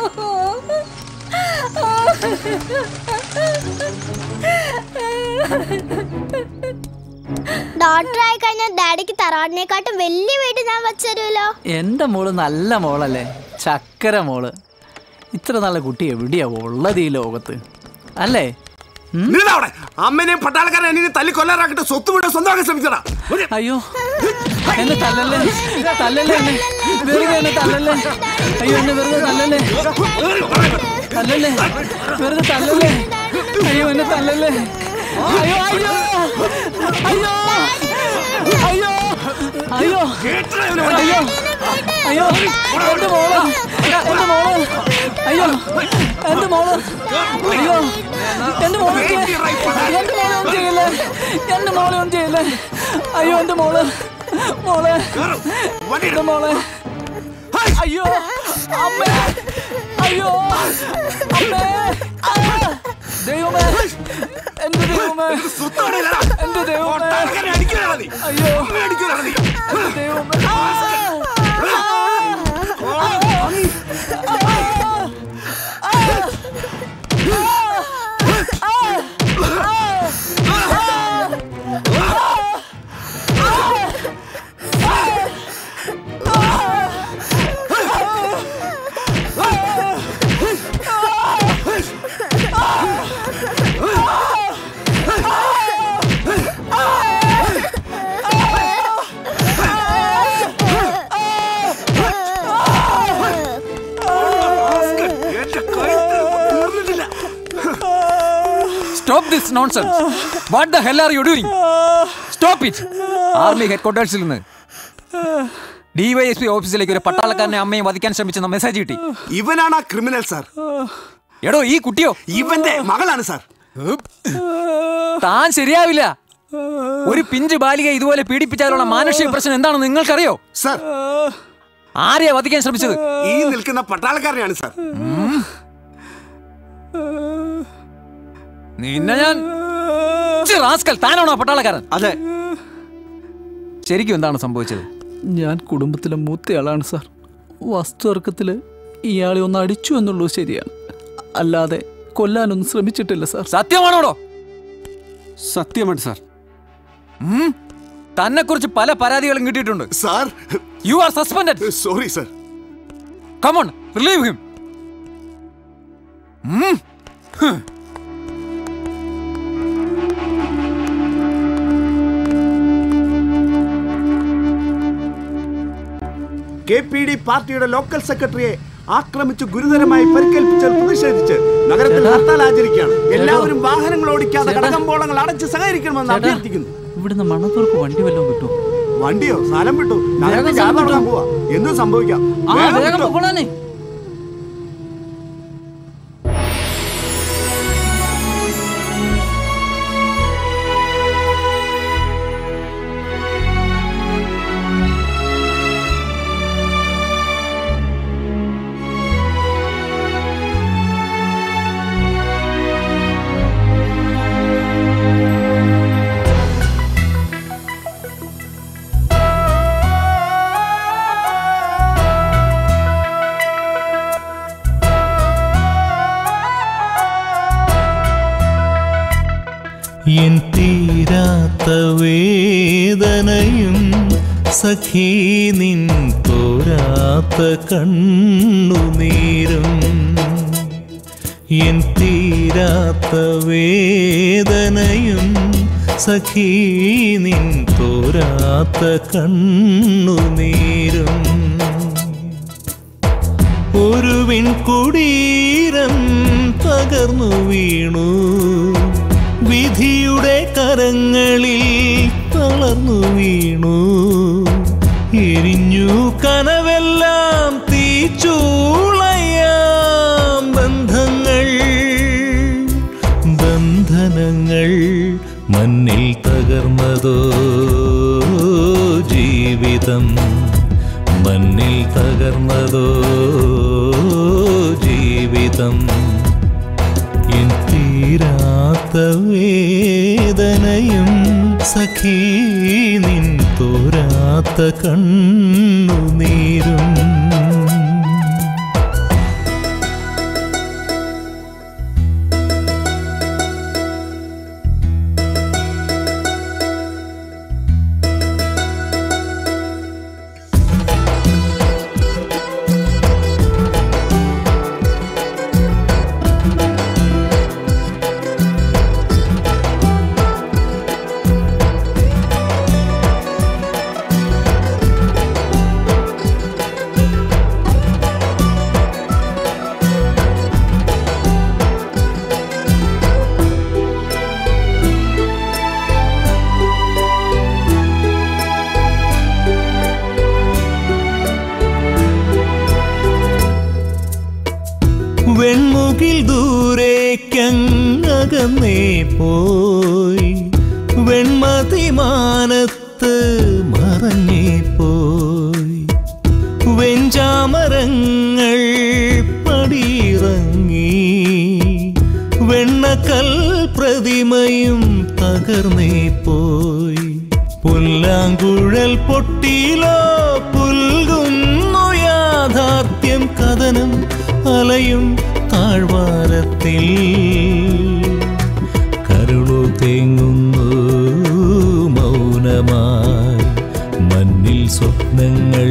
ഡോക്ടർ ആയി കഴിഞ്ഞാൽ ഡാഡിക്ക് തറവാടിനെക്കാട്ടും വലിയ വീട് ഞാൻ വെച്ചരുമല്ലോ എന്റെ മോള് നല്ല മോളല്ലേ ചക്കര മോള് ഇത്ര നല്ല കുട്ടി എവിടെയാ ഉള്ളത് ഈ ലോകത്ത് അല്ലേ നിന്നവിടെ അമ്മനെയും പട്ടാളക്കാരൻ എന്നെ തല്ലി കൊല്ലാറാക്കിട്ട് സ്വത്ത് വീട് സ്വന്തമാക്കാൻ ശ്രമിച്ചടാ അയ്യോ എന്നെ തല്ലല്ലേ തല്ലല്ലേ എന്നെ വെറുതെ എന്നെ തല്ലല്ലേ അയ്യോ എന്നെ വെറുതെ തല്ലല്ലേ തല്ലല്ലേ വെറുതെ തല്ലല്ലേ അയ്യോ എന്നെ തല്ലല്ലേ അയ്യോ അയ്യോ അയ്യോ അയ്യോ അയ്യോ അയ്യോ അയ്യോ എന്റെ മോള് എന്റെ മോള് അയ്യോ എന്റെ മോള് അയ്യോ എന്റെ മോള് എന്റെ മോളെ ഒന്നും ചെയ്യല്ലേ എന്റെ മോളെ ഒന്നും ചെയ്യല്ലേ അയ്യോ എന്റെ മോള് മോളെ എന്റെ മോളെ അയ്യോ അമ്മേ അയ്യോ അമ്മേ ആ! ദൈവമേ എന്റെ ദൈവമേ എന്റെ ദൈവമേ അയ്യോ എന്റെ ദൈവമേ ആ! Stop this nonsense what the hell are you doing stop it army ഹെഡ്ക്വാർട്ടേഴ്സിൽ നിന്ന് ഡിവൈഎസ്പി ഓഫീസിലേക്ക് ഒരു പട്ടാളക്കാരനെ അമ്മയെ വധിക്കാൻ ശ്രമിച്ചെന്ന മെസ്സേജ് കിട്ടി ഇവനാണ് ആ ക്രിമിനൽ സാർ എടോ ഈ കുട്ടിയോ ഇവന്റെ മകളാണ് സാർ താൻ ശരിയാവില്ല ഒരു പിഞ്ച് ബാലിക ഇതുപോലെ പീഡിപ്പിച്ചാലുള്ള മാനുഷിക പ്രശ്നം എന്താണെന്ന് നിങ്ങൾക്കറിയോ സാർ ആരെയാ വധിക്കാൻ ശ്രമിച്ചത് ഈ നിൽക്കുന്ന പട്ടാളക്കാരനെയാണ് സാർ നിന്നെ ഞാൻ ഛി, റാസ്കൽ താനാണോ ആ പട്ടാളക്കാരൻ അതെ ശരിക്കും എന്താണ് സംഭവിച്ചത് ഞാൻ കുടുംബത്തിലെ മൂത്തയാളാണ് സാർ വസ്തുതർക്കത്തിൽ ഇയാളെ ഒന്ന് അടിച്ചു എന്നുള്ളത് ശരിയാണ് അല്ലാതെ കൊല്ലാനൊന്നും ശ്രമിച്ചിട്ടില്ല സാർ സത്യമാണോടോ സത്യമാണ് സാർ തന്നെ കുറിച്ച് പല പരാതികളും കിട്ടിയിട്ടുണ്ട് sir you are suspended sorry sir come on relieve him K P D പാർട്ടിയുടെ ലോക്കൽ സെക്രട്ടറിയെ ആക്രമിച്ച് ഗുരുതരമായി പരിക്കേൽപ്പിച്ചതിൽ പ്രതിഷേധിച്ച് നഗരത്തിൽ ഹർത്താൽ ആചരിക്കുകയാണ് എല്ലാവരും വാഹനങ്ങൾ ഓടിക്കാതെ കടകമ്പോളങ്ങൾ അടച്ച് സഹകരിക്കണമെന്ന് ചേട്ടാ. അഭ്യർത്ഥിക്കുന്നു ഇവിടുന്ന് മണത്തൂർക്ക് വണ്ടി വല്ലതും കിട്ടും വണ്ടിയോ സ്ഥലം വിട്ടു നഗരത്തിൽ വേഗം ജാഥ സ്ഥലം തുടങ്ങാൻ വിട്ടോ. പോവാ എന്തും സംഭവിക്കാം ആ വേഗം വേഗം വിട്ടോ. പൊക്കോളാനേ ആ എൻ തീരാത്ത വേദനയും സഖീ നിൻ തോരാത്ത കണ്ണുനീരും എൻ തീരാത്ത വേദനയും സഖീ നിൻ തോരാത്ത കണ്ണുനീരും ഒരു വിൺകുടീരം തകർന്നു വീണു വിധിയുടെ കരങ്ങളിൽ തളർന്നു വീണു എരിഞ്ഞു കനവെല്ലാം തീച്ചൂളയാം ബന്ധങ്ങൾ ബന്ധനങ്ങൾ മണ്ണിൽ തകർന്നതോ ജീവിതം മണ്ണിൽ തകർന്നതോ ജീവിതം എൻ തീരാത്ത വേദനയും സഖീ നിൻ തോരാത്ത കണ്ണുനീരും വെൺമുകിൽ ദൂരേക്കങ്ങകന്നേ പോയി വെൺമതിമാനത്ത് മറഞ്ഞേ പോയി വെഞ്ചാമരങ്ങൾ പടിയിറങ്ങി വെണ്ണക്കൽ പ്രതിമയും തകർന്നേ പോയി പുല്ലാങ്കുഴൽ പൊട്ടിയിലോ പുൽകുന്നു യാഥാർത്ഥ്യം കഥനം അലയും താഴ്വാരത്തിൽ കരുളു തേങ്ങുന്നു മൗനമായി മണ്ണിൽ സ്വപ്നങ്ങൾ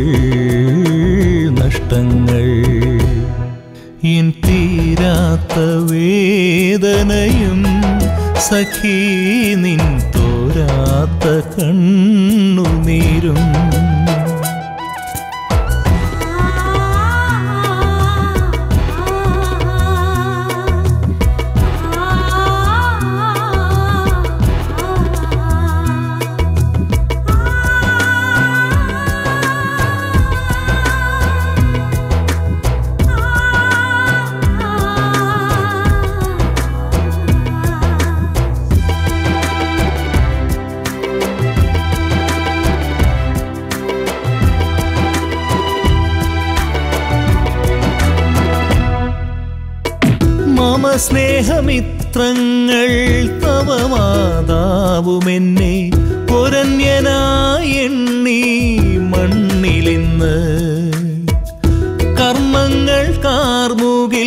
നഷ്ടങ്ങൾ എൻ തീരാത്ത വേദനയും സഖീ നിൻ തോരാത്ത കണ്ണുനീരും മമ സ്നേഹമിത്രങ്ങൾ തവ മാതാവുമെന്നെ പൊരന്യനായി എണ്ണി മണ്ണിലിന്ന് കർമ്മങ്ങൾ കാർമുകിൽ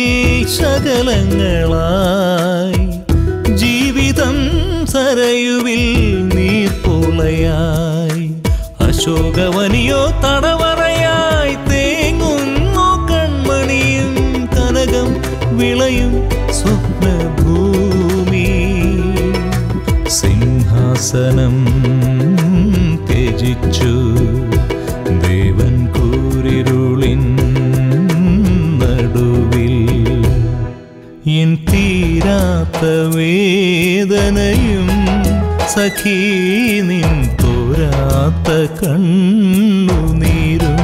ശകലങ്ങളായി ജീവിതം സരയുവിൽ നീർപ്പുളയായി അശോകവനിയോ തടവറയായി തേങ്ങുന്നു കൺമണിയും കനകം വിളയും സ്വപ്നഭൂമി സിംഹാസനം ത്യജിച്ചു ദേവൻ കൂരിരുളിൻ നടുവിൽ എൻ തീരാത്ത വേദനയും സഖീ നിൻ തോരാത്ത കണ്ണുനീരും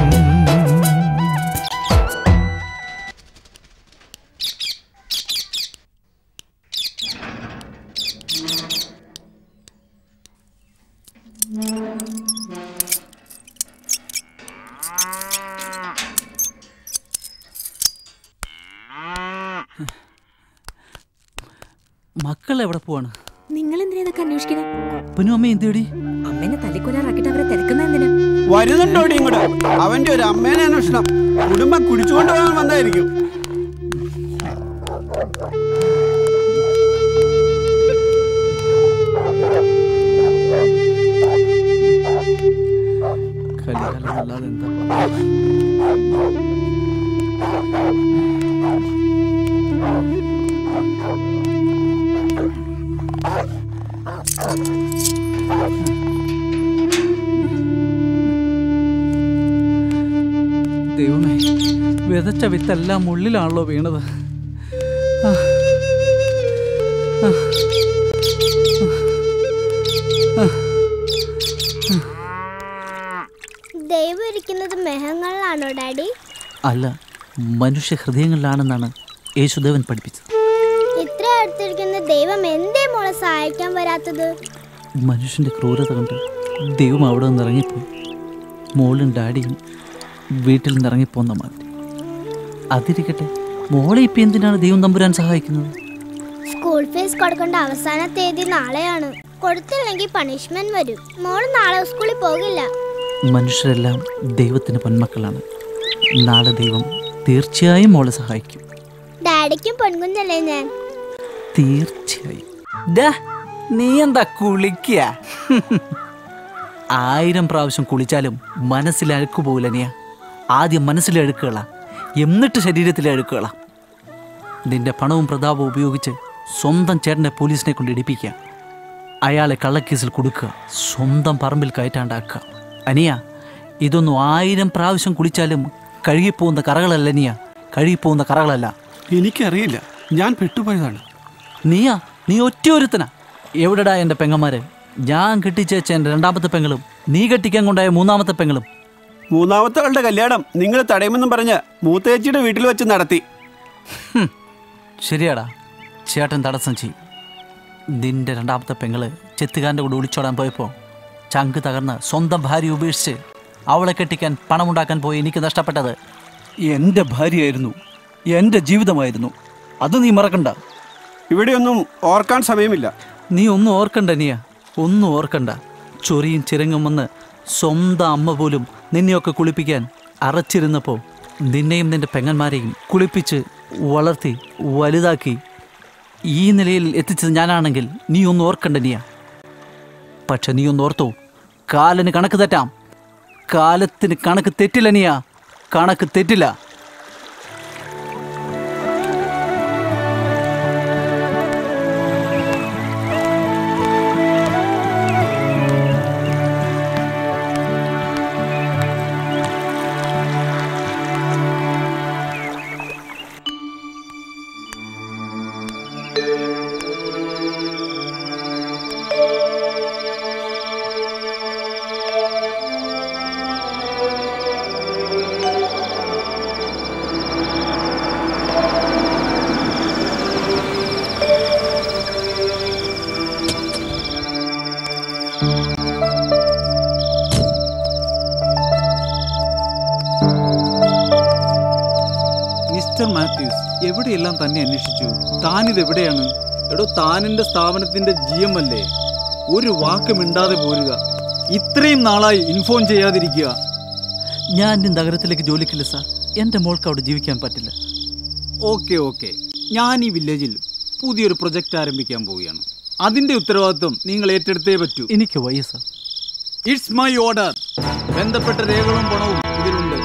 മക്കൾ എവിടെ പോവാണ് നിങ്ങൾ എന്തിനാ ഇതൊക്കെ അന്വേഷിക്കണേ അപ്പനും അമ്മയും എന്തേടി അമ്മേനെ തല്ലിക്കൊല്ലാറാക്കിട്ട് അവരെ തിരക്കുന്ന എന്തിനാ വരുന്നുണ്ടോടി ഇങ്ങോട്ട് അവന്റെ ഒരു അമ്മേനെ അന്വേഷണം കുടുംബം കുടിച്ചുകൊണ്ട് പോകാൻ വന്നായിരിക്കും ദൈവമേ വിതച്ച വിത്തെല്ലാം ഉള്ളിലാണല്ലോ വീണത് ആ. ആ. ആ. ദൈവം ഇരിക്കുന്നത് മെഹങ്ങളിലാണോ ഡാഡി അല്ല മനുഷ്യ ഹൃദയങ്ങളിലാണെന്നാണ് യേശുദേവൻ പഠിപ്പിച്ചത് ഇത്ര അടുത്തിരിക്കുന്ന ദൈവം എന്തേ മോളെ സഹായിക്കാൻ വരാത്തത് മനുഷ്യൻ്റെ ക്രൂരത കണ്ട് ദൈവം അവിടെ നിന്ന് ഇറങ്ങിപ്പോയി മോളും ഡാഡിയും വീട്ടിൽ നിന്ന് ഇറങ്ങിപ്പോന്ന മാതിരി അതിരിക്കട്ടെ മോളെ ഇപ്പം എന്തിനാണ് ദൈവം തമ്പുരാൻ സഹായിക്കുന്നത് സ്കൂൾ ഫീസ് കൊടുക്കേണ്ട അവസാന തീയതി നാളെയാണ് കൊടുത്തില്ലെങ്കിൽ പണിഷ്മെന്റ് വരും മോള് നാളെ സ്കൂളിൽ പോകില്ല മനുഷ്യരെല്ലാം ദൈവത്തിന് പൊന്മക്കളാണ് നാളെ ദൈവം തീർച്ചയായും മോളെ സഹായിക്കും ഡാഡിക്കും പെൺകുഞ്ഞല്ലേ ഞാൻ തീർച്ചയായും ഡാ, നീ എന്താ കുളിക്കുക ആയിരം പ്രാവശ്യം കുളിച്ചാലും മനസ്സിൽ അഴുക്ക് പോകില്ല നീ ആദ്യം മനസ്സിൽ അഴുക്കുകള എന്നിട്ട് ശരീരത്തിലെ അഴുക്കുകള നിന്റെ പണവും പ്രതാപവും ഉപയോഗിച്ച് സ്വന്തം ചേട്ടനെ പോലീസിനെ കൊണ്ട് ഇടിപ്പിക്കുക അയാളെ കള്ളക്കേസിൽ കൊടുക്കുക സ്വന്തം പറമ്പിൽ കയറ്റാണ്ടാക്കുക അനിയ ഇതൊന്നും ആയിരം പ്രാവശ്യം കുളിച്ചാലും കഴുകിപ്പോകുന്ന കറകളല്ല നീയ കഴുകിപ്പോകുന്ന കറകളല്ല എനിക്കറിയില്ല ഞാൻ പെട്ടുപോയതാണ് നീയാ നീ ഒറ്റ ഒരുത്തനാ എവിടെടാ എൻ്റെ പെങ്ങന്മാര് ഞാൻ കെട്ടിച്ചേച്ച എൻ്റെ രണ്ടാമത്തെ പെങ്ങളും നീ കെട്ടിക്കാൻ കൊണ്ടായ മൂന്നാമത്തെ പെങ്ങളും മൂന്നാമത്തെ ആളുടെ കല്യാണം നിങ്ങൾ തടയുമെന്നും പറഞ്ഞ് മൂത്തേച്ചിയുടെ വീട്ടിൽ വെച്ച് നടത്തി ഹും, ശരിയാടാ ചേട്ടൻ തടസ്സം ചെയ്യും നിന്റെ രണ്ടാമത്തെ പെങ്ങള് ചെത്തുകാരൻ്റെ കൂടെ ഒളിച്ചോടാൻ പോയപ്പോൾ ചങ്ക് തകർന്ന് സ്വന്തം ഭാര്യ ഉപേക്ഷിച്ച് അവളെ കെട്ടിക്കാൻ പണമുണ്ടാക്കാൻ പോയി എനിക്ക് നഷ്ടപ്പെട്ടത് എൻ്റെ ഭാര്യയായിരുന്നു എൻ്റെ ജീവിതമായിരുന്നു അത് നീ മറക്കണ്ട ഇവിടെയൊന്നും ഓർക്കാൻ സമയമില്ല നീ ഒന്നും ഓർക്കണ്ട നീയ ഒന്നും ഓർക്കണ്ട ചൊറിയും ചിരങ്ങും വന്ന് സ്വന്തം അമ്മ പോലും നിന്നെയൊക്കെ കുളിപ്പിക്കാൻ അറച്ചിരുന്നപ്പോൾ നിന്നെയും നിന്റെ പെങ്ങന്മാരെയും കുളിപ്പിച്ച് വളർത്തി വലുതാക്കി ഈ നിലയിൽ എത്തിച്ചത് ഞാനാണെങ്കിൽ നീ ഒന്ന് ഓർക്കണ്ട നീയ പക്ഷെ നീ ഒന്ന് ഓർത്തോ കാലിന് കണക്ക് തെറ്റാം കാലത്തിന് കണക്ക് തെറ്റില്ല നീയ കണക്ക് തെറ്റില്ല മിസ്റ്റർ മാത്യൂസ് എവിടെയെല്ലാം തന്നെ അന്വേഷിച്ചു താനിത് എവിടെയാണ് എടോ താനെന്റെ സ്ഥാപനത്തിന്റെ ജി എം അല്ലേ ഒരു വാക്ക് മിണ്ടാതെ പോരുക ഇത്രയും നാളായി ഇൻഫോം ചെയ്യാതിരിക്കുക ഞാൻ ഇനി നഗരത്തിലേക്ക് ജോലിക്കില്ല സാർ എൻ്റെ മോൾക്ക് അവിടെ ജീവിക്കാൻ പറ്റില്ല ഓക്കെ ഓക്കെ ഞാൻ ഈ വില്ലേജിൽ പുതിയൊരു പ്രൊജക്റ്റ് ആരംഭിക്കാൻ പോവുകയാണ് അതിന്റെ ഉത്തരവാദിത്വം നിങ്ങൾ ഏറ്റെടുത്തേ പറ്റൂ എനിക്ക് വയ്യ സാർ ഇറ്റ്സ് മൈ ഓർഡർ ബന്ധപ്പെട്ട രേഖകളും പണവും ഇതിലുണ്ട്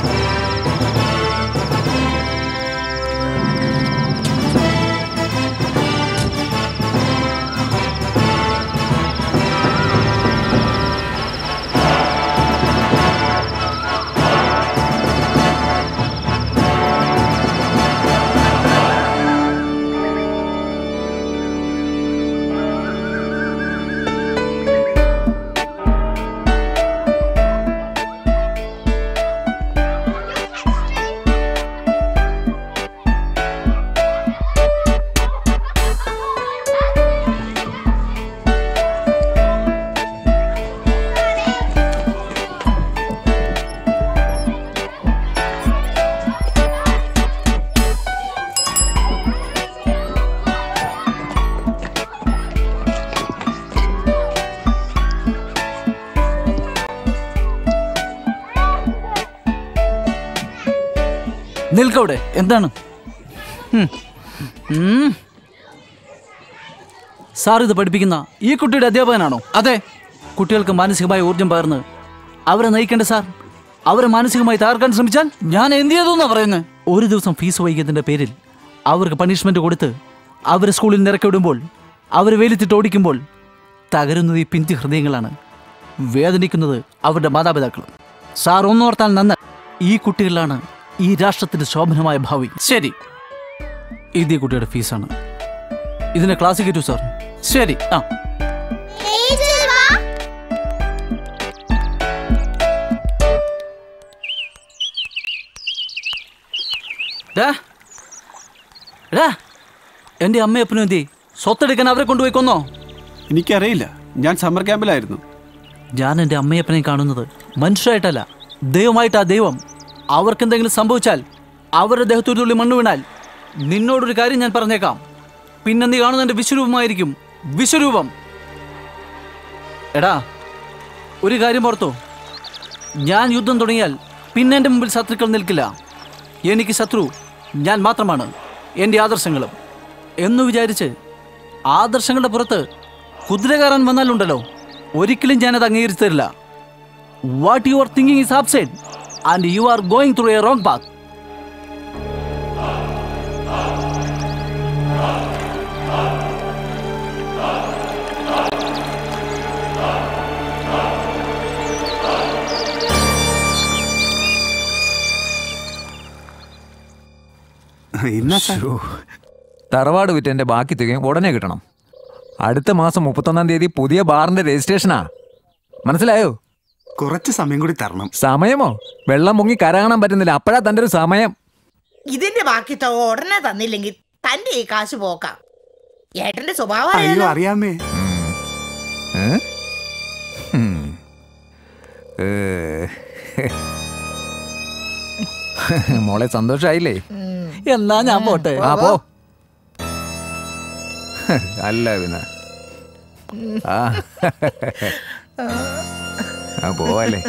നിൽക്കവിടെ എന്താണ് ഹും. ഉം. സാർ ഇത് പഠിപ്പിക്കുന്ന ഈ കുട്ടിയുടെ അധ്യാപകനാണോ അതെ കുട്ടികൾക്ക് മാനസികമായ ഊർജം പകർന്ന് അവരെ നയിക്കേണ്ട സാർ അവരെ മാനസികമായി തകർക്കാൻ ശ്രമിച്ചാൽ ഞാൻ എന്ത് ചെയ്തു പറയുന്നത് ഒരു ദിവസം ഫീസ് വൈകിയതിന്റെ പേരിൽ അവർക്ക് പണിഷ്മെന്റ് കൊടുത്ത് അവരെ സ്കൂളിൽ നിന്ന് ഇറക്കി വിടുമ്പോൾ അവർ വെയിലത്തിട്ട് ഓടിക്കുമ്പോൾ തകരുന്നത് ഈ പിഞ്ചു ഹൃദയങ്ങളാണ് വേദനിക്കുന്നത് അവരുടെ മാതാപിതാക്കളും സാർ ഒന്നോർത്താൽ നന്ന് ഈ കുട്ടികളിലാണ് ഈ രാഷ്ട്രത്തിന്റെ ശോഭനമായ ഭാവി ശരി ഇത് ഈ കുട്ടിയുടെ ഫീസാണ് ഇതിനെ ക്ലാസ്സിൽ കയറ്റു സാർ ശരി ആ ഡാ. എടാ എൻ്റെ അമ്മയപ്പനും എന്തി സ്വത്തെടുക്കാൻ അവരെ കൊണ്ടുപോയി കൊന്നോ എനിക്കറിയില്ല ഞാൻ സമ്മർ ക്യാമ്പിലായിരുന്നു ഞാൻ എൻ്റെ അമ്മയപ്പനെയും കാണുന്നത് മനുഷ്യരായിട്ടല്ല ദൈവമായിട്ടാ ദൈവം അവർക്ക് എന്തെങ്കിലും സംഭവിച്ചാൽ അവരുടെ ദേഹത്തൊരു തുള്ളി മണ്ണ് വീണാൽ നിന്നോടൊരു കാര്യം ഞാൻ പറഞ്ഞേക്കാം പിന്നെ നീ കാണുന്ന എൻ്റെ വിശ്വരൂപമായിരിക്കും വിശ്വരൂപം എടാ ഒരു കാര്യം ഓർത്തോ ഞാൻ യുദ്ധം തുടങ്ങിയാൽ പിന്നെ എൻ്റെ മുമ്പിൽ ശത്രുക്കൾ നിൽക്കില്ല എനിക്ക് ശത്രു ഞാൻ മാത്രമാണ് എൻ്റെ ആദർശങ്ങളും എന്നു വിചാരിച്ച് ആദർശങ്ങളുടെ പുറത്ത് കുതിര കയറാൻ വന്നാലുണ്ടല്ലോ ഒരിക്കലും ഞാനത് അംഗീകരിച്ചു തരില്ല what you are thinking is upside and you are going through a wrong path ശ്ശോ. തറവാട് വിറ്റെന്റെ ബാക്കി തുകയും ഉടനെ കിട്ടണം അടുത്ത മാസം മുപ്പത്തൊന്നാം തീയതി പുതിയ ബാറിന്റെ രജിസ്ട്രേഷനാ മനസ്സിലായോ കുറച്ച് സമയം കൂടി തരണം സമയമോ വെള്ളം മുങ്ങി കര കാണാൻ പറ്റുന്നില്ല അപ്പോഴാ തന്റെ ഒരു സമയം ഇതിന്റെ ബാക്കി തുക ഉടനെ തന്നില്ലെങ്കിൽ തന്റെ ഈ കാശ് പോക്കാം ഏട്ടന്റെ സ്വഭാവം അയ്യോ അറിയാലോ. അറിയാമേ ഏ? ഉം. ഏ. മോളെ സന്തോഷായില്ലേ എന്നാ ഞാൻ പോട്ടെ ആ പോ അല്ല പിന്നെ ആ ആ പോവല്ലേ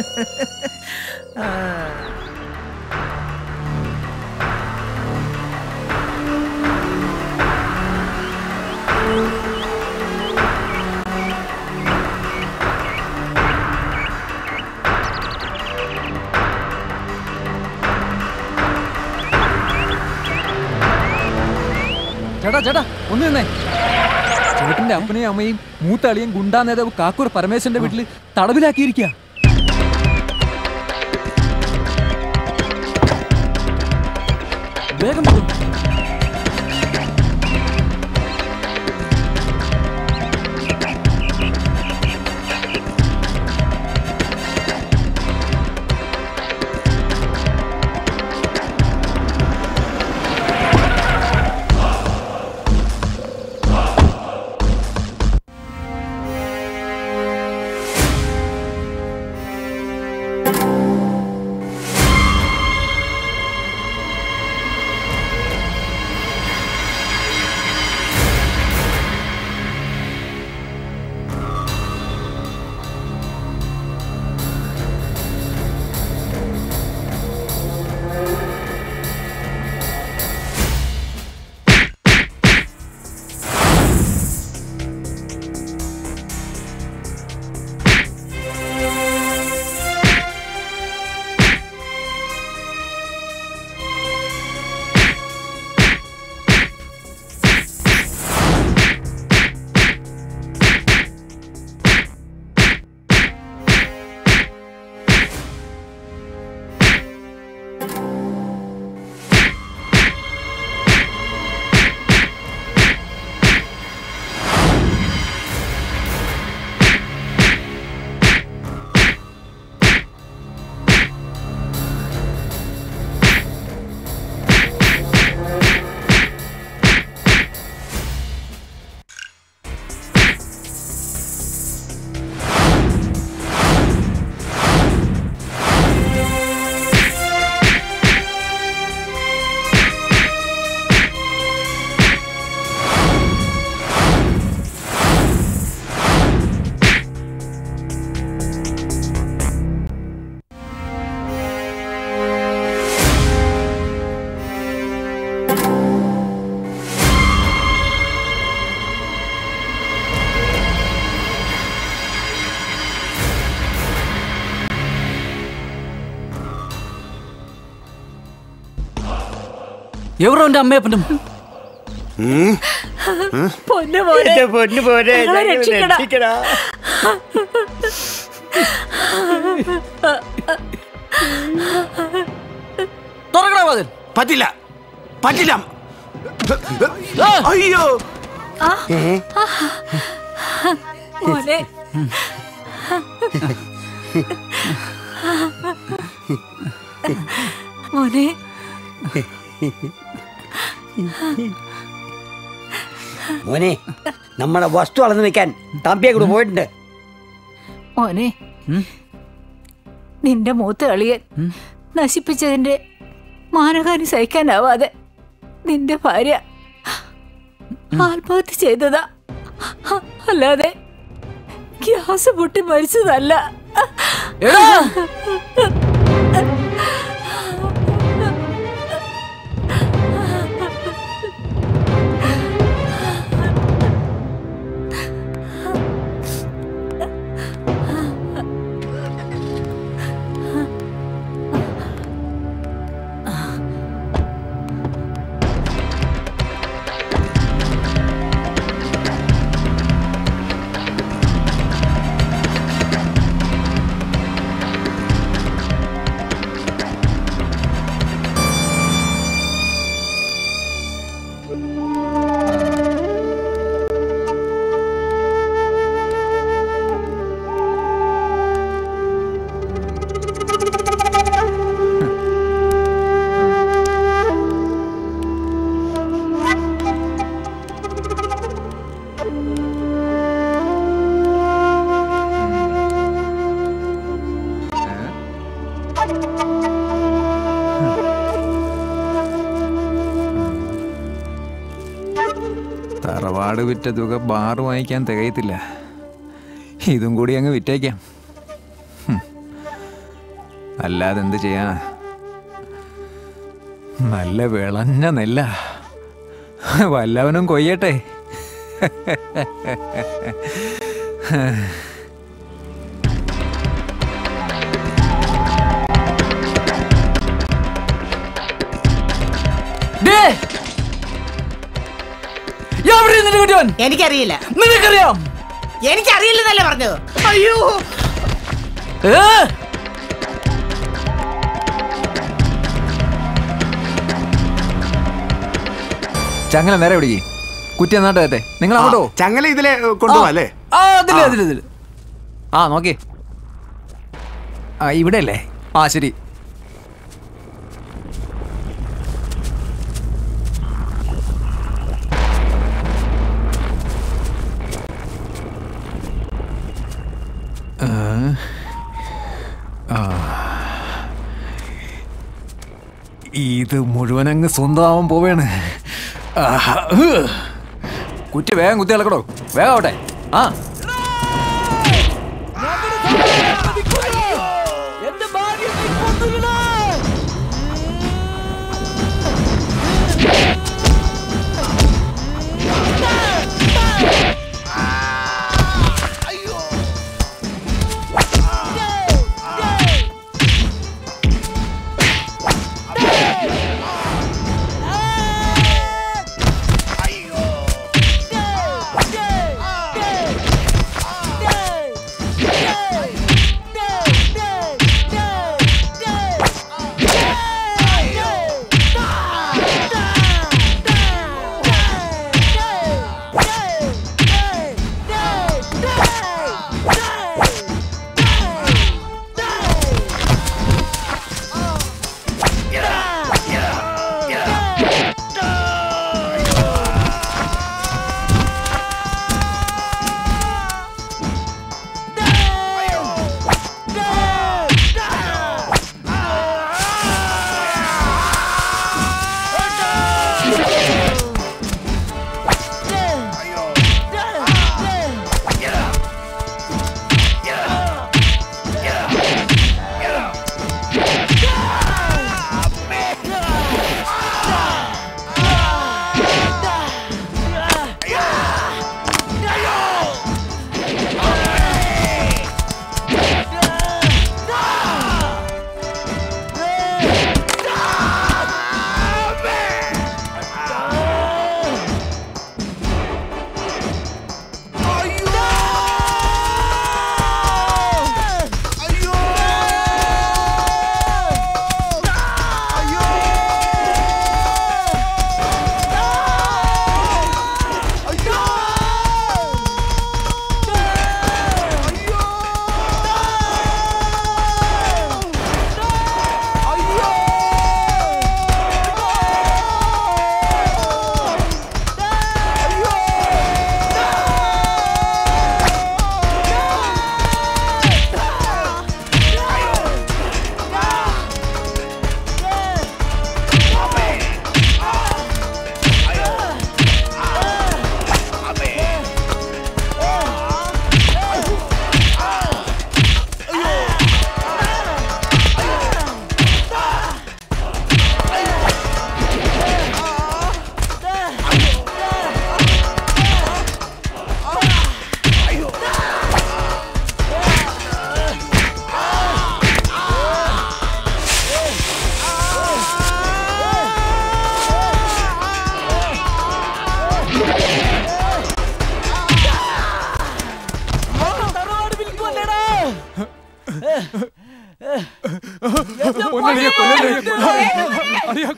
ചേട്ടാ ചേട്ടാ ഒന്ന് നിന്നേ ചേട്ടന്റെ അപ്പനെയും അമ്മയും മൂത്ത അളിയും ഗുണ്ടാ നേതാവ് കാക്കൂർ പരമേശ്വരന്റെ വീട്ടിൽ തടവിലാക്കിയിരിക്കുക വേഗം വിടും ఎవరో എൻ്റെ അമ്മയപ്പനും ഉം. ഉം. പൊന്നു പോലെ എന്റെ പൊന്നു പോലെ ഞങ്ങളെ ഞങ്ങളെ രക്ഷിക്കടാ. രക്ഷിക്കടാ. തുറക്കടാ വാതിൽ പറ്റില്ല പറ്റില്ല അയ്യോ മോനെ മോനെ മോനെ നമ്മുടെ വസ്തു അളന്ന് വെക്കാൻ തമ്പിയെ കൂടെ പോയിട്ടുണ്ട് മോനെ നിന്റെ മൂത്ത അളിയൻ നശിപ്പിച്ചതിന്റെ മാനഹാനി സഹിക്കാനാവാതെ നിന്റെ ഭാര്യ ആത്മഹത്യ ചെയ്തതാ അല്ലാതെ ഗ്യാസ് പൊട്ടി മരിച്ചതല്ല തറവാട് വിറ്റ തുക ബാറ് വാങ്ങിക്കാൻ തികയത്തില്ല ഇതും കൂടി അങ്ങ് വിറ്റേക്കാം ഹും. അല്ലാതെ എന്ത് ചെയ്യാനാ നല്ല വിളഞ്ഞ നെല്ല വല്ലവനും കൊയ്യട്ടെ എനിക്കറിയില്ല നിനക്കറിയാം എനിക്കറിയില്ലെന്നല്ലേ പറഞ്ഞത് അയ്യോ ചങ്ങല നേരെ പിടിക്ക് കുറ്റി എന്നാട്ട് തരട്ടെ നിങ്ങൾ അങ്ങോട്ടോ ചങ്ങല ഇതിലെ ഏ, കൊണ്ടുപോവാ അല്ലേ ആ അതില് അതില് അതില് ആ നോക്കി ആ ഇവിടെ അല്ലേ ആ ശരി ആ. ആ. ഇത് മുഴുവൻ അങ്ങ് സ്വന്തമാവാൻ പോവേണ് ആഹാ. ഹ്. കുറ്റി വേഗം കുത്തി ഇളക്കടോ വേഗം ആവട്ടെ ആ പൊന്നളിയെ കൊല്ലല്ലേ അളിയാ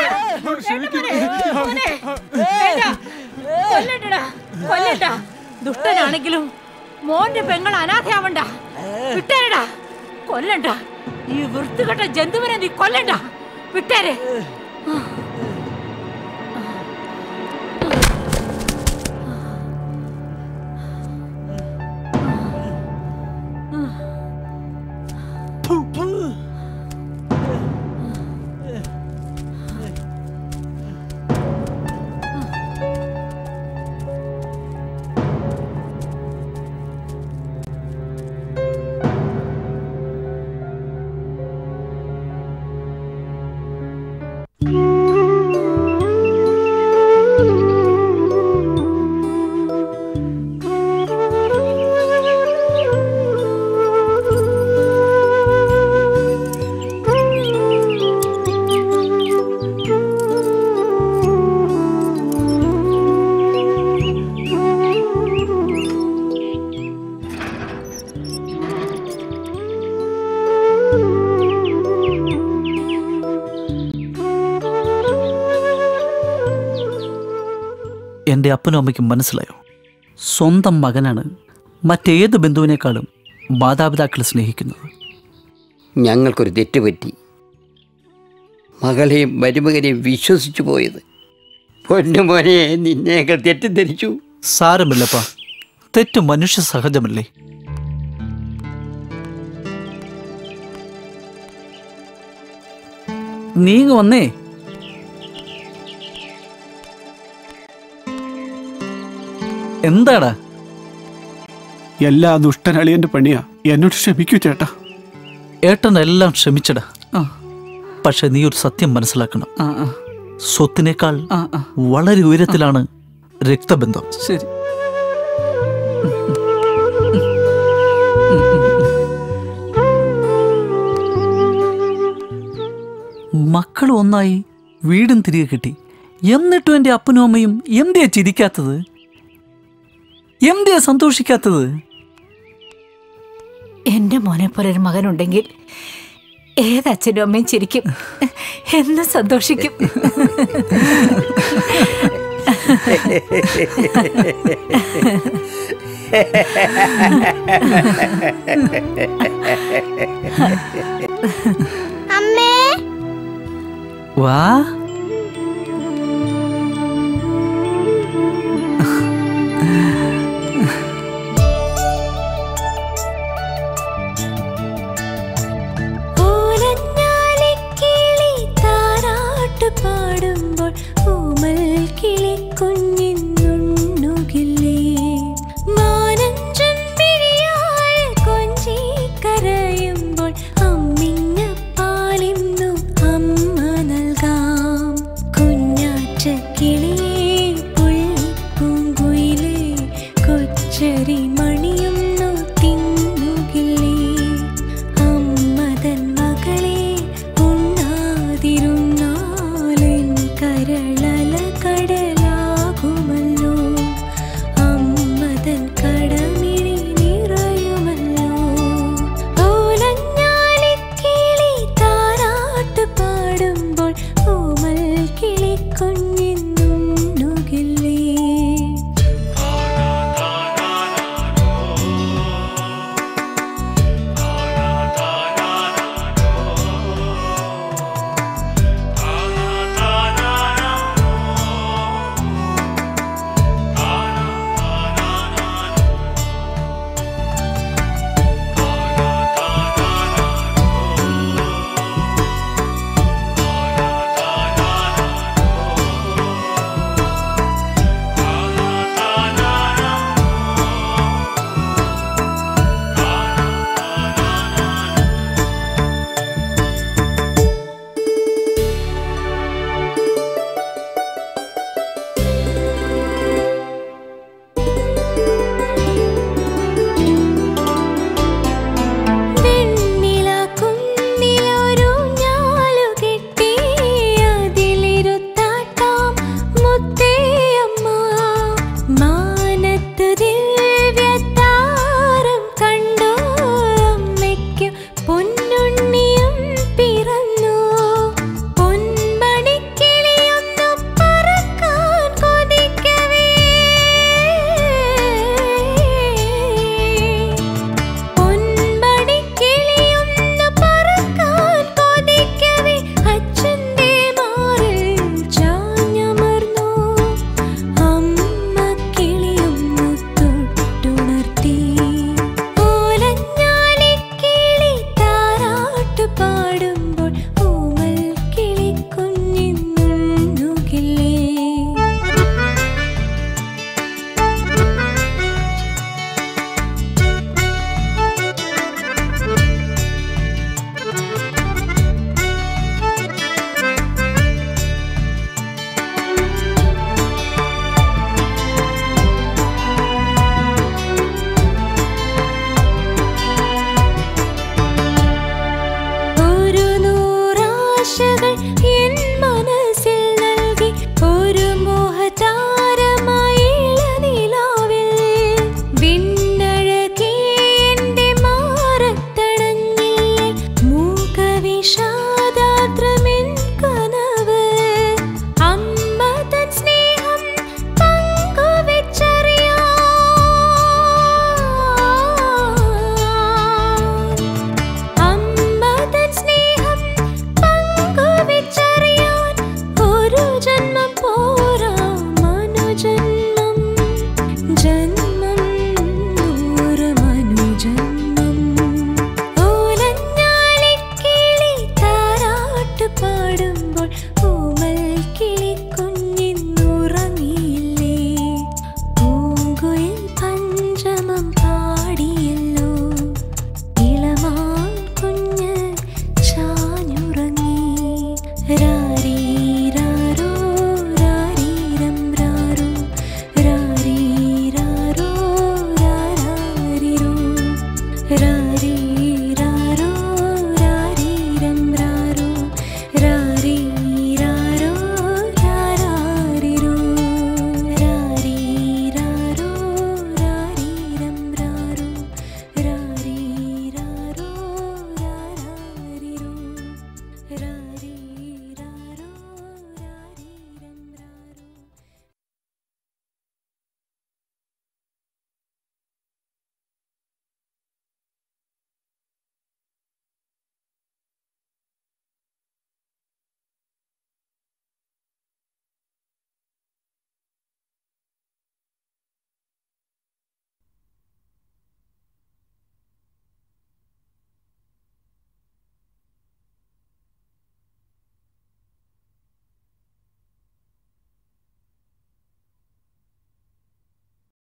കൊല്ലണ്ടടാ കൊല്ലണ്ട ദുഷ്ടനാണെങ്കിലും മോന്റെ പെങ്ങൾ അനാഥയാവണ്ട വിട്ടേരടാ കൊല്ലണ്ട ഈ വൃത്തികെട്ട ജന്തുവിനെ നീ കൊല്ലണ്ട വിട്ടേരെ എൻ്റെ അപ്പനും അമ്മയ്ക്കും മനസ്സിലായോ സ്വന്തം മകനാണ് മറ്റേത് ബന്ധുവിനേക്കാളും മാതാപിതാക്കളെ സ്നേഹിക്കുന്നത് ഞങ്ങൾക്കൊരു തെറ്റ് പറ്റി മകളെയും മരുമകനെയും വിശ്വസിച്ചു പോയത് പൊന്നുമോനെ നിന്നെയൊക്കെ തെറ്റിദ്ധരിച്ചു സാരമില്ലപ്പാ തെറ്റ് മനുഷ്യ സഹജമല്ലേ നീങ്ങ വന്നേ എന്താടാ എല്ലാ ദുഷ്ടനളിയന്റെ പണിയാ എന്നോട് ക്ഷമിക്കൂ ചേട്ടാ ഏട്ടൻ എല്ലാം ക്ഷമിച്ചടാ പക്ഷെ നീ ഒരു സത്യം മനസ്സിലാക്കണം സ്വത്തിനേക്കാൾ വളരെ ഉയരത്തിലാണ് രക്തബന്ധം ശരി മക്കൾ ഒന്നായി വീടും തിരികെ കിട്ടി എന്നിട്ടും എൻ്റെ അപ്പനും അമ്മയും എന്തിയാ ചിരിക്കാത്തത് എന്തിയാ സന്തോഷിക്കാത്തത് എന്റെ മോനെ പോലെ ഒരു മകനുണ്ടെങ്കിൽ ഏതച്ഛനും അമ്മയും ചിരിക്കും എന്ന് സന്തോഷിക്കും അമ്മേ വാ ഓലഞ്ഞാലിക്കിളി താരാട്ട് പാടുമ്പോൾ ഊമൽ കിളി കുഞ്ഞിന്നുണ്ണുകില്ലേ മാനഞ്ചൻ മിഴിയാൾ കൊഞ്ചി കരയുമ്പോൾ അമ്മിഞ്ഞ പാലിന്നു അമ്മ നൽകാം കുഞ്ഞാറ്റ കിളിയേ പുള്ളിപ്പൂങ്കുയിലേ കൊച്ചരി മഴ